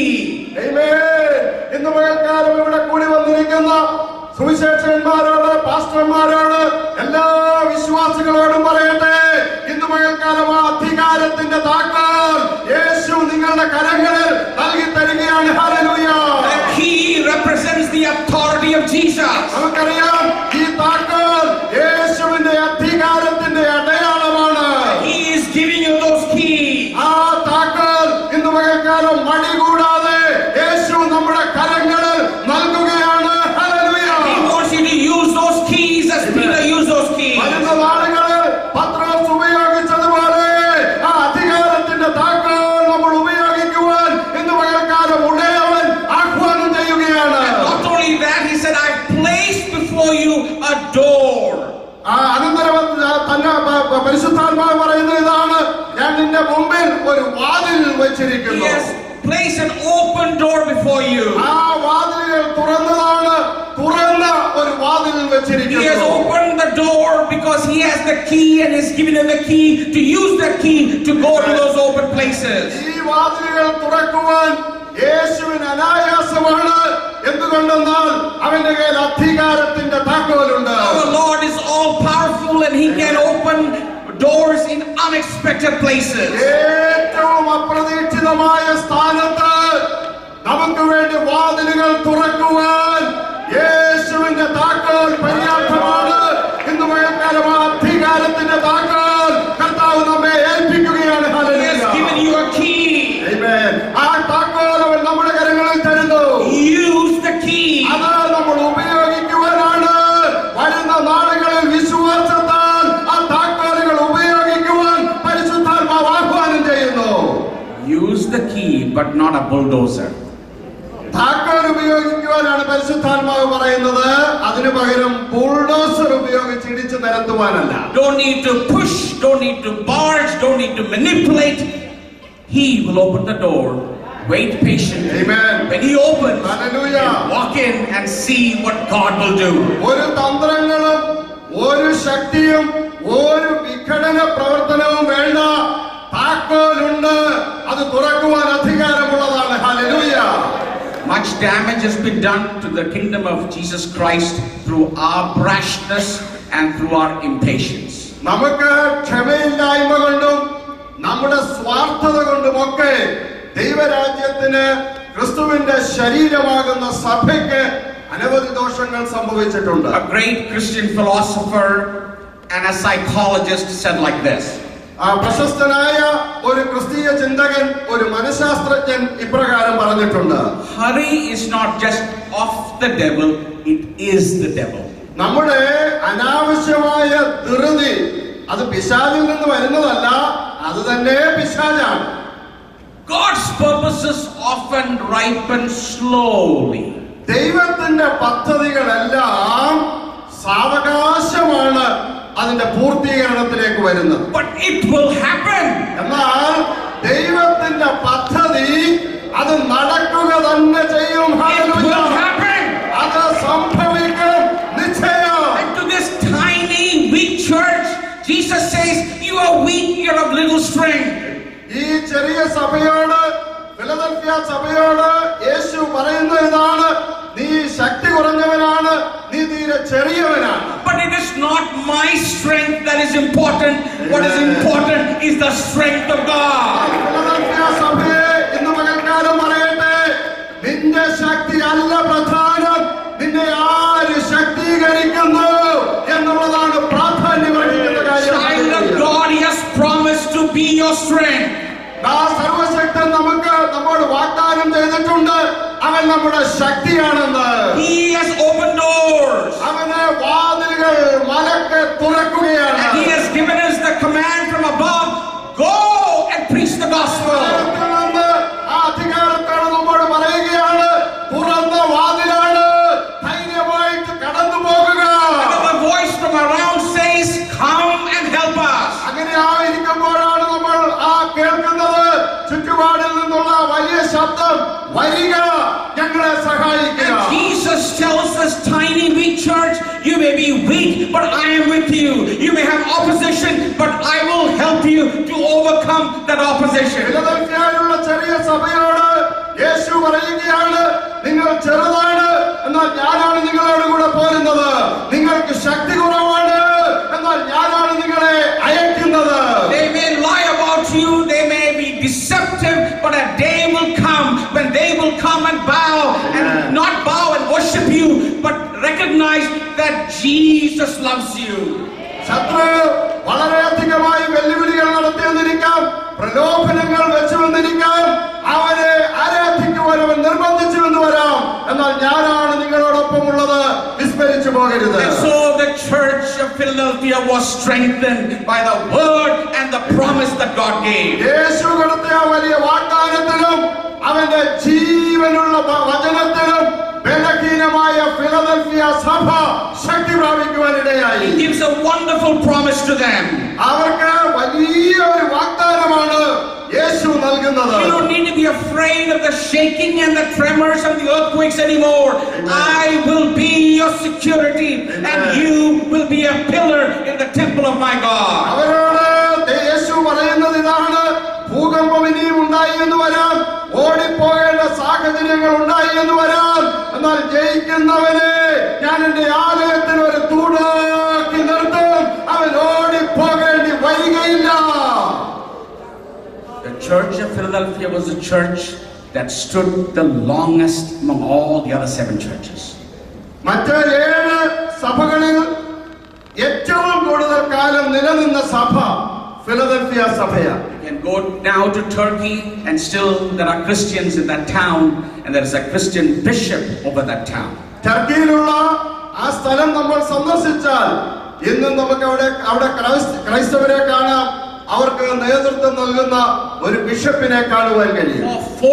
Amen. ഇന്ന് പകൽക്കാലം ഇവിടെ കൂടി വന്നിരിക്കുന്ന സുവിശേഷന്മാരോട് പാസ്റ്റർമാരോട് എല്ലാ വിശ്വാസികളോടും പറയട്ടെ ഇന്ന് പകൽക്കാലം ആ അധികാരത്തിന്റെ താക്കോൽ യേശു നിങ്ങളുടെ കരങ്ങളിൽ നൽകി തരികയാണ് hallelujah The key represents the authority of Jesus. നമുക്കറിയാം ഈ താക്കോൽ യേശുവിന്റെ അധികാരത്തിന്റെ അടയാളമാണ് He is giving you those keys. ആ താക്കോൽ ഇന്ന് പകൽക്കാലം മടി കൂടാതെ യേശു നമ്മുടെ കരങ്ങളിൽ നൽകുകയാണ് hallelujah He wants you to use those keys as Peter used those keys. വരുന്ന നാളുകളിൽ പത്രോസ് ഉപയോഗിച്ചതുപോലെ ആ അധികാരത്തിന്റെ താക്കോൽ നമ്മൾ ഉപയോഗിക്കുവാൻ ഇന്ന് പകൽക്കാലം ഉടയവൻ ആഹ്വാനം ചെയ്യുകയാണ് Not only that, he said, I placed before you a door. ആ അനന്തരം ആ തന്നെ പ- പ- പരിശുദ്ധാത്മാവ് പറയുന്നത് ഇതാണ് ഞാൻ നിന്റെ മുമ്പിൽ ഒരു വാതിൽ He വെച്ചിരിക്കുന്നു has placed an open door before you. ആ വാതിലുകൾ തുറന്നതാണ് തുറന്ന ഒരു വാതിൽ He has വെച്ചിരിക്കുന്നു opened the door because he has the key and has given you the key to use that key to go to those open places. ഈ വാതിലുകൾ തുറക്കുവാൻ യേശുവിന് അനായാസമാണ് എന്തുകൊണ്ടെന്നാൽ അവന്റെ കയ്യിൽ അധികാരത്തിന്റെ താക്കോലുണ്ട് Our Lord is all powerful and He can open doors in unexpected places. ഏറ്റവും അപ്രതീക്ഷിതമായ സ്ഥാനത്ത് നമുക്ക് വേണ്ടി വാതിലുകൾ തുറക്കുവാൻ യേശുവിന്റെ താക്കോൽ പര്യാപ്തമാണ് ഇന്ന് പകൽക്കാലം ആ അധികാരത്തിന്റെ താക്കോൽ കർത്താവ് നമ്മെ ഏൽപ്പിക്കുകയാണ് He has given you a key. Amen. ആ താക്കോൽ അവൻ നമ്മുടെ കരങ്ങളിൽ തരുന്നു Use the key. അത് നമ്മൾ ഉപയോഗിക്കുവാനാണ് വരുന്ന നാളുകളിൽ വിശ്വാസത്താൽ ആ താക്കോലുകൾ ഉപയോഗിക്കുവാൻ പരിശുദ്ധാത്മാവ് ആഹ്വാനം ചെയ്യുന്നു Use the key, but not a bulldozer. താക്കോൽ ഉപയോഗിക്കുവാനാണ് പരിശുദ്ധാത്മാവ് പറയുന്നത് അതിനു പകരം ബുൾഡോസർ ഉപയോഗിച്ച് ഇടിച്ചു നിരത്തുവാനല്ല Don't need to push, don't need to barge, don't need to manipulate. He will open the door. Wait patiently. Amen. When He opens, Hallelujah. walk in and see what God will do. ഒരു തന്ത്രങ്ങളും ഒരു ശക്തിയും ഒരു വിഘടന പ്രവർത്തനവും വേണ്ട താക്കോലുണ്ട് അത് തുറക്കുവാൻ അധികാരമുള്ളതാണ് hallelujah Much damage has been done to the kingdom of Jesus Christ through our brashness and through our impatience. നമുക്ക് ക്ഷമയില്ലായ്മ കൊണ്ടും നമ്മുടെ സ്വാർത്ഥത കൊണ്ടുമൊക്കെ ദൈവരാജ്യത്തിന് ക്രിസ്തുവിന്റെ ശരീരമാകുന്ന സഭയ്ക്ക് അനവധി ദോഷങ്ങൾ സംഭവിച്ചിട്ടുണ്ട് A great Christian philosopher and a psychologist said like this ആ പ്രശസ്തനായ ഒരു ക്രിസ്തീയ ചിന്തകൻ ഒരു മനഃശാസ്ത്രജ്ഞൻ ഇപ്രകാരം പറഞ്ഞിട്ടുണ്ട് Hurry is not just of the devil, it is the devil. നമ്മുടെ അനാവശ്യമായ ധൃതി അത് പിശാചിൽ നിന്ന് വരുന്നതല്ല അത് തന്നെ പിശാചാണ് God's purposes often ripen slowly. ദൈവത്തിന്റെ പദ്ധതികളെല്ലാം സാവകാശമാണ് അതിന്റെ പൂർത്തീകരണത്തിലേക്ക് വരുന്നത് But it will happen. എന്നാൽ ദൈവത്തിന്റെ പദ്ധതി അത് നടക്കുക തന്നെ ചെയ്യും It ഹല്ലേലൂയ. will happen. അത് സംഭവിക്കും നിശ്ചയം And to this tiny, weak church, Jesus says, You are weak, you're of little strength. ഈ ചെറിയ സഭയോട് ഫിലദൽഫിയ സഭയോട് യേശു പറയുന്ന ഇതാണ് നീ ശക്തി കുറഞ്ഞവനാണ് നീ തീരെ ചെറിയവനാണ് But it is not my strength that is important. What is important is the strength of God. Philadelphia സഭയെ ഇന്ന് പകൽക്കാലം പറയട്ടെ നിന്റെ ശക്തി അല്ല പ്രധാനം നിന്നെ ആര് ശക്തീകരിക്കുന്നു എന്നുള്ളതാണ് പ്രാധാന്യമർഹിക്കുന്ന Child of കാര്യം God, He has promised to be your strength. ആ സർവശക്തൻ നമുക്ക് നമ്മോട് വാഗ്ദാനം ചെയ്തിട്ടുണ്ട് അവൻ നമ്മുടെ ശക്തിയാണെന്ന് He has opened doors. അവന് വാതിലുകൾ മലക്ക് തുറക്കുകയാണ് And He has given us the command from above go and preach the gospel. ദൈവത്തിൽ നിന്ന് ആ അധികാരത്തോട് നമ്മോട് പറയുകയാണ് തുറന്ന വാതിലാണ് ധൈര്യമായിട്ട് കടന്നു പോകുക Another voice from around says, Come and help us. അങ്ങനെ ആയിരിക്കുമ്പോഴാണ് നമ്മൾ ആ കേൾക്കുന്നത് ചുറ്റുപാടിൽ നിന്നുള്ള വലിയ ശബ്ദം വരിക ഞങ്ങളെ സഹായിക്കുക And Jesus tells us, tiny, weak church, you may be weak, but I am with you. You may have opposition, but I will help you to overcome that opposition. ഫിലദൽഫിയയിലുള്ള ചെറിയ സഭയോട് യേശു പറയുകയാണ് നിങ്ങൾ ചെറുതാണ് എന്നാൽ ഞാനാണ് നിങ്ങളോട് കൂടെ പോരുന്നത് നിങ്ങൾക്ക് ശക്തി കുറവാണ് എന്നാൽ ഞാനാണ് നിങ്ങളെ അയക്കുന്നത് They may lie about you, they may be deceptive, but a day will come when they will come and bow and not bow and worship you, but recognize that Jesus loves you. ശത്രു വളരെയധികമായി വെല്ലുവിളികൾ നടത്തിയെന്നിരിക്കാം പ്രലോഭനങ്ങൾ വെച്ചു വന്നിരിക്കാം അവനെ ആരാധിക്കുവാൻ അവൻ നിർബന്ധിച്ചു എന്ന് വരാം എന്നാൽ ഞാനാണ് നിങ്ങളോടൊപ്പമുള്ളത് വിസ്മരിച്ചു പോകരുത് And so the church of Philadelphia was strengthened by the word and the promise that God gave. യേശു കൊടുത്ത ആ വലിയ വാഗ്ദാനത്തിലും അവന്റെ ജീവനുള്ള വ- വചനത്തിലും ബലഹീനമായ ഫിലദൽഫിയ സഭ ശക്തി പ്രാപിക്കുവാനിടയായി He gives a wonderful promise to them. അവർക്ക് വലിയ ഒരു വാഗ്ദാനമാണ് യേശു നൽകുന്നത് You don't need to be afraid of the shaking and the tremors and the earthquakes anymore. I will be your security and you will be a pillar in the temple of my God. അവരോട് ദേ- യേശു പറയുന്നത് ഇതാണ് ഭൂകമ്പം ഇനിയും ഉണ്ടായി എന്ന് വരാം ഓടിപ്പോകേണ്ട സാഹചര്യം ചെയ്യുന്നവനെ ഞാൻ എന്റെ ആലയത്തിൽ ഒരു തൂണാക്കി നിർത്തും അവൻ ഓടിപ്പോകേണ്ടി വരികയില്ല The church of Philadelphia was the church that stood the longest among all the other seven churches. മറ്റ് ഏഴ് സഭകളിൽ ഏറ്റവും കൂടുതൽ കാലം നിലനിന്ന സഭ ഫിലദൽഫിയ സഭയാണ് You can go now to Turkey, and still there are Christians in that town, and there is a Christian bishop over that town. ടർക്കിയിലുള്ള ആ സ്ഥലം നമ്മൾ സന്ദർശിച്ചാൽ ഇന്നും നമുക്ക് അവിടെ അവിടെ ക്രൈസ്ത- ക്രൈസ്തവരെ കാണാം അവർക്ക് നേതൃത്വം നൽകുന്ന ഒരു ബിഷപ്പിനെ കാണുവാൻ കഴിയും For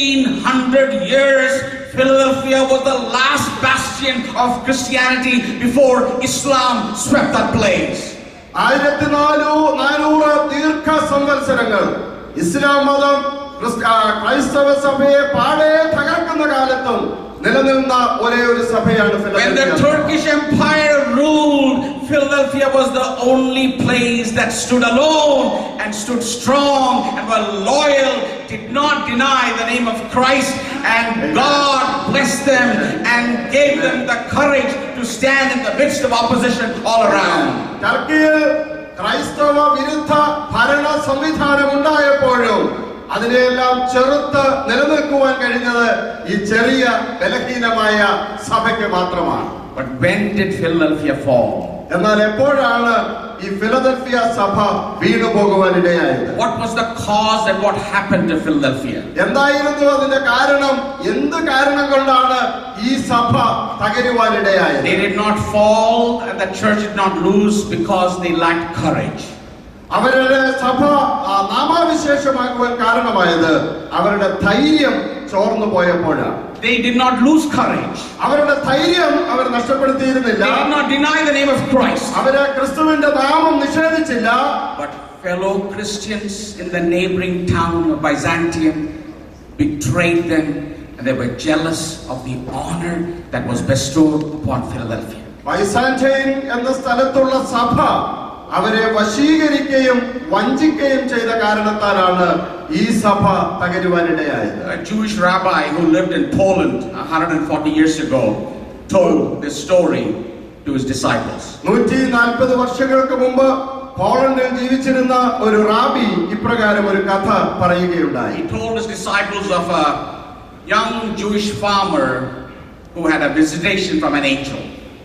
1400 years, Philadelphia was the last bastion of Christianity before Islam swept that place. ആയിരത്തി നാലു നാനൂറ് ദീർഘ സംവത്സരങ്ങൾ ഇസ്ലാം മതം ക്രിസ്ത- ആ, ക്രൈസ്തവ സഭയെ പാടെ തകർക്കുന്ന കാലത്തും നിലനിന്ന ഒരേ ഒരു സഭയാണ് When the ഫിലദൽഫിയ സഭ. Turkish Empire ruled, Philadelphia was the only place that stood alone and stood strong and were loyal, did not deny the name of Christ, and God blessed them and gave them the courage to stand in the midst of opposition all around. ടർക്കിയിൽ ക്രൈസ്തവ വിരുദ്ധ ഭരണ സംവിധാനം ഉണ്ടായപ്പോഴും അതിനെയെല്ലാം ചെറുത്ത് നിലനിൽക്കുവാൻ കഴിഞ്ഞത് ഈ ചെറിയ ബലഹീനമായ സഭയ്ക്ക് മാത്രമാണ് But when did Philadelphia fall? എന്നാൽ എപ്പോഴാണ് ഈ ഫിലദൽഫിയ സഭ വീണു പോകുവാൻ ഇടയായത് What was the cause and what happened to Philadelphia? എന്തായിരുന്നു അതിന്റെ കാരണം എന്ത് കാരണം കൊണ്ടാണ് ഈ സഭ തകരുവാൻ ഇടയായത് They did not fall and the church did not lose because they lacked courage. അവരുടെ സഭ ആ, നാമാവിശേഷമാക്കുവാൻ കാരണമായത് അവരുടെ ധൈര്യം ചോർന്നു പോയപ്പോഴാണ് They did not lose courage. അവരുടെ ധൈര്യം അവർ നഷ്ടപ്പെടുത്തിയിരുന്നില്ല They did not deny the name of Christ. അവര് ക്രിസ്തുവിന്റെ നാമം നിഷേധിച്ചില്ല But fellow Christians in the neighboring town of Byzantium betrayed them and they were jealous of the honor that was bestowed upon Philadelphia. Byzantine എന്ന സ്ഥലത്തുള്ള സഭ അവരെ വശീകരിക്കുകയും വഞ്ചിക്കുകയും ചെയ്ത കാരണത്താലാണ് ഈ സഭ തകരുവാനിടയായത് A Jewish rabbi who lived in Poland 140 years ago told this story to his disciples. നൂറ്റി നാൽപ്പത് വർഷങ്ങൾക്ക് മുമ്പ് പോളണ്ടിൽ ജീവിച്ചിരുന്ന ഒരു റാബി ഇപ്രകാരം ഒരു കഥ പറയുകയുണ്ടായി He told his disciples of a young Jewish farmer who had a visitation from an angel.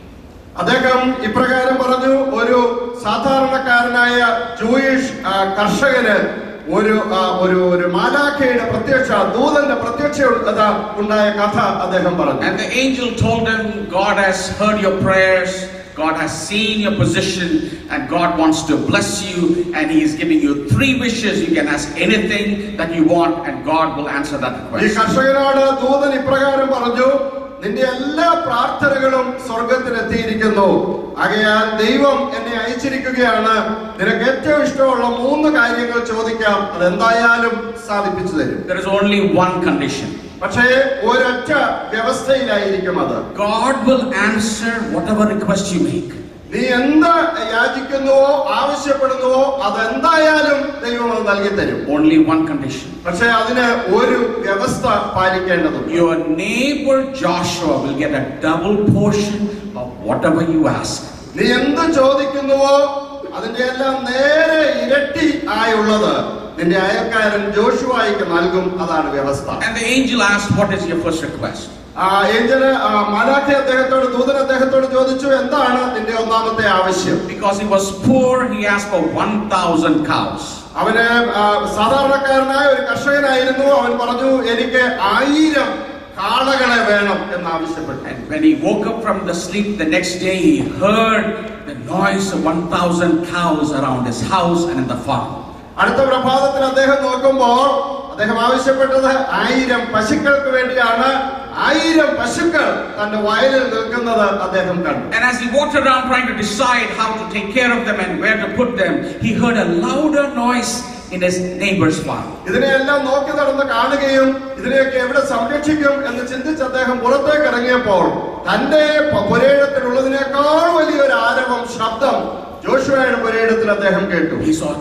അദ്ദേഹം ഇപ്രകാരം പറഞ്ഞു ഒരു സാധാരണക്കാരനായ ജൂയിഷ് ആ, കർഷകന് ഒരു ആ, ഒരു ഒരു മാലാഖയുടെ പ്രത്യക്ഷ ദൂതന്റെ പ്രത്യക്ഷ ഉണ്ടായ കഥ അദ്ദേഹം പറഞ്ഞു And the angel told him, God has heard your prayers, God has seen your position, and God wants to bless you, and He is giving you three wishes. You can ask anything that you want, and God will answer that ഈ request. കർഷകനോട് ദൂതൻ ഇപ്രകാരം പറഞ്ഞു നിന്റെ എല്ലാ പ്രാർത്ഥനകളും സ്വർഗത്തിലെത്തിയിരിക്കുന്നു ആകയാൽ ദൈവം എന്നെ അയച്ചിരിക്കുകയാണ് നിനക്ക് ഏറ്റവും ഇഷ്ടമുള്ള മൂന്ന് കാര്യങ്ങൾ ചോദിക്കാം അതെന്തായാലും സാധിപ്പിച്ചു തരും There is only one condition പക്ഷേ ഒരൊറ്റ വ്യവസ്ഥയിലായിരിക്കും അത് God will answer whatever request you make. നീ എന്ത് യാചിക്കുന്നുവോ ആവശ്യപ്പെടുന്നുവോ അതെന്തായാലും ദൈവം അത് നൽകി തരും Only one condition. പക്ഷേ അതിന് ഒരു വ്യവസ്ഥ പാലിക്കേണ്ടതുണ്ട് Your neighbor Joshua will get a double portion of whatever you ask. നീ എന്ത് ചോദിക്കുന്നുവോ അതിന്റെ എല്ലാം നേരെ ഇരട്ടി ആയുള്ളത് നിന്റെ അയൽക്കാരൻ ജോഷുവായിക്ക് നൽകും അതാണ് വ്യവസ്ഥ And the angel asked, What is your first request? ആ ഏഞ്ചല് മാലാഖി അദ്ദേഹത്തോട് ദൂതൻ അദ്ദേഹത്തോട് ചോദിച്ചു എന്താണ് നിന്റെ ഒന്നാമത്തെ ആവശ്യം Because he was poor, he asked for 1,000 cows. അവന് ആ, സാധാരണക്കാരനായ ഒരു കർഷകനായിരുന്നു അവൻ പറഞ്ഞു എനിക്ക് ആയിരം കാളകളെ വേണം എന്ന് ആവശ്യപ്പെട്ടു And when he woke up from the sleep the next day, he heard the noise of 1,000 cows around his house and in the farm. അടുത്ത പ്രഭാതത്തിൽ അദ്ദേഹം നോക്കുമ്പോൾ അദ്ദേഹം ആവശ്യപ്പെട്ടത് ആയിരം പശുക്കൾക്ക് വേണ്ടിയാണ് ആയിരം പശുക്കൾ തന്റെ വയലിൽ നിൽക്കുന്നത് അദ്ദേഹം കണ്ടു And as he walked around trying to decide how to take care of them and where to put them, he heard a louder noise in his neighbor's farm. ഇതിനെയെല്ലാം നോക്കി നടന്ന് കാണുകയും ഇതിനെയൊക്കെ എവിടെ സംരക്ഷിക്കും എന്ന് ചിന്തിച്ച് അദ്ദേഹം പുറത്തേക്ക് ഇറങ്ങിയപ്പോൾ തന്റെ പ- പുരയിടത്തിലുള്ളതിനേക്കാൾ വലിയൊരു ആരവം ശബ്ദം ജോഷുവയുടെ പുരയിടത്തിൽ അദ്ദേഹം കേട്ടു He saw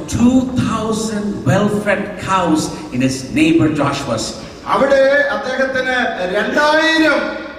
2,000 well-fed cows in his neighbor Joshua's. അവിടെ അദ്ദേഹത്തിന് രണ്ടായിരം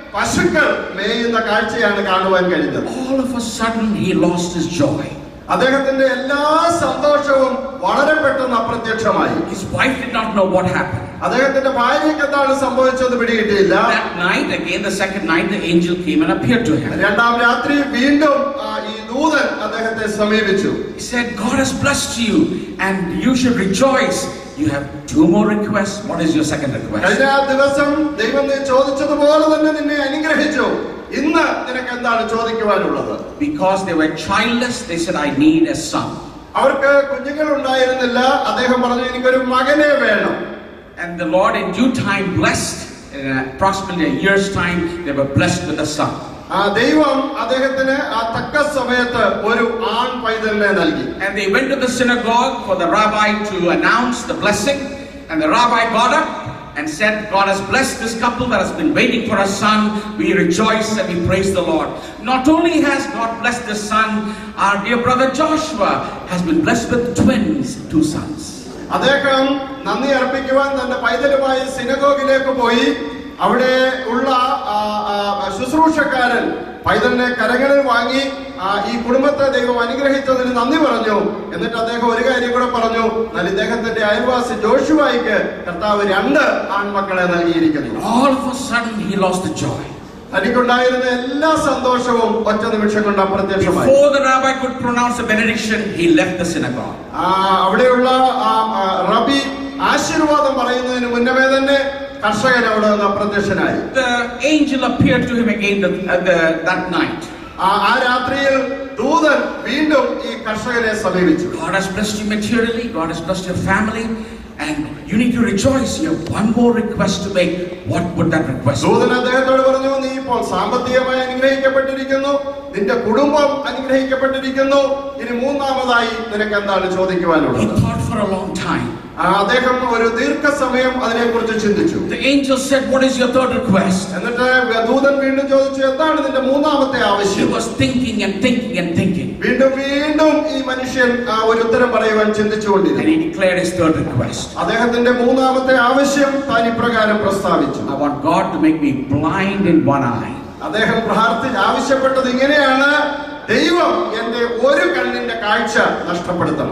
പശുക്കൾ മേയുന്ന കാഴ്ചയാണ് കാണുവാൻ കഴിഞ്ഞത് All of a sudden, he lost his joy. അദ്ദേഹത്തിന്റെ എല്ലാ സന്തോഷവും വളരെ പെട്ടെന്ന് അപ്രത്യക്ഷമായി His wife did not know what happened. അദ്ദേഹത്തിന്റെ ഭാര്യയ്ക്ക് എന്താണ് സംഭവിച്ചത് പിടികിട്ടിയില്ല That night, again, the second night, the angel came and appeared to him. രണ്ടാം രാത്രി വീണ്ടും ആ, ഈ ദൂതൻ അദ്ദേഹത്തെ സമീപിച്ചു He said, God has blessed you and you should rejoice. You have two more requests. What is your second request? കഴിഞ്ഞ ദിവസം ദൈവം നീ ചോദിച്ചതുപോലെ തന്നെ നിന്നെ അനുഗ്രഹിച്ചു ഇന്ന് നിനക്ക് എന്താണ് ചോദിക്കുവാനുള്ളത് Because they were childless, they said, I need a son. അവർക്ക് കുഞ്ഞുങ്ങൾ ഉണ്ടായിരുന്നില്ല അദ്ദേഹം പറഞ്ഞു എനിക്കൊരു മകനെ വേണം And the Lord, in due time, blessed. In approximately a year's time, they were blessed with a son. ആ ദൈവം അദ്ദേഹത്തിന് ആ തക്ക സമയത്ത് ഒരു ആൺ പൈതലിനെ നൽകി And they went to the synagogue for the rabbi to announce the blessing. And the rabbi got up and said, God has blessed this couple that has been waiting for a son. We rejoice and we praise the Lord. Not only has God blessed this son, our dear brother Joshua has been blessed with twins, two sons. അദ്ദേഹം നന്ദി അർപ്പിക്കുവാൻ തന്റെ പൈതലുമായി സിനഗോഗിലേക്ക് പോയി അവിടെ ഉള്ള ആ, ആ, ശുശ്രൂഷക്കാരൻ പൈതലിനെ കരങ്ങളിൽ വാങ്ങി ആ, ഈ കുടുംബത്തെ ദൈവം അനുഗ്രഹിച്ചതിന് നന്ദി പറഞ്ഞു എന്നിട്ട് അദ്ദേഹം ഒരു കാര്യം കൂടെ പറഞ്ഞു എന്നാൽ ഇദ്ദേഹത്തിന്റെ അയൽവാസി ജോഷുവായിക്ക് കർത്താവ് രണ്ട് ആൺമക്കളെ നൽകിയിരിക്കുന്നു All of a sudden, he lost the joy. തനിക്കുണ്ടായിരുന്ന എല്ലാ സന്തോഷവും ഒറ്റ നിമിഷം കൊണ്ട് അപ്രത്യക്ഷമായി Before the rabbi could pronounce a benediction, he left the synagogue. ആ, അവിടെയുള്ള ആ, ആ, റബി ആശീർവാദം പറയുന്നതിന് മുന്നമേ തന്നെ കർഷകൻ അവിടെ നിന്ന് അപ്രത്യക്ഷനായി The angel appeared to him again the, uh, the, that night. ആ ആ രാത്രിയിൽ ദൂതൻ വീണ്ടും ഈ കർഷകനെ സമീപിച്ചു God has blessed you materially, God has blessed your family, and you need to rejoice. You have one more request to make. What would that request be? ദൂതൻ അദ്ദേഹത്തോട് പറഞ്ഞു നീ ഇപ്പോൾ സാമ്പത്തികമായി അനുഗ്രഹിക്കപ്പെട്ടിരിക്കുന്നു നിന്റെ കുടുംബം അനുഗ്രഹിക്കപ്പെട്ടിരിക്കുന്നു ഇനി മൂന്നാമതായി നിനക്ക് എന്താണ് He ചോദിക്കുവാനുള്ളത് thought for a long time. ആ, അദ്ദേഹം ഒരു ദീർഘസമയം അതിനെക്കുറിച്ച് ചിന്തിച്ചു The angel said, What is your third request? എന്നിട്ട് ദൂതൻ വീണ്ടും ചോദിച്ചു എന്താണ് നിന്റെ മൂന്നാമത്തെ He ആവശ്യം was thinking and thinking and thinking. വീണ്ടും വീണ്ടും ഈ മനുഷ്യൻ ആ, ഒരു ഉത്തരം പറയുവാൻ And ചിന്തിച്ചുകൊണ്ടിരുന്നു he declared his third request. അദ്ദേഹത്തിന്റെ മൂന്നാമത്തെ ആവശ്യം താൻ ഇപ്രകാരം പ്രസ്താവിച്ചു I want God to make me blind in one eye. അദ്ദേഹം പ്രാർത്ഥി ആവശ്യപ്പെട്ടത് ഇങ്ങനെയാണ് ദൈവം എന്റെ ഒരു കണ്ണിന്റെ കാഴ്ച നഷ്ടപ്പെടുത്തണം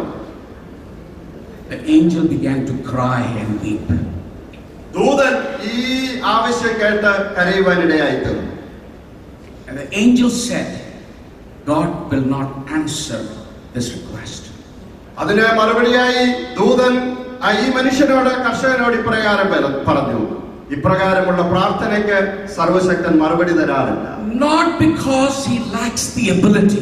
The angel began to cry and weep. ദൂതൻ ഈ ആവശ്യം കേട്ട് കരയുവാനിടയായി തീർന്നു And the angel said, God will not answer this request. അതിന് മറുപടിയായി ദൂതൻ ആ ഈ മനുഷ്യനോട് കർഷകനോട് ഇപ്രകാരം പര- പറഞ്ഞു ഇപ്രകാരമുള്ള പ്രാർത്ഥനയ്ക്ക് സർവശക്തൻ മറുപടി തരാറില്ല Not because he lacks the ability,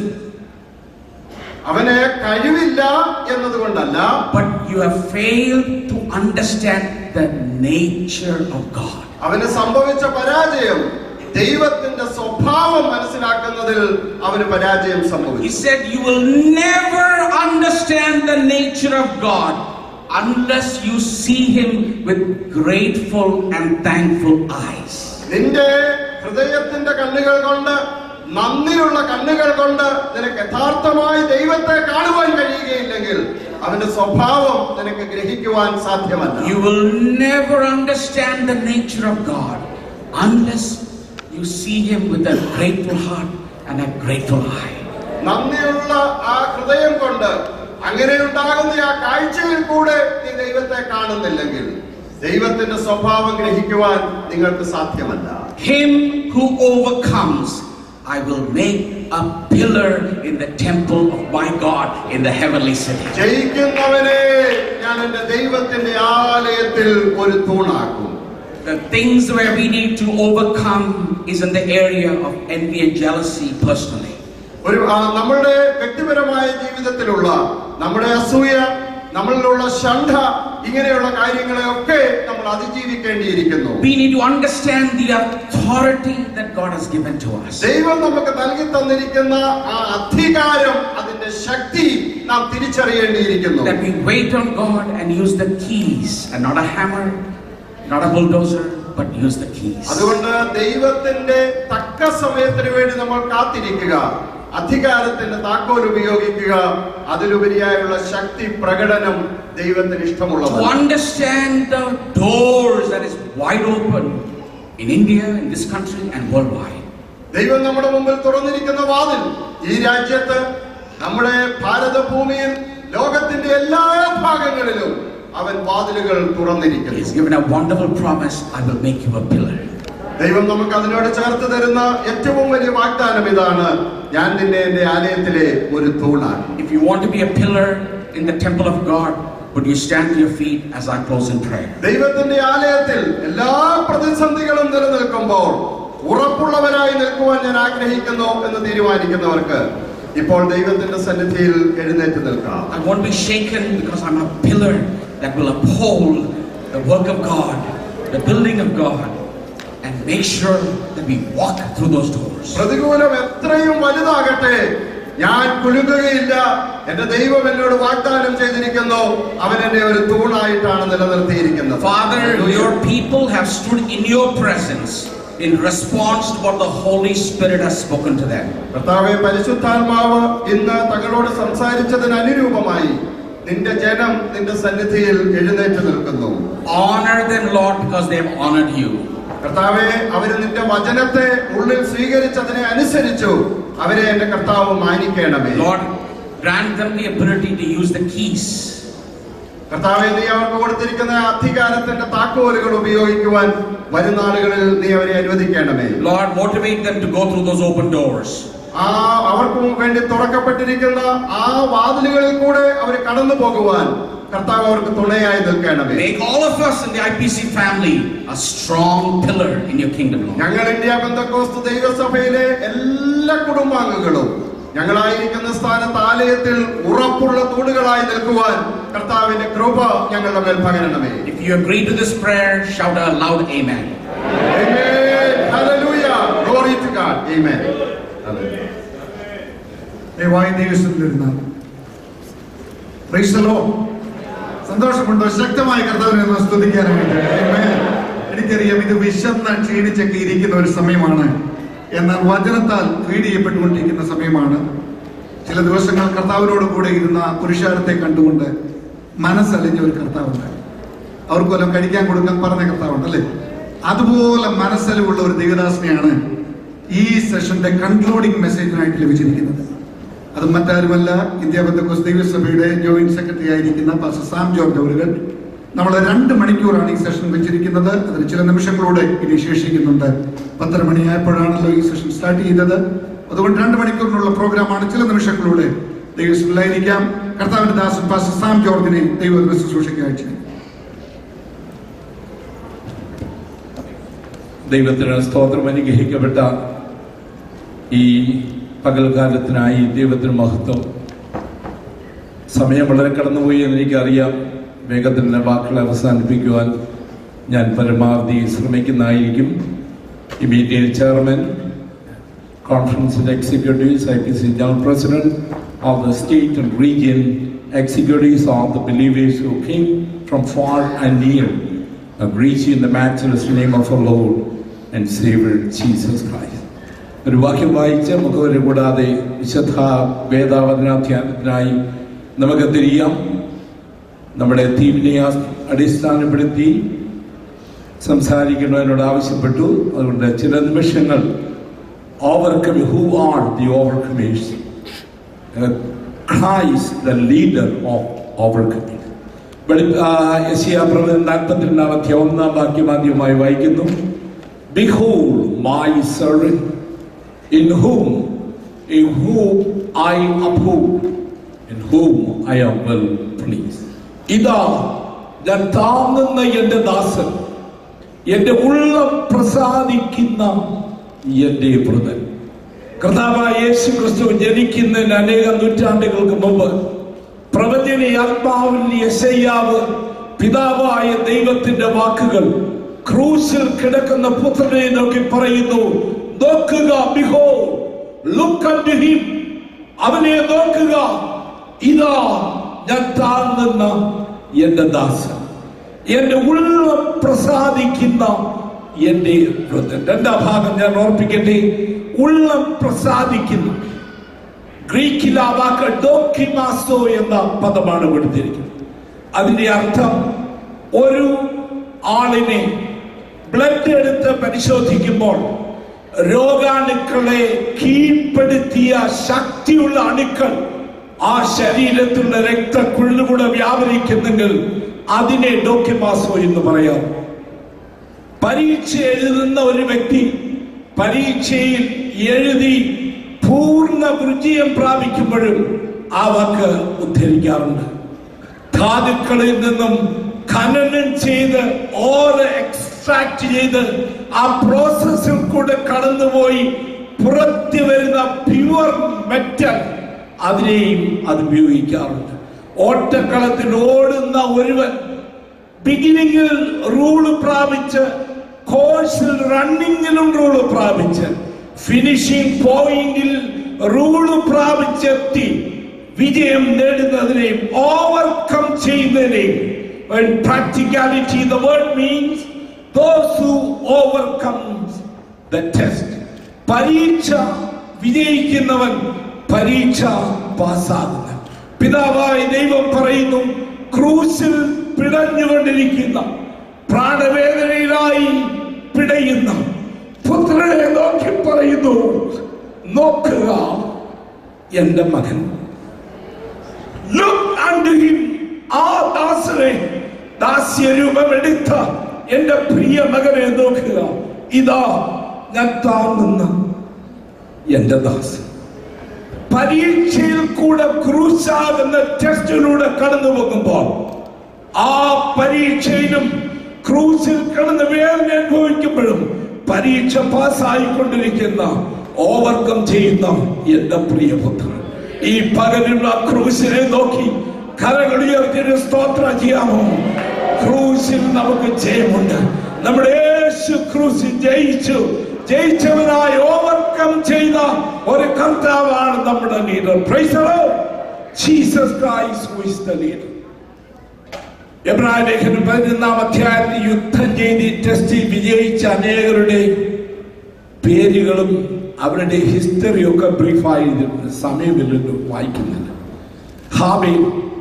അവന് കഴിവില്ല എന്നതുകൊണ്ടല്ല but you have failed to understand the nature of God. അവന് സംഭവിച്ച പരാജയം ദൈവത്തിന്റെ സ്വഭാവം മനസ്സിലാക്കുന്നതിൽ അവന് പരാജയം He സംഭവിച്ചു said, You will never understand the nature of God unless you see Him with grateful and thankful eyes. നിന്റെ ഹൃദയത്തിന്റെ കണ്ണുകൾ കൊണ്ട് നന്ദിയുള്ള കണ്ണുകൾ കൊണ്ട് നിനക്ക് യഥാർത്ഥമായി ദൈവത്തെ കാണുവാൻ കഴിയുകയില്ലെങ്കിൽ അവന്റെ സ്വഭാവം നിനക്ക് ഗ്രഹിക്കുവാൻ സാധ്യമല്ല You will never understand the nature of God unless you see Him with a grateful heart and a grateful eye. നന്ദിയുള്ള ആ ഹൃദയം കൊണ്ട് അങ്ങനെ ഉണ്ടാകുന്ന ആ കാഴ്ചയിൽ കൂടെ നീ ദൈവത്തെ കാണുന്നില്ലെങ്കിൽ ദൈവത്തിന്റെ സ്വഭാവം ഗ്രഹിക്കുവാൻ നിങ്ങൾക്ക് സാധ്യമല്ല Him who overcomes, I will make a pillar in the temple of my God in the heavenly city. ജയിക്കുന്നവനെ ഞാൻ എന്റെ ദൈവത്തിന്റെ ആലയത്തിൽ ഒരു തൂണാക്കും The things where we need to overcome is in the area of envy and jealousy personally. ഒരു ആ, നമ്മളുടെ വ്യക്തിപരമായ ജീവിതത്തിലുള്ള നമ്മുടെ അസൂയ നമ്മളിലുള്ള ഷണ്ഠ ഇങ്ങനെയുള്ള കാര്യങ്ങളെ ഒക്കെ നമ്മൾ അതിജീവിക്കേണ്ടിയിരിക്കുന്നു We need to understand the authority that God has given to us. ദൈവം നമുക്ക് നൽകി തന്നിരിക്കുന്ന ആ അധികാരം അതിന്റെ ശക്തി നാം തിരിച്ചറിയേണ്ടിയിരിക്കുന്നു That we wait on God and use the keys and not a hammer, not a bulldozer, but use the keys. അതുകൊണ്ട് ദൈവത്തിന്റെ തക്ക സമയത്തിന് വേണ്ടി നമ്മൾ കാത്തിരിക്കുക അധികാരത്തിന്റെ താക്കോൽ ഉപയോഗിക്കുക അതിലുപരിയായുള്ള ശക്തി പ്രകടനം ദൈവത്തിന് To ഇഷ്ടമുള്ളതാണ് understand the doors that is wide open, in India, in this country, and worldwide. ദൈവം നമ്മുടെ മുമ്പിൽ തുറന്നിരിക്കുന്ന വാതിൽ ഈ രാജ്യത്ത് നമ്മുടെ ഭാരതഭൂമിയിൽ ലോകത്തിന്റെ എല്ലാ ഭാഗങ്ങളിലും അവൻ വാതിലുകൾ തുറന്നിരിക്കുന്നു He's given a wonderful promise I will make you a pillar. ദൈവം നമുക്ക് അതിനോട് ചേർത്ത് തരുന്ന ഏറ്റവും വലിയ വാഗ്ദാനം ഇതാണ് ഞാൻ നിന്നെ എന്റെ ആലയത്തിലെ ഒരു തൂണാണ് If you want to be a pillar in the temple of God, would you stand to your feet as I close in prayer? ദൈവത്തിന്റെ ആലയത്തിൽ എല്ലാ പ്രതിസന്ധികളും നിലനിൽക്കുമ്പോൾ ഉറപ്പുള്ളവരായി നിൽക്കുവാൻ ഞാൻ ആഗ്രഹിക്കുന്നു എന്ന് തീരുമാനിക്കുന്നവർക്ക് ഇപ്പോൾ ദൈവത്തിന്റെ സന്നിധിയിൽ എഴുന്നേറ്റ് നിൽക്കാം I won't be shaken because I'm a pillar that will uphold the work of God, the building of God, and make sure that we walk through those doors. പ്രതികൂലം എത്രയും വലുതാകട്ടെ ഞാൻ കുലുങ്ങുകയില്ല എന്റെ ദൈവം എന്നോട് വാഗ്ദാനം ചെയ്തിരിക്കുന്നു അവൻ എന്നെ ഒരു തൂണായിട്ടാണ് നിലനിർത്തിയിരിക്കുന്നത് Father, your people have stood in your presence in response to what the Holy Spirit has spoken to them. കർത്താവെ പരിശുദ്ധാത്മാവ് ഇന്ന് തങ്ങളോട് സംസാരിച്ചതിന് അനുരൂപമായി നിന്റെ ജനം നിന്റെ സന്നിധിയിൽ എഴുന്നേറ്റ് നിൽക്കുന്നു Honor them, Lord, because they have honored you. കർത്താവെ അവര് നിന്റെ വചനത്തെ ഉള്ളിൽ സ്വീകരിച്ചതിനെ അനുസരിച്ചു അവരെ എന്റെ കർത്താവ് മാനിക്കണമേ Lord, grant them the ability to use the keys. കർത്താവെ നീ അവർക്ക് കൊടുത്തിരിക്കുന്ന അധികാരത്തിന്റെ താക്കോലുകൾ ഉപയോഗിക്കുവാൻ വരുന്ന നാളുകളിൽ നീ അവരെ അനുവദിക്കണമേ Lord, motivate them to go through those open doors. ആ അവർക്ക് വേണ്ടി തുറക്കപ്പെട്ടിരിക്കുന്ന ആ വാതിലുകളിൽ കൂടെ അവർ കടന്നു പോകുവാൻ കർത്താവ് അവർക്ക് തുണയായി നിൽക്കണമേ Make all of us in the IPC family a strong pillar in your kingdom, Lord. ഞങ്ങൾ ഇന്ത്യ ബന്ധക്കോസ്ത് ദൈവസഭയിലെ എല്ലാ കുടുംബാംഗങ്ങളും ഞങ്ങളായിരിക്കുന്ന സ്ഥാനത്ത് ആലയത്തിൽ ഉറപ്പുള്ള തൂണുകളായി നിൽക്കുവാൻ കർത്താവിന്റെ കൃപ ഞങ്ങളുടെ മേൽ പകരണമേ If you agree to this prayer, shout a loud amen. Amen. Hallelujah. Glory to God. Amen. Hallelujah. ദയവായി ദൈവസ്ഥലിരുന്ന പ്രൈസലോ സന്തോഷമുണ്ടോ ശക്തമായി കർത്താവിനെ ഒന്ന് സ്തുതിക്കാനായിട്ട് Amen. എനിക്കറിയാം ഇത് വിശന്ന് ക്ഷീണിച്ചൊക്കെ ഇരിക്കുന്ന ഒരു സമയമാണ് എന്നാൽ വചനത്താൽ ഫീഡ് ചെയ്യപ്പെട്ടുകൊണ്ടിരിക്കുന്ന സമയമാണ് ചില ദിവസങ്ങൾ കർത്താവിനോട് കൂടെ ഇരുന്ന പുരുഷാരത്തെ കണ്ടുകൊണ്ട് മനസ്സലിഞ്ഞ ഒരു കർത്താവുണ്ട് അവർക്ക് വല്ലതും കഴിക്കാൻ കൊടുക്കാൻ പറഞ്ഞ കർത്താവുണ്ട് അല്ലേ അതുപോലെ മനസ്സലിവുള്ള ഒരു ദൈവദാസനെയാണ് ഈ സെഷന്റെ കൺക്ലൂഡിംഗ് മെസ്സേജിനായിട്ട് ലഭിച്ചിരിക്കുന്നത് അത് മറ്റാരുമല്ല ഇന്ത്യ ബന്ധക്കോസ് ദൈവസഭയുടെ ജോയിന്റ് സെക്രട്ടറി ആയിരിക്കുന്ന പാസ്റ്റർ സാം ജോർജ് അവരുകൾ നമ്മൾ രണ്ട് മണിക്കൂറാണ് ഈ സെഷൻ വെച്ചിരിക്കുന്നത് അതിന് ചില നിമിഷങ്ങളൂടെ ഇനി ശേഷിക്കുന്നുണ്ട് പത്തര മണിയായപ്പോഴാണല്ലോ ഈ സെഷൻ സ്റ്റാർട്ട് ചെയ്തത് അതുകൊണ്ട് രണ്ട് മണിക്കൂറിനുള്ള പ്രോഗ്രാമാണ് ചില നിമിഷങ്ങളൂടെ ദൈവസ്വലായിരിക്കാം കർത്താവിന്റെ ദാസൻ പാസ്റ്റർ സാം ജോർജിനെ ദൈവ ശുശ്രൂഷയ്ക്ക് അയച്ചു ദൈവത്തിന് സ്തോത്രം അനുഗ്രഹിക്കപ്പെട്ട ഈ പകൽക്കാലത്തിനായി ദൈവത്തിന് മഹത്വം സമയം വളരെ കടന്നുപോയി എന്ന് എനിക്കറിയാം വേഗത്തിൽ തന്നെ വാക്കുകൾ അവസാനിപ്പിക്കുവാൻ ഞാൻ പരമാവധി ശ്രമിക്കുന്നതായിരിക്കും ഇമീഡിയറ്റ് ചെയർമാൻ കോൺഫറൻസിൻ്റെ executives I P C general president of the state and region executives of the believers who came from far and near I greet you in the matchless name of our Lord and Savior Jesus Christ. ഒരു വാക്യം വായിച്ച് മുഖവരെ കൂടാതെ വിശുദ്ധ വേദാവതനാധ്യാനത്തിനായി നമുക്ക് തിരിയാം നമ്മുടെ തീമിനെ അടിസ്ഥാനപ്പെടുത്തി സംസാരിക്കണമെന്നോട് ആവശ്യപ്പെട്ടു അതുകൊണ്ട് ചില നിമിഷങ്ങൾ overcome who are the overcomers Christ the leader of overcomers യശിയാപ്രവൻ നാൽപ്പത്തിരണ്ടാം അധ്യായം ഒന്നാം വാക്യം ആദ്യമായി വായിക്കുന്നു Behold my servant in whom in whom I uphold in whom I am well pleased. ഇതാ ഞാൻ താങ്ങുന്ന എന്റെ ദാസൻ എന്റെ ഉള്ളം പ്രസാദിക്കുന്ന എന്റെ വൃതൻ കർത്താവായ യേശു ക്രിസ്തു ജനിക്കുന്നതിന് അനേകം നൂറ്റാണ്ടുകൾക്ക് മുമ്പ് പ്രവചന ആത്മാവിൽ യശയ്യാവ് പിതാവായ ദൈവത്തിന്റെ വാക്കുകൾ ക്രൂശിൽ കിടക്കുന്ന പുത്രനെ നോക്കി പറയുന്നു നോക്കുക ബിഹോ ലുക്ക് അറ്റ് ഹിം അവനെ നോക്കുക ഇതാ ഞാൻ താങ്ങുന്ന എന്റെ ദാസൻ എന്റെ ഉള്ളം പ്രസാദിക്കുന്ന എന്റെ വൃദ്ധൻ രണ്ടാം ഭാഗം ഞാൻ ഓർപ്പിക്കട്ടെ ഉള്ളം പ്രസാദിക്കുന്നു ഗ്രീക്കിൽ ആ വാക്ക് ഡോക്കിമാസോ എന്ന പദമാണ് കൊടുത്തിരിക്കുന്നത് അതിന്റെ അർത്ഥം ഒരു ആളിനെ ബ്ലഡ് എടുത്ത് പരിശോധിക്കുമ്പോൾ രോഗാണുക്കളെ കീഴ്പ്പെടുത്തിയ ശക്തിയുള്ള അണുക്കൾ ആ ശരീരത്തിലുള്ള രക്തക്കുള്ളിലൂടെ വ്യാപരിക്കുന്നെങ്കിൽ അതിനെ ഡോക്യുമാസോ എന്ന് പറയാം പരീക്ഷ എഴുതുന്ന ഒരു വ്യക്തി പരീക്ഷയിൽ എഴുതി പൂർണ്ണ വിജയം പ്രാപിക്കുമ്പോഴും ആ വാക്ക് ഉദ്ധരിക്കാറുണ്ട് ധാതുക്കളിൽ നിന്നും ഖനനം ചെയ്ത് ഓർ എക്സ്ട്രാക്ട് ചെയ്ത് ആ പ്രോസസ്സിൽ കൂടെ കടന്നുപോയി പുറത്തു വരുന്ന പ്യുവർ മെറ്റൽ അതിനെയും അത് ഉപയോഗിക്കാറുണ്ട് ഓട്ടക്കളത്തിൽ ഓടുന്ന ഒരുവൻ ബിഗിനിങ്ങിൽ റൂള് പ്രാപിച്ച് കോഴ്സിൽ റണ്ണിങ്ങിലും റൂള് പ്രാപിച്ച് ഫിനിഷിംഗ് പോയിന്റിൽ റൂള് പ്രാപിച്ചെത്തി വിജയം നേടുന്നതിനെയും ഓവർകം ചെയ്യുന്നതിനെയും When practicality, the word means those who overcomes the test. പരീക്ഷ വിജയിക്കുന്നവൻ പരീക്ഷ പാസ്സാകുന്നു പിതാവായ ദൈവം പറയുന്നു ക്രൂശിൽ പിടഞ്ഞുകൊണ്ടിരിക്കുന്ന പ്രാണവേദനയിലായി പിടയുന്ന പുത്രനെ നോക്കി പറയുന്നു നോക്കുക എന്റെ മകൻ ലുക്ക് അണ്ടു ഹിം ആ ദാസനെ ദാസ്യരൂപമെടുത്ത എന്റെ പ്രിയ മകനെ നോക്കുക ഇതാ ഞാൻ താങ്ങുന്ന എന്റെ ദാസൻ പരീക്ഷയിൽ കൂടെ ക്രൂശാകുന്ന ടെസ്റ്റിലൂടെ കടന്നു പോകുമ്പോൾ ആ പരീക്ഷയിലും ക്രൂസിൽ കിടന്ന് വേദന അനുഭവിക്കുമ്പോഴും പരീക്ഷ പാസ്സായിക്കൊണ്ടിരിക്കുന്ന ഓവർകം ചെയ്യുന്ന എന്റെ പ്രിയപുത്രൻ ഈ പകലുള്ള ക്രൂസിനെ നോക്കി കരകൾ ഉയർത്തിയൊരു സ്തോത്രം ചെയ്യാമോ ക്രൂസിൽ നമുക്ക് ജയമുണ്ട് നമ്മുടെ യേശു ക്രൂസിൽ ജയിച്ചു ജയിച്ചവനായി ഓവർകം ചെയ്ത ഒരു കർത്താവാണ് നമ്മുടെ leader Jesus Christ who is the leader എബ്രാഹിം ലേഖനം പതിനൊന്നാം അധ്യായത്തിൽ യുദ്ധം ചെയ്ത് ഈ ടെസ്റ്റിൽ വിജയിച്ച അനേകരുടെ പേരുകളും അവരുടെ ഹിസ്റ്ററിയും ഒക്കെ ബ്രീഫായി സമയമില്ലല്ലോ വായിക്കുന്നില്ല ഹാബിൽ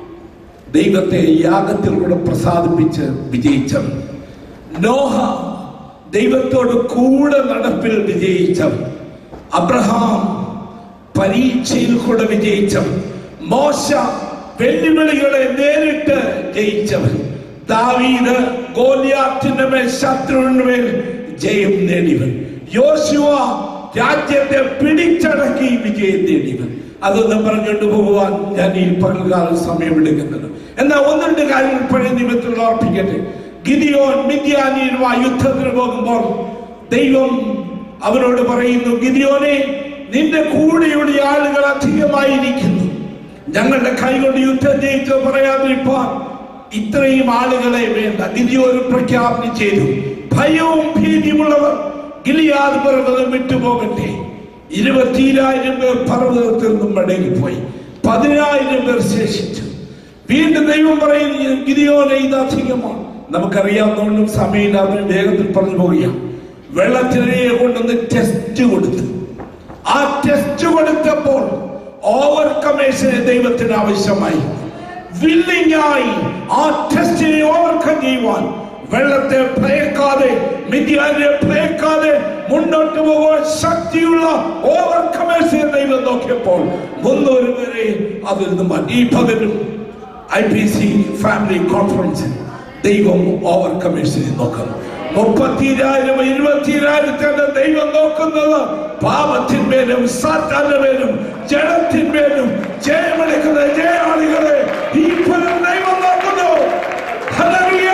ദൈവത്തെ യാഗത്തിൽ കൂടെ പ്രസാദിപ്പിച്ച് വിജയിച്ചവൻ നോഹ ദൈവത്തോട് കൂടെ നടപ്പിൽ വിജയിച്ചവൻ അബ്രഹാം പരീക്ഷയിൽ കൂടെ വിജയിച്ചവൻ മോശ വെല്ലുവിളികളെ നേരിട്ട് ജയിച്ചവൻ ദാവീദ് ഗോലിയാത്തിന്റെ മേൽ ശത്രുവിന്റെ മേൽ ജയം നേടിയവൻ യോശുവ രാജ്യത്തെ പിടിച്ചടക്കി വിജയം നേടിയവൻ അതൊന്നും പറഞ്ഞുകൊണ്ട് പോകുവാൻ ഞാൻ ഈ പകൽക്കാലം സമയമെടുക്കുന്നുണ്ട് എന്നാൽ ഒന്ന് രണ്ട് കാര്യങ്ങൾ പഴയ നിമിത്തത്തിൽ ഓർപ്പിക്കട്ടെ ഗിദിയോൻ മിദ്യാനിയുമായി യുദ്ധത്തിന് പോകുമ്പോൾ ദൈവം അവരോട് പറയുന്നു ഗിദിയോനെ നിന്റെ കൂടെയുള്ള ആളുകൾ അധികമായിരിക്കുന്നു ഞങ്ങളുടെ കൈകൊണ്ട് യുദ്ധം ജയിച്ച് പറയാതിരിപ്പാൻ ഇത്രയും ആളുകളെ വേണ്ട ഗിദിയോൻ പ്രഖ്യാപനം ചെയ്തു ഭയവും ഭീതിയുമുള്ളവർ ഗിലിയാദ് പർവ്വതം വിട്ടുപോകട്ടെ ഇരുപത്തിരായിരം പേർ പർവ്വതത്തിൽ നിന്നും മടങ്ങിപ്പോയി പതിനായിരം പേർ ശേഷിച്ചു വീണ്ടും ദൈവം പറയുന്നു ഗിരിയോനെ ഇത് അധികമാണ് നമുക്കറിയാവുന്നതുകൊണ്ടും സമയമില്ലാതെ വേഗത്തിൽ പറഞ്ഞു പോവുകയാണ് വെള്ളത്തിനെയെ കൊണ്ടൊന്ന് ടെസ്റ്റ് കൊടുത്തു ആ ടെസ്റ്റ് കൊടുത്തപ്പോൾ ഓവർ കമേഷനെ ദൈവത്തിന് ആവശ്യമായി വില്ലിംഗ് ആയി ആ ടെസ്റ്റിനെ ഓവർകം ചെയ്യുവാൻ വെള്ളത്തെ ഭയക്കാതെ മിഥ്യാനെ ഭയക്കാതെ മുന്നോട്ട് പോകാൻ ശക്തിയുള്ള ഓവർ കമേഴ്സിനെ ദൈവം നോക്കിയപ്പോൾ മുന്നൂറ് പേരെ അതിൽ നിന്ന് മാറ്റി ഈ പകലും ഐ പി സി ഫാമിലി കോൺഫറൻസിൽ ദൈവം ഓവർ കമേഴ്സിനെ നോക്കുന്നു മുപ്പത്തിരായിരം ഇരുപത്തിരായിരത്തിന്റെ ദൈവം നോക്കുന്നത് പാപത്തിന്മേലും സാത്താന്റെ മേലും ജഡത്തിന്മേലും ജയമെടുക്കുന്ന ജയാളികളെ ഈ ഫലം ദൈവം നോക്കുന്നു ഹല്ലേലൂയ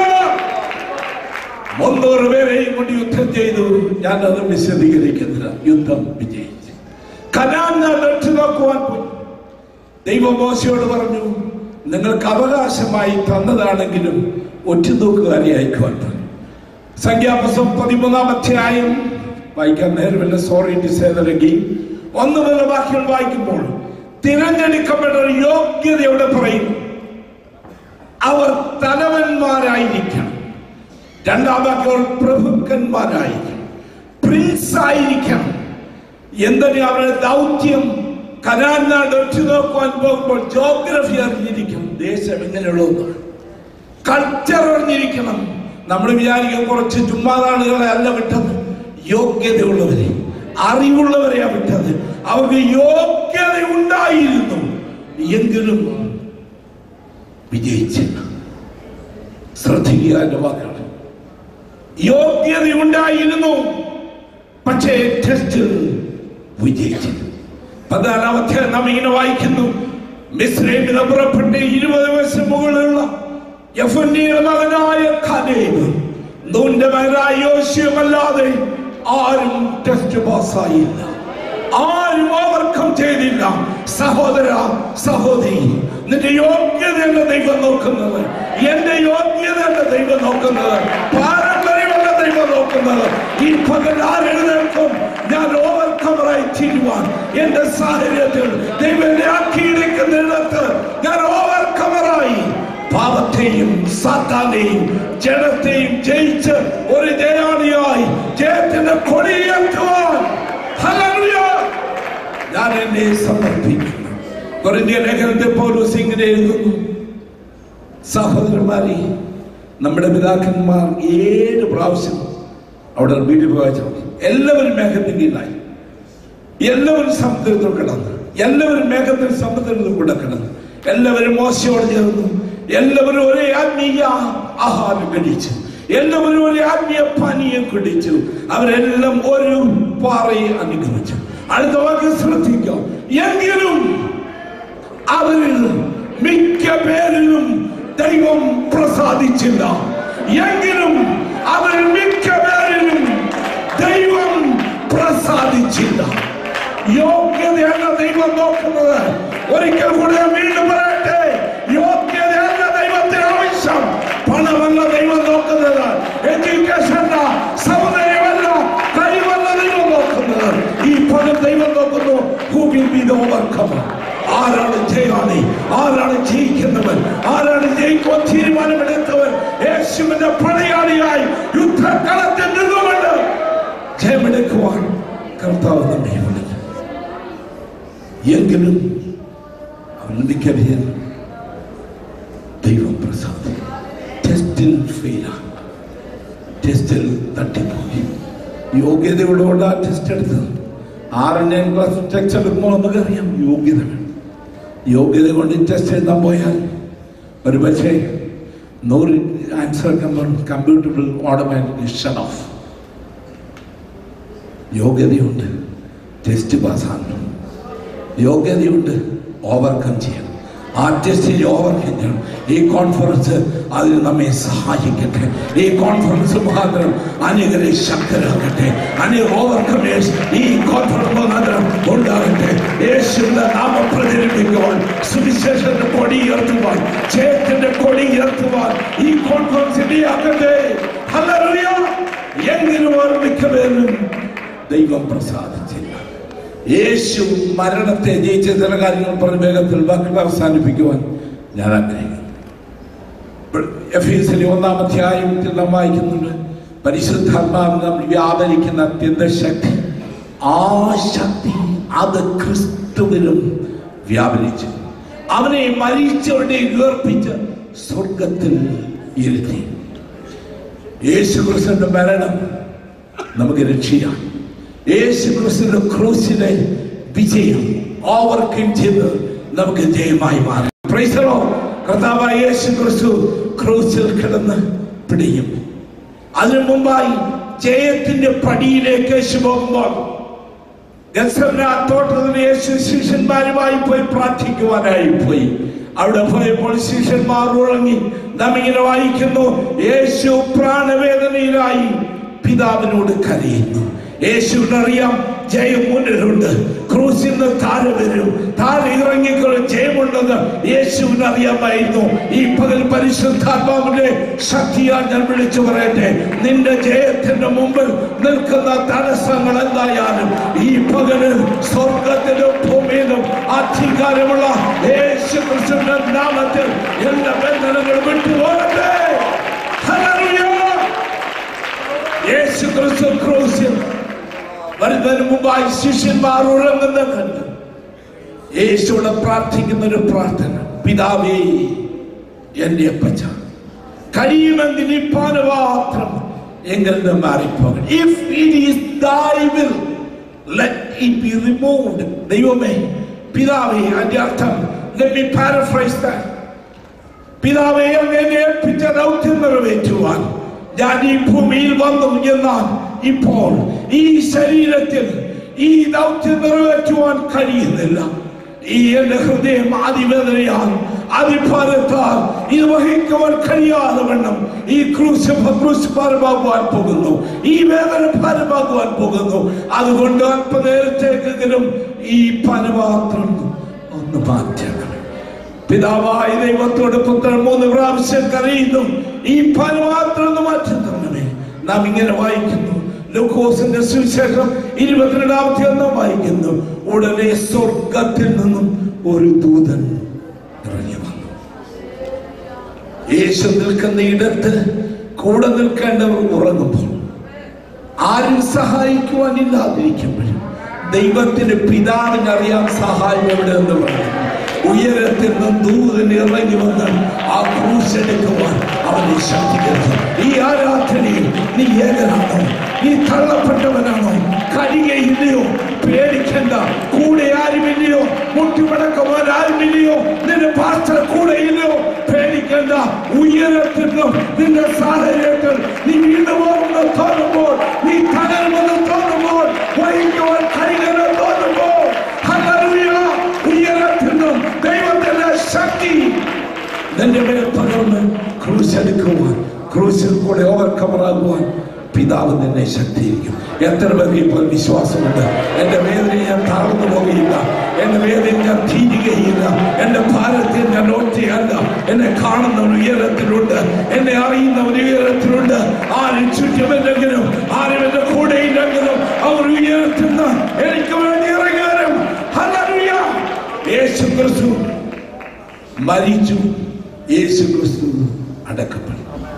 മുന്നൂറ് പേരെയും കൊണ്ട് യുദ്ധം ചെയ്തു ഞാൻ അത് വിശദീകരിക്കുന്നില്ല യുദ്ധം വിജയിച്ചു കനാൻ ഞാൻ ലക്ഷ്യം നോക്കുവാൻ പോയി ദൈവം മോശയോട് പറഞ്ഞു നിങ്ങൾക്ക് അവകാശമായി തന്നതാണെങ്കിലും ഒറ്റുതൂക്കുകാരി അയക്കുവാൻ പറഞ്ഞു സംഖ്യാപുസ്തകം പതിമൂന്നാം അധ്യായം വായിക്കാൻ നേരമില്ല സോറി ടു സേതരകി ഒന്ന് മുതൽ വാക്യങ്ങൾ വായിക്കുമ്പോൾ തിരഞ്ഞെടുക്കപ്പെട്ട ഒരു യോഗ്യതയോടെ പറയുന്നു അവർ തലവന്മാരായിരിക്കണം രണ്ടാം വാക്യങ്ങൾ പ്രഭുക്കന്മാരായിരിക്കണം പ്രിൻസ് ആയിരിക്കണം എന്തിനാ അവരുടെ ദൗത്യം കനാൻ നാട് ഒറ്റ നോക്കുവാൻ പോകുമ്പോൾ ജോഗ്രഫി അറിഞ്ഞിരിക്കണം ദേശം എങ്ങനെയുള്ളതാണ് കൾച്ചർ അറിഞ്ഞിരിക്കണം നമ്മൾ വിചാരിക്കും കുറച്ച് ചുമ്മാതാളുകളെ അല്ല വിട്ടത് യോഗ്യതയുള്ളവരെ അറിവുള്ളവരെയാ വിട്ടത് അവർക്ക് യോഗ്യത ഉണ്ടായിരുന്നു എങ്കിലും വിജയിച്ചില്ല ശ്രദ്ധിക്കുക എന്റെ വാക്കുകൾ യോഗ്യത ഉണ്ടായിരുന്നു പക്ഷേ ടെസ്റ്റിൽ വിജയിച്ചില്ല പതിനാലാമത്തെ നാം ഇങ്ങനെ വായിക്കുന്നു മിസ്രൈമിൽ പുറപ്പെട്ട് ഇരുപത് വയസ്സിന് മുകളിലുള്ള യഫുന്നിയുടെ മകനായ ഖലേബ് നൂന്റെ മകനായ യോശുവല്ലാതെ ആരും ടെസ്റ്റ് പാസ്സായില്ല ആരും ഓവർകം ചെയ്തില്ല സഹോദര സഹോദരി നിന്റെ യോഗ്യതയല്ല ദൈവം നോക്കുന്നത് എന്റെ യോഗ്യതയല്ല ദൈവം നോക്കുന്നത് പാരമ്പര്യമല്ല ദൈവം നോക്കുന്നത് ഈ പകൽ ആരെഴുന്നേൽക്കും ഞാൻ ഓവർകമറായി തീരുവാൻ എന്റെ സാഹചര്യത്തിൽ ദൈവം എന്നെ ആക്കിയിരിക്കുന്നിടത്ത് ഞാൻ ഓവർകമറായി പാപത്തെയും സാത്താനെയും ജഡത്തെയും ജയിച്ച് ഒരു ജയാളിയായി ജയത്തിന്റെ കൊടിയേറ്റുവാൻ ഹല്ലേലൂയ ഞാൻ എന്നെ സമർപ്പിക്കുന്നു കൊറിന്ത്യ ലേഖനത്തെ പൗലോസ് ഇങ്ങനെ എഴുതുന്നു സഹോദരന്മാരെ നമ്മുടെ പിതാക്കന്മാർ ഏഴ് പ്രാവശ്യം അവിടെ വീട്ടിൽ പോയച്ചു എല്ലാവരും മേഘത്തിൽ കീഴായി എല്ലാവരും സമുദ്രത്തിൽ കിടന്നു എല്ലാവരും മേഘത്തിൽ സമുദ്രത്തിൽ കൂടെ കിടന്നു എല്ലാവരും മോശയോട് ചേർന്നു എല്ലാവരും ഒരേ ആത്മീയ ആഹാരം കഴിച്ചു എല്ലാവരും ഒരേ ആത്മീയ പാനീയം കുടിച്ചു അവരെല്ലാം ഒരു പാറയെ അനുഗമിച്ചു അടുത്ത വാക്ക് ശ്രദ്ധിക്കാം എങ്കിലും അവരിൽ മിക്ക പേരിലും ദൈവം പ്രസാദിച്ചില്ല എങ്കിലും അവരിൽ മിക്ക പേരിലും ദൈവം പ്രസാദിച്ചില്ല യോഗ്യതയല്ല ദൈവം നോക്കുന്നത് ഒരിക്കൽ കൂടെ ഞാൻ വീണ്ടും പറയട്ടെ യോഗ്യതയല്ല ദൈവത്തിന് ആവശ്യം പണമല്ല ദൈവം നോക്കുന്നത് എഡ്യൂക്കേഷനല്ല സമുദായമല്ല കഴിവല്ല ദൈവം നോക്കുന്നത് ഈ പണം ദൈവം നോക്കുന്നു who will be the overcomer ആരാണ് ജയാളി ആരാണ് ജയിക്കുന്നവൻ ആരാണ് ജയിക്കുവാൻ തീരുമാനമെടുത്തവൻ യേശുവിന്റെ പടയാളിയായി യുദ്ധകളത്തിൽ നിന്നുകൊണ്ട് ജയമെടുക്കുവാൻ കർത്താവ് നമ്മെ വിളിക്കും എങ്കിലും അവൻ മിക്കവരും ദൈവം പ്രസാദം ടെസ്റ്റിൽ ഫെയിലാണ് ടെസ്റ്റിൽ തട്ടിപ്പോയി യോഗ്യതയുള്ളതുകൊണ്ട് ആ ടെസ്റ്റ് എടുത്തത് ആറിൻ്റെയും ക്ലാസ് ടെസ്റ്റ് എടുക്കുമ്പോൾ നമുക്കറിയാം യോഗ്യത വേണം യോഗ്യത കൊണ്ട് ടെസ്റ്റ് എഴുതാൻ പോയാൽ ഒരു പക്ഷേ നൂറ് answer computer automatically shut off യോഗ്യതയുണ്ട് ടെസ്റ്റ് പാസ്സാകണം യോഗ്യതയുണ്ട് ഓവർകം ചെയ്യണം ആ ടെസ്റ്റിൽ ഓവർകം ചെയ്യണം ഈ കോൺഫറൻസ് അതിന് നമ്മെ സഹായിക്കട്ടെ ഈ കോൺഫറൻസ് മുഖാന്തരം അനേകരെ ശക്തരാകട്ടെ അനേക ഓവർകമേഴ്സ് ഈ കോൺഫറൻസ് മുഖാന്തരം ഉണ്ടാകട്ടെ യേശുവിന്റെ നാമം പ്രചരിപ്പിക്കുവാൻ സുവിശേഷത്തിന്റെ കൊടി ഉയർത്തുവാൻ ജയത്തിന്റെ കൊടി ഉയർത്തുവാൻ ഈ കോൺഫറൻസ് ഇടയാക്കട്ടെ ഹല്ലേലൂയ എങ്കിലും ഓർമ്മിക്കവേലും ദൈവം പ്രസാദിച്ചില്ല യേശു മരണത്തെ ജയിച്ച ചില കാര്യങ്ങൾ പറഞ്ഞ് വേഗത്തിൽ വാക്കുകൾ അവസാനിപ്പിക്കുവാൻ ഞാൻ ആഗ്രഹിക്കുന്നു എഫീസിലെ ഒന്നാം അധ്യായത്തിൽ നാം വായിക്കുന്നുണ്ട് പരിശുദ്ധാത്മാവ് നമ്മൾ വ്യാപരിക്കുന്ന അത്യന്ത ശക്തി ആ ശക്തി അത് ക്രിസ്തുവിലും വ്യാപരിച്ചു അവനെ മരിച്ചവരുടെ ഉയർപ്പിച്ച് സ്വർഗത്തിൽ ഇരുത്തി യേശു ക്രിസ്തുവിന്റെ മരണം നമുക്ക് രക്ഷിയാണ് യേശു ക്രിസ്തുവിന്റെ ക്രൂസിലെ വിജയം ഓവർകം ചെയ്ത് നമുക്ക് ജയമായി മാറി Praise the Lord. കർത്താവായ യേശു ക്രിസ്തു ക്രൂസിൽ കിടന്ന് പിടിയും അതിനു മുമ്പായി ജയത്തിന്റെ പടിയിലേക്ക് യേശു പോകുമ്പോൾ ഗത്സമന തോട്ടത്തിൽ യേശു ശിഷ്യന്മാരുമായി പോയി പ്രാർത്ഥിക്കുവാനായി പോയി അവിടെ പോയപ്പോൾ ശിഷ്യന്മാർ ഉറങ്ങി നാം ഇങ്ങനെ വായിക്കുന്നു യേശു പ്രാണവേദനയിലായി പിതാവിനോട് കരയുന്നു യേശുവിനറിയാം ജയം മുന്നിലുണ്ട് ക്രൂസിൽ നിന്ന് താഴെ വരും താഴെ ഇറങ്ങിക്കൊണ്ട് ജയമുണ്ടെന്ന് യേശുവിന് അറിയാമായിരുന്നു ഈ പകൽ പരിശുദ്ധാത്മാവിന്റെ ശക്തിയാൽ ഞാൻ വിളിച്ചു പറയട്ടെ നിന്റെ ജയത്തിന്റെ മുമ്പിൽ നിൽക്കുന്ന തടസ്സങ്ങൾ എന്തായാലും ഈ പകല് സ്വർഗത്തിലും ഭൂമിയിലും അധികാരമുള്ള യേശു ക്രിസ്തുവിന്റെ നാമത്തിൽ എല്ലാ ബന്ധനങ്ങളും വിട്ടുപോകട്ടെ ഹല്ലേലൂയ യേശു ക്രിസ്തു ക്രൂസിൽ വരുന്നതിന് മുമ്പായി ശിഷ്യന്മാർ ഉറങ്ങുന്ന കണ്ട് യേശുവിടെ പ്രാർത്ഥിക്കുന്ന ഒരു പ്രാർത്ഥന പിതാവേ എന്റെ അപ്പച്ച കഴിയുമെങ്കിൽ ഈ പാനപാത്രം എങ്കിൽ നിന്ന് മാറിപ്പോകണം if it is thy will let it be removed ദൈവമേ പിതാവേ അതിന്റെ അർത്ഥം let me paraphrase that പിതാവേ അങ്ങ് എന്നെ ഏൽപ്പിച്ച ദൗത്യം നിറവേറ്റുവാൻ ഞാൻ ഈ ഭൂമിയിൽ വന്നു എന്നാൽ ഇപ്പോൾ ഈ ശരീരത്തിൽ ഈ ദൗത്യം നിറവേറ്റുവാൻ കഴിയുന്നില്ല ഈ എന്റെ ഹൃദയം അതിവേദനയാൽ അതിഭാരത്താൽ ഇത് വഹിക്കുവാൻ കഴിയാതെ വണ്ണം ഈ ക്രൂശ് ക്രൂശ് ഭാരമാകുവാൻ പോകുന്നു ഈ വേദന ഭാരമാകുവാൻ പോകുന്നു അതുകൊണ്ട് അല്പനേരത്തേക്കെങ്കിലും ഈ പനപാത്രം ഒന്ന് മാറ്റണം പിതാവായ ദൈവത്തോട് പുത്രൻ മൂന്ന് പ്രാവശ്യം കരയുന്നു ഈ പനപാത്രം ഒന്ന് മാറ്റി തരണമേ നാം ഇങ്ങനെ വായിക്കുന്നു ലൂക്കോസിന്റെ സുവിശേഷം ഇരുപത്തിരണ്ടാമത്തെ ഒന്നാം വായിക്കുന്നു ഉടനെ സ്വർഗത്തിൽ നിന്നും ഒരു ദൂതൻ ഇറങ്ങി വന്നു യേശു നിൽക്കുന്ന ഇടത്ത് കൂടെ നിൽക്കേണ്ടവർ ഉറങ്ങുമ്പോൾ ആരും സഹായിക്കുവാനില്ലാതിരിക്കുമ്പോഴും ദൈവത്തിന് പിതാവിന് അറിയാം സഹായം എവിടെ എന്ന് പറഞ്ഞു ഉയരത്തിൽ നിന്ന് ദൂതൻ ഇറങ്ങി വന്ന് ആ ക്രൂശെടുക്കുവാൻ അവനെ ശക്തിപ്പെടുത്തും ഈ ആരാധനയിൽ നീ ഏകനാണോ നീ തള്ളപ്പെട്ടവനാണോ കഴിയുകയില്ലയോ പേടിക്കണ്ട കൂടെ ആരുമില്ലയോ മുട്ടിമടക്കുവാൻ ആരുമില്ലയോ നിന്റെ പാസ്റ്റർ കൂടെ ഇല്ലയോ പേടിക്കണ്ട ഉയരത്തിൽ നിന്നും നിന്റെ സാഹചര്യത്തിൽ നീ വീണു പോകുമെന്ന് തോന്നുമ്പോൾ നീ തകരുമെന്ന് തോന്നുമ്പോൾ വഹിക്കുവാൻ കഴിയുമെന്ന് തോന്നുമ്പോൾ ഹല്ലേലൂയ, ഉയരത്തിൽ നിന്നും ദൈവത്തിന്റെ ശക്തി നിന്റെ മേൽ പകർന്ന് ക്രൂശ് എടുക്കുവാൻ ക്രൂശിൽ കൂടെ ഓവർകമർ ആകുവാൻ പിതാവ് നിന്നെ ശക്തിയിരിക്കും എത്ര പേർക്ക് ഇപ്പോൾ വിശ്വാസമുണ്ട് എന്റെ വേദനയെ ഞാൻ താഴ്ന്നു പോകുകയില്ല എന്റെ വേദന ഞാൻ തീരുകയില്ല എന്റെ ഭാരത്തെ ഞാൻ ഒറ്റയല്ല എന്നെ കാണുന്നവൻ ഉയരത്തിലുണ്ട് എന്നെ അറിയുന്നവൻ ഉയരത്തിലുണ്ട് ആരും ചുറ്റുമില്ലെങ്കിലും ആരും എന്റെ കൂടെ ഇല്ലെങ്കിലും അവർ ഉയരത്തിൽ നിന്ന് എനിക്ക് വേണ്ടി ഇറങ്ങി വരും ഹല്ലേലൂയ. യേശു ക്രിസ്തു മരിച്ചു യേശു ക്രിസ്തു അടക്കപ്പെട്ടു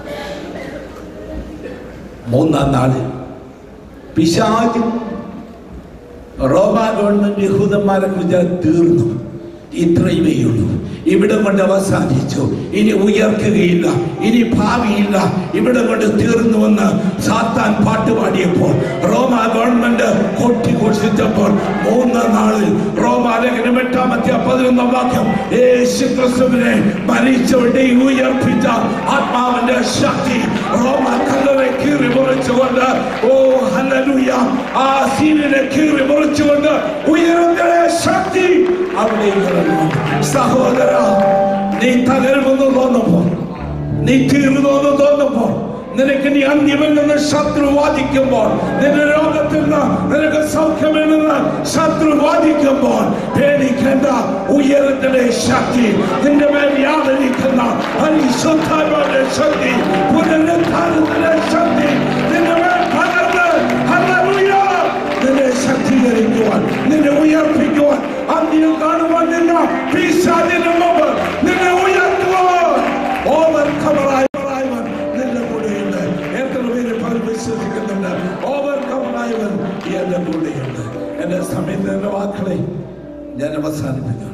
മൂന്നാം നാള് പിശാചും റോമ ഗവൺമെന്റ് യഹൂദന്മാരെ കുറിച്ച് തീർന്നു ഇത്രയുമേ ഉള്ളൂ ഇവിടെ കൊണ്ട് അവസാനിച്ചു ഇനി ഉയർക്കുകയില്ല ഇനി ഭാവിയില്ല ഇവിടെ കൊണ്ട് തീർന്നുവെന്ന് സാത്താൻ പാട്ടുപാടിയപ്പോൾ റോമ ഗവൺമെന്റ് കൊട്ടിഘോഷിച്ചപ്പോൾ മൂന്ന് നാളിൽ റോമ ലേഖനം എട്ടാമത്തെ പതിനൊന്നാം വാക്യം യേശു ക്രിസ്തുവിനെ മരിച്ചവരുടെ ഉയർപ്പിച്ച ആത്മാവിന്റെ ശക്തി റോമ കല്ലറെ കീറി മുറിച്ചുകൊണ്ട് ഓ ഹല്ലേലൂയ ആ സീനിനെ കീറി മുറിച്ചുകൊണ്ട് ഉയരത്തിലെ ശക്തി അവിടെ ഇറങ്ങുന്നു സഹോദര നീ തകരുമെന്ന് തോന്നുമ്പോൾ നീ തീർന്നുവെന്ന് തോന്നുമ്പോൾ നിനക്ക് നീ അന്യമെന്ന് ശത്രു വാദിക്കുമ്പോൾ നിന്റെ രോഗത്തിൽ നിന്ന് നിനക്ക് സൗഖ്യമെന്ന് ശത്രു വാദിക്കുമ്പോൾ പേടിക്കേണ്ട ഉയരത്തിലെ ശക്തി നിന്റെ മേൽ യാതൊരിക്കുന്ന പരിശുദ്ധാത്മാവിന്റെ ശക്തി പുനരുദ്ധാനത്തിന്റെ ശക്തി നിന്റെ മേൽ പകർന്ന് ഹല്ലേലൂയ നിന്നെ ശക്തീകരിക്കുവാൻ നിന്നെ ഉയർപ്പിക്കുവാൻ അന്ത്യം കാണുവാൻ നിന്ന പിശാചിന് മുമ്പ് നിന്നെ ഉയർത്തുവാൻ ഓവർകമറായവൻ നിന്റെ കൂടെയുണ്ട് എത്ര പേര് പലരും വിശ്വസിക്കുന്നുണ്ട് ഓവർകമറായവൻ എന്റെ കൂടെയുണ്ട് എന്റെ സമയത്ത് എന്റെ വാക്കുകളെ ഞാൻ അവസാനിപ്പിക്കുകയാണ്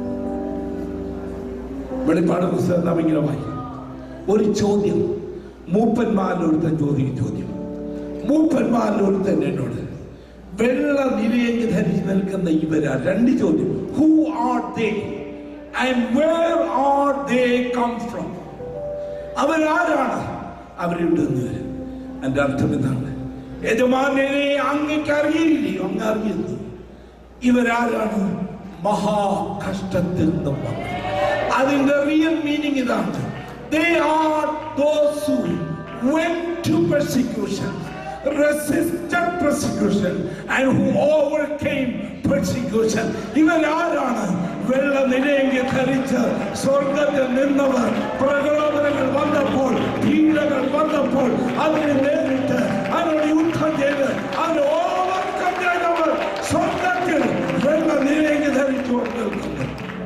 വെളിപ്പാട് പുസ്തകം നാം ഇങ്ങനെ വായിക്കും ഒരു ചോദ്യം മൂപ്പന്മാരിലൊരുത്തൻ ചോദിക്കും ചോദ്യം മൂപ്പന്മാരിലൊരുത്തൻ എന്നോട് വെള്ള നിലയെങ്കിൽ ധരിച്ച് നിൽക്കുന്ന ഇവരാ രണ്ട് ചോദ്യം who are they and where are they come from അവരാരാണ് അവരിവിടെ നിന്ന് വരും എൻ്റെ അർത്ഥം എന്താണ് യജമാനെ അങ്ങക്ക് അറിയില്ലയോ അങ്ങ് അറിയുന്നു ഇവരാരാണ് മഹാകഷ്ടത്തിൽ നിന്നും വന്നത് അതിന്റെ റിയൽ മീനിങ് ഇതാണ് they are those who went to persecution resisted persecution and who overcame persecution ഇവൻ ആരാണ് വെള്ള നിലയെങ്കിൽ ധരിച്ച് സ്വർഗത്തിൽ നിന്നവർ പ്രകോപനങ്ങൾ വന്നപ്പോൾ പീഡകൾ വന്നപ്പോൾ അതിനെ നേരിട്ട് അതിനോട് യുദ്ധം ചെയ്ത് അതിനെ ഓവർക്കം ചെയ്തവർ സ്വർഗത്തിൽ വെള്ള നിലയെങ്കിൽ ധരിച്ചുകൊണ്ട് നിൽക്കുന്നു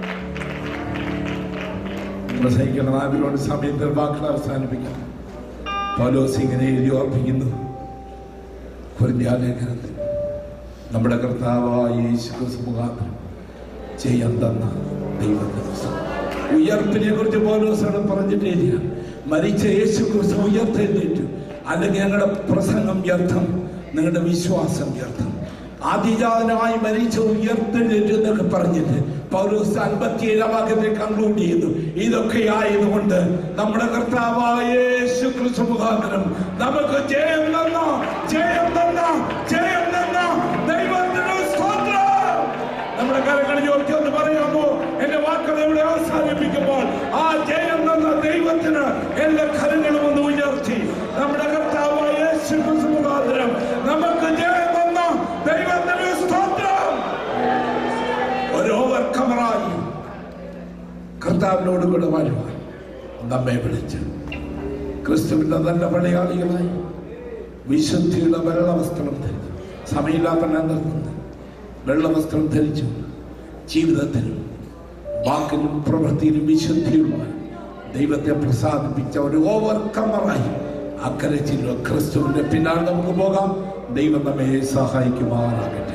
പ്രസംഗിക്കണം അതിനോട് സമയത്ത് വാക്കുകൾ അവസാനിപ്പിക്കാം പൗലോസ് ഇങ്ങനെ എഴുതി ഓർപ്പിക്കുന്നു കുറിന്ത്യാലേഖനത്തിൽ നമ്മുടെ കർത്താവായ യേശു ക്രിസ്തു മുഖാന്തരം ചെയ്യാൻ തന്ന ദൈവത്തെ ഉയർപ്പിനെ കുറിച്ച് പൗലോസാണ് പറഞ്ഞിട്ട് എഴുതിയ മരിച്ച യേശു ക്രിസ്തു ഉയർത്തെഴുന്നേറ്റു അല്ലെങ്കിൽ ഞങ്ങളുടെ പ്രസംഗം വ്യർത്ഥം നിങ്ങളുടെ വിശ്വാസം വ്യർത്ഥം ആദിജാതനായി മരിച്ച ഉയർത്തെഴുന്നേറ്റു എന്നൊക്കെ പറഞ്ഞിട്ട് പൗരസ് അൻപത്തിയേഴാം വാക്യത്തിൽ കൺക്ലൂഡ് ചെയ്യുന്നു ഇതൊക്കെ ആയതുകൊണ്ട് നമ്മുടെ കർത്താവായ യേശു ക്രിസ്തു മുഖാന്തരം നമുക്ക് ജയം തന്ന ജയം തന്ന ജയം തന്ന ദൈവത്തിന് സ്തോത്രം നമ്മുടെ കരങ്ങൾ ചോദിച്ചെന്ന് പറയാമോ എന്റെ വാക്കുകൾ ഇവിടെ അവസാനിപ്പിക്കുമ്പോൾ ആ ജയം തന്ന ദൈവത്തിന് എല്ലാ കരങ്ങളും ഒന്ന് ഉയർത്തി നമ്മുടെ കർത്താവായ യേശു ക്രിസ്തു മുഖാന്തരം നമുക്ക് ജയം തന്ന ദൈവത്തിന് സ്തോത്രം ഒരു ഓവർകമറായി കർത്താവിനോട് കൂടെ വാഴുവാൻ നമ്മെ വിളിച്ചു ക്രിസ്തുവിന്റെ നല്ല പടയാളികളായി വിശുദ്ധിയുടെ വെള്ളവസ്ത്രം ധരിച്ചു സമയമില്ലാത്ത ഞാൻ നിർത്തുന്നത് വെള്ളവസ്ത്രം ധരിച്ചു ജീവിതത്തിലും വാക്കിലും പ്രവൃത്തിയിലും വിശുദ്ധിയുള്ള ദൈവത്തെ പ്രസാദിപ്പിച്ച ഒരു ഓവർകമറായി അക്കരെ ചില്ല ക്രിസ്തുവിന്റെ പിന്നാലെ നമുക്ക് പോകാം ദൈവം നമ്മെ സഹായിക്കുമാറാകട്ടെ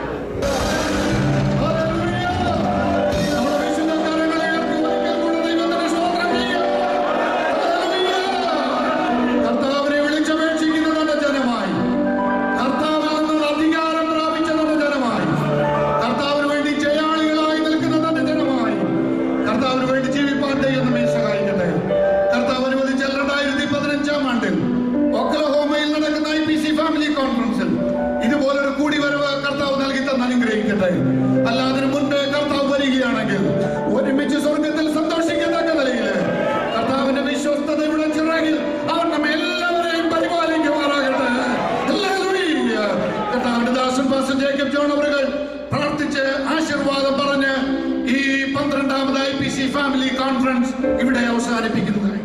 കർത്താവിനെ വിളിച്ചപേക്ഷിക്കുന്ന നമ്മുടെ ജനമായി കർത്താവിൽ നിന്ന് അധികാരം പ്രാപിച്ച നമ്മുടെ ജനമായി കർത്താവിന് വേണ്ടി ജയാളികളായി നിൽക്കുന്ന നമ്മുടെ ജനമായി കർത്താവിന് വേണ്ടി ജീവിപ്പാൻ ദൈവം നമ്മെ സഹായിക്കട്ടെ കർത്താവ് അനുവദിച്ച രണ്ടായിരത്തി പതിനഞ്ചാം ആണ്ടിൽ ഒക്ലഹോമയിൽ നടക്കുന്ന ഐ പി സി ഫാമിലി കോൺഫറൻസിൽ ഇതുപോലൊരു കൂടിവരവ് കർത്താവ് നൽകി തന്നെ അനുഗ്രഹിക്കട്ടെ അല്ലാതിന് മുൻപേ കർത്താവ് വരികയാണെങ്കിൽ ഒരുമിച്ച് സ്വർഗത്തിൽ സന്തോഷിക്കത്തക്ക നിലയിൽ കർത്താവിന്റെ വിശ്വസ്തതയുടെ ചിറകിൽ അവൻ നമ്മെ എല്ലാവരെയും പരിപാലിക്കുമാറാകട്ടെ ഹല്ലേലൂയ. കർത്താവിന്റെ ദാസൻ പാസ്റ്റർ ജേക്കബ് ജോൺ അവറുകൾ പ്രാർത്ഥിച്ച് ആശീർവാദം പറഞ്ഞ് ഈ പന്ത്രണ്ടാമത് I P C family conference ഇവിടെ അവസാനിപ്പിക്കുന്നതായി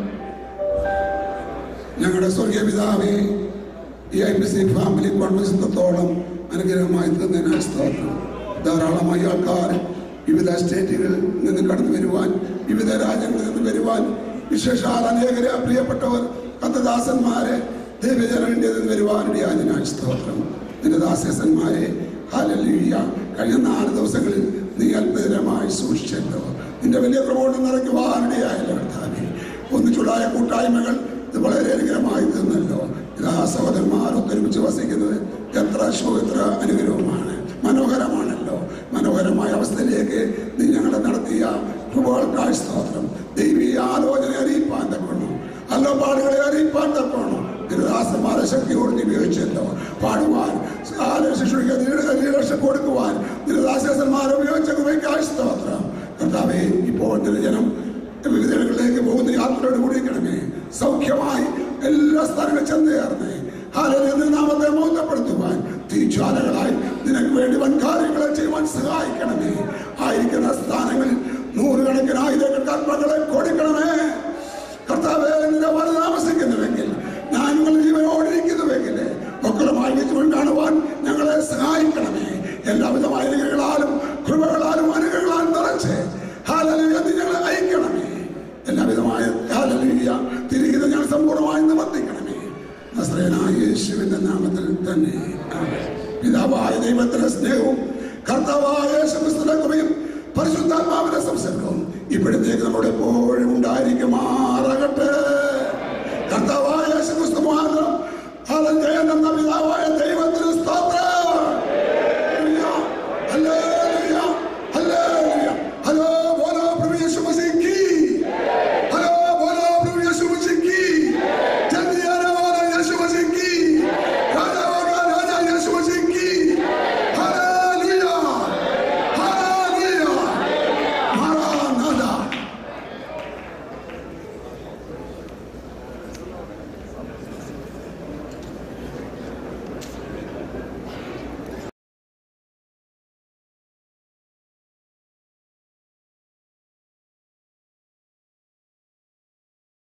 ഞങ്ങളുടെ സ്വർഗീയ പിതാവേ ഈ I P C family conference ഇത്രത്തോളം അനുഗ്രഹമായി തന്നതിനാൽ സ്തോത്രം ധാരാളമായി ആൾക്കാർ വിവിധ സ്റ്റേറ്റുകളിൽ നിന്ന് കടന്നു വരുവാൻ വിവിധ രാജ്യങ്ങളിൽ നിന്ന് വരുവാൻ വിശേഷാൽ അനേകരെ പ്രിയപ്പെട്ടവർ കത്തദാസന്മാരെ ദൈവജനന്റെ നിന്ന് വരുവാനിടയാതിനാൽ സ്തോത്രം നിന്റെ ദാസന്മാരെ ഹാലലീയ കഴിഞ്ഞ നാല് ദിവസങ്ങളിൽ നീ അത്ഭുതകരമായി സൂക്ഷിച്ചല്ലോ നിന്റെ വലിയ പ്രബോധനം നിറയ്ക്കുവാനിടയായല്ലോ കർത്താവേ ഒന്നിച്ചുണ്ടായ കൂട്ടായ്മകൾ ഇത് വളരെ അനുഗ്രഹമായി തന്നല്ലോ ഇതാ സഹോദരന്മാർ ഒത്തൊരുമിച്ച് വസിക്കുന്നത് എത്ര ശോ എത്ര അനുഗ്രഹമാണ് മനോഹരമാണല്ലോ മനോഹരമായ അവസ്ഥയിലേക്ക് നീ ഞങ്ങളെ നടത്തിയ കൃപകൾക്കായി സ്തോത്രം ദൈവീയ ആലോചന അറിയിപ്പാൻ തക്കണം അല്ലപാടുകളെ അറിയിപ്പാൻ തക്കണം ദാസന്മാരെ ശക്തിയോട് നീ ഉപയോഗിച്ചല്ലോ പാടുവാൻ ശിശുക്ക് ലീഡർഷിപ്പ് കൊടുക്കുവാൻ ദാസന്മാരെ ഉപയോഗിച്ച കൃപയ്ക്കായി സ്തോത്രം കർത്താവേ ഇപ്പോൾ നിന്റെ ജനം വിവിധകളിലേക്ക് പോകുന്ന യാത്രയോട് കൂടിയിരിക്കണമേ സൗഖ്യമായി എല്ലാ സ്ഥലങ്ങളും ചെന്നേർന്നേ ഹാലലിയ നാമത്തെ മൗത്തപ്പെടുത്തുവാൻ തീജ്വാലകളായി നിനക്ക് വേണ്ടി വൻ കാര്യങ്ങളെ ചെയ്യുവാൻ സഹായിക്കണമേ ആയിരിക്കുന്ന സ്ഥാനങ്ങളിൽ നൂറുകണക്കിന് ആയിരക്കണക്കിന് കർമ്മങ്ങളെ കൊടുക്കണമേ കർത്താവേ നിലവാര താമസിക്കുന്നുവെങ്കിൽ ഞാൻ നിങ്ങൾ ജീവനോടിരിക്കുന്നുവെങ്കിൽ മക്കളുമായി ജീവൻ കാണുവാൻ ഞങ്ങളെ സഹായിക്കണമേ എല്ലാവിധമായ അനുഗ്രഹങ്ങളാലും കൃപകളാലും അനുഗ്രഹങ്ങളാലും നിറച്ച് ഹാലലിയ നീ ഞങ്ങളെ അയക്കണമേ എല്ലാവിധമായ ഹാലലിയ തിരികെ ഞങ്ങൾ സമ്പൂർണ്ണമായി നിവർത്തിക്കണമേ നസ്രേനായ യേശുവിന്റെ നാമത്തിൽ തന്നെ ആമേൻ. പിതാവായ ദൈവത്തിന്റെ സ്നേഹവും കർത്താവായ യേശുക്രിസ്തുവിന്റെ കൃപയും പരിശുദ്ധാത്മാവിന്റെ സംസർഗവും ഇപ്പോഴത്തേക്ക് നമ്മുടെ എപ്പോഴും ഉണ്ടായിരിക്കുമാറാകട്ടെ കർത്താവായ യേശുക്രിസ്തു മാത്രം ജയം എന്ന പിതാവായ ദൈവത്തിന് സ്തോത്രം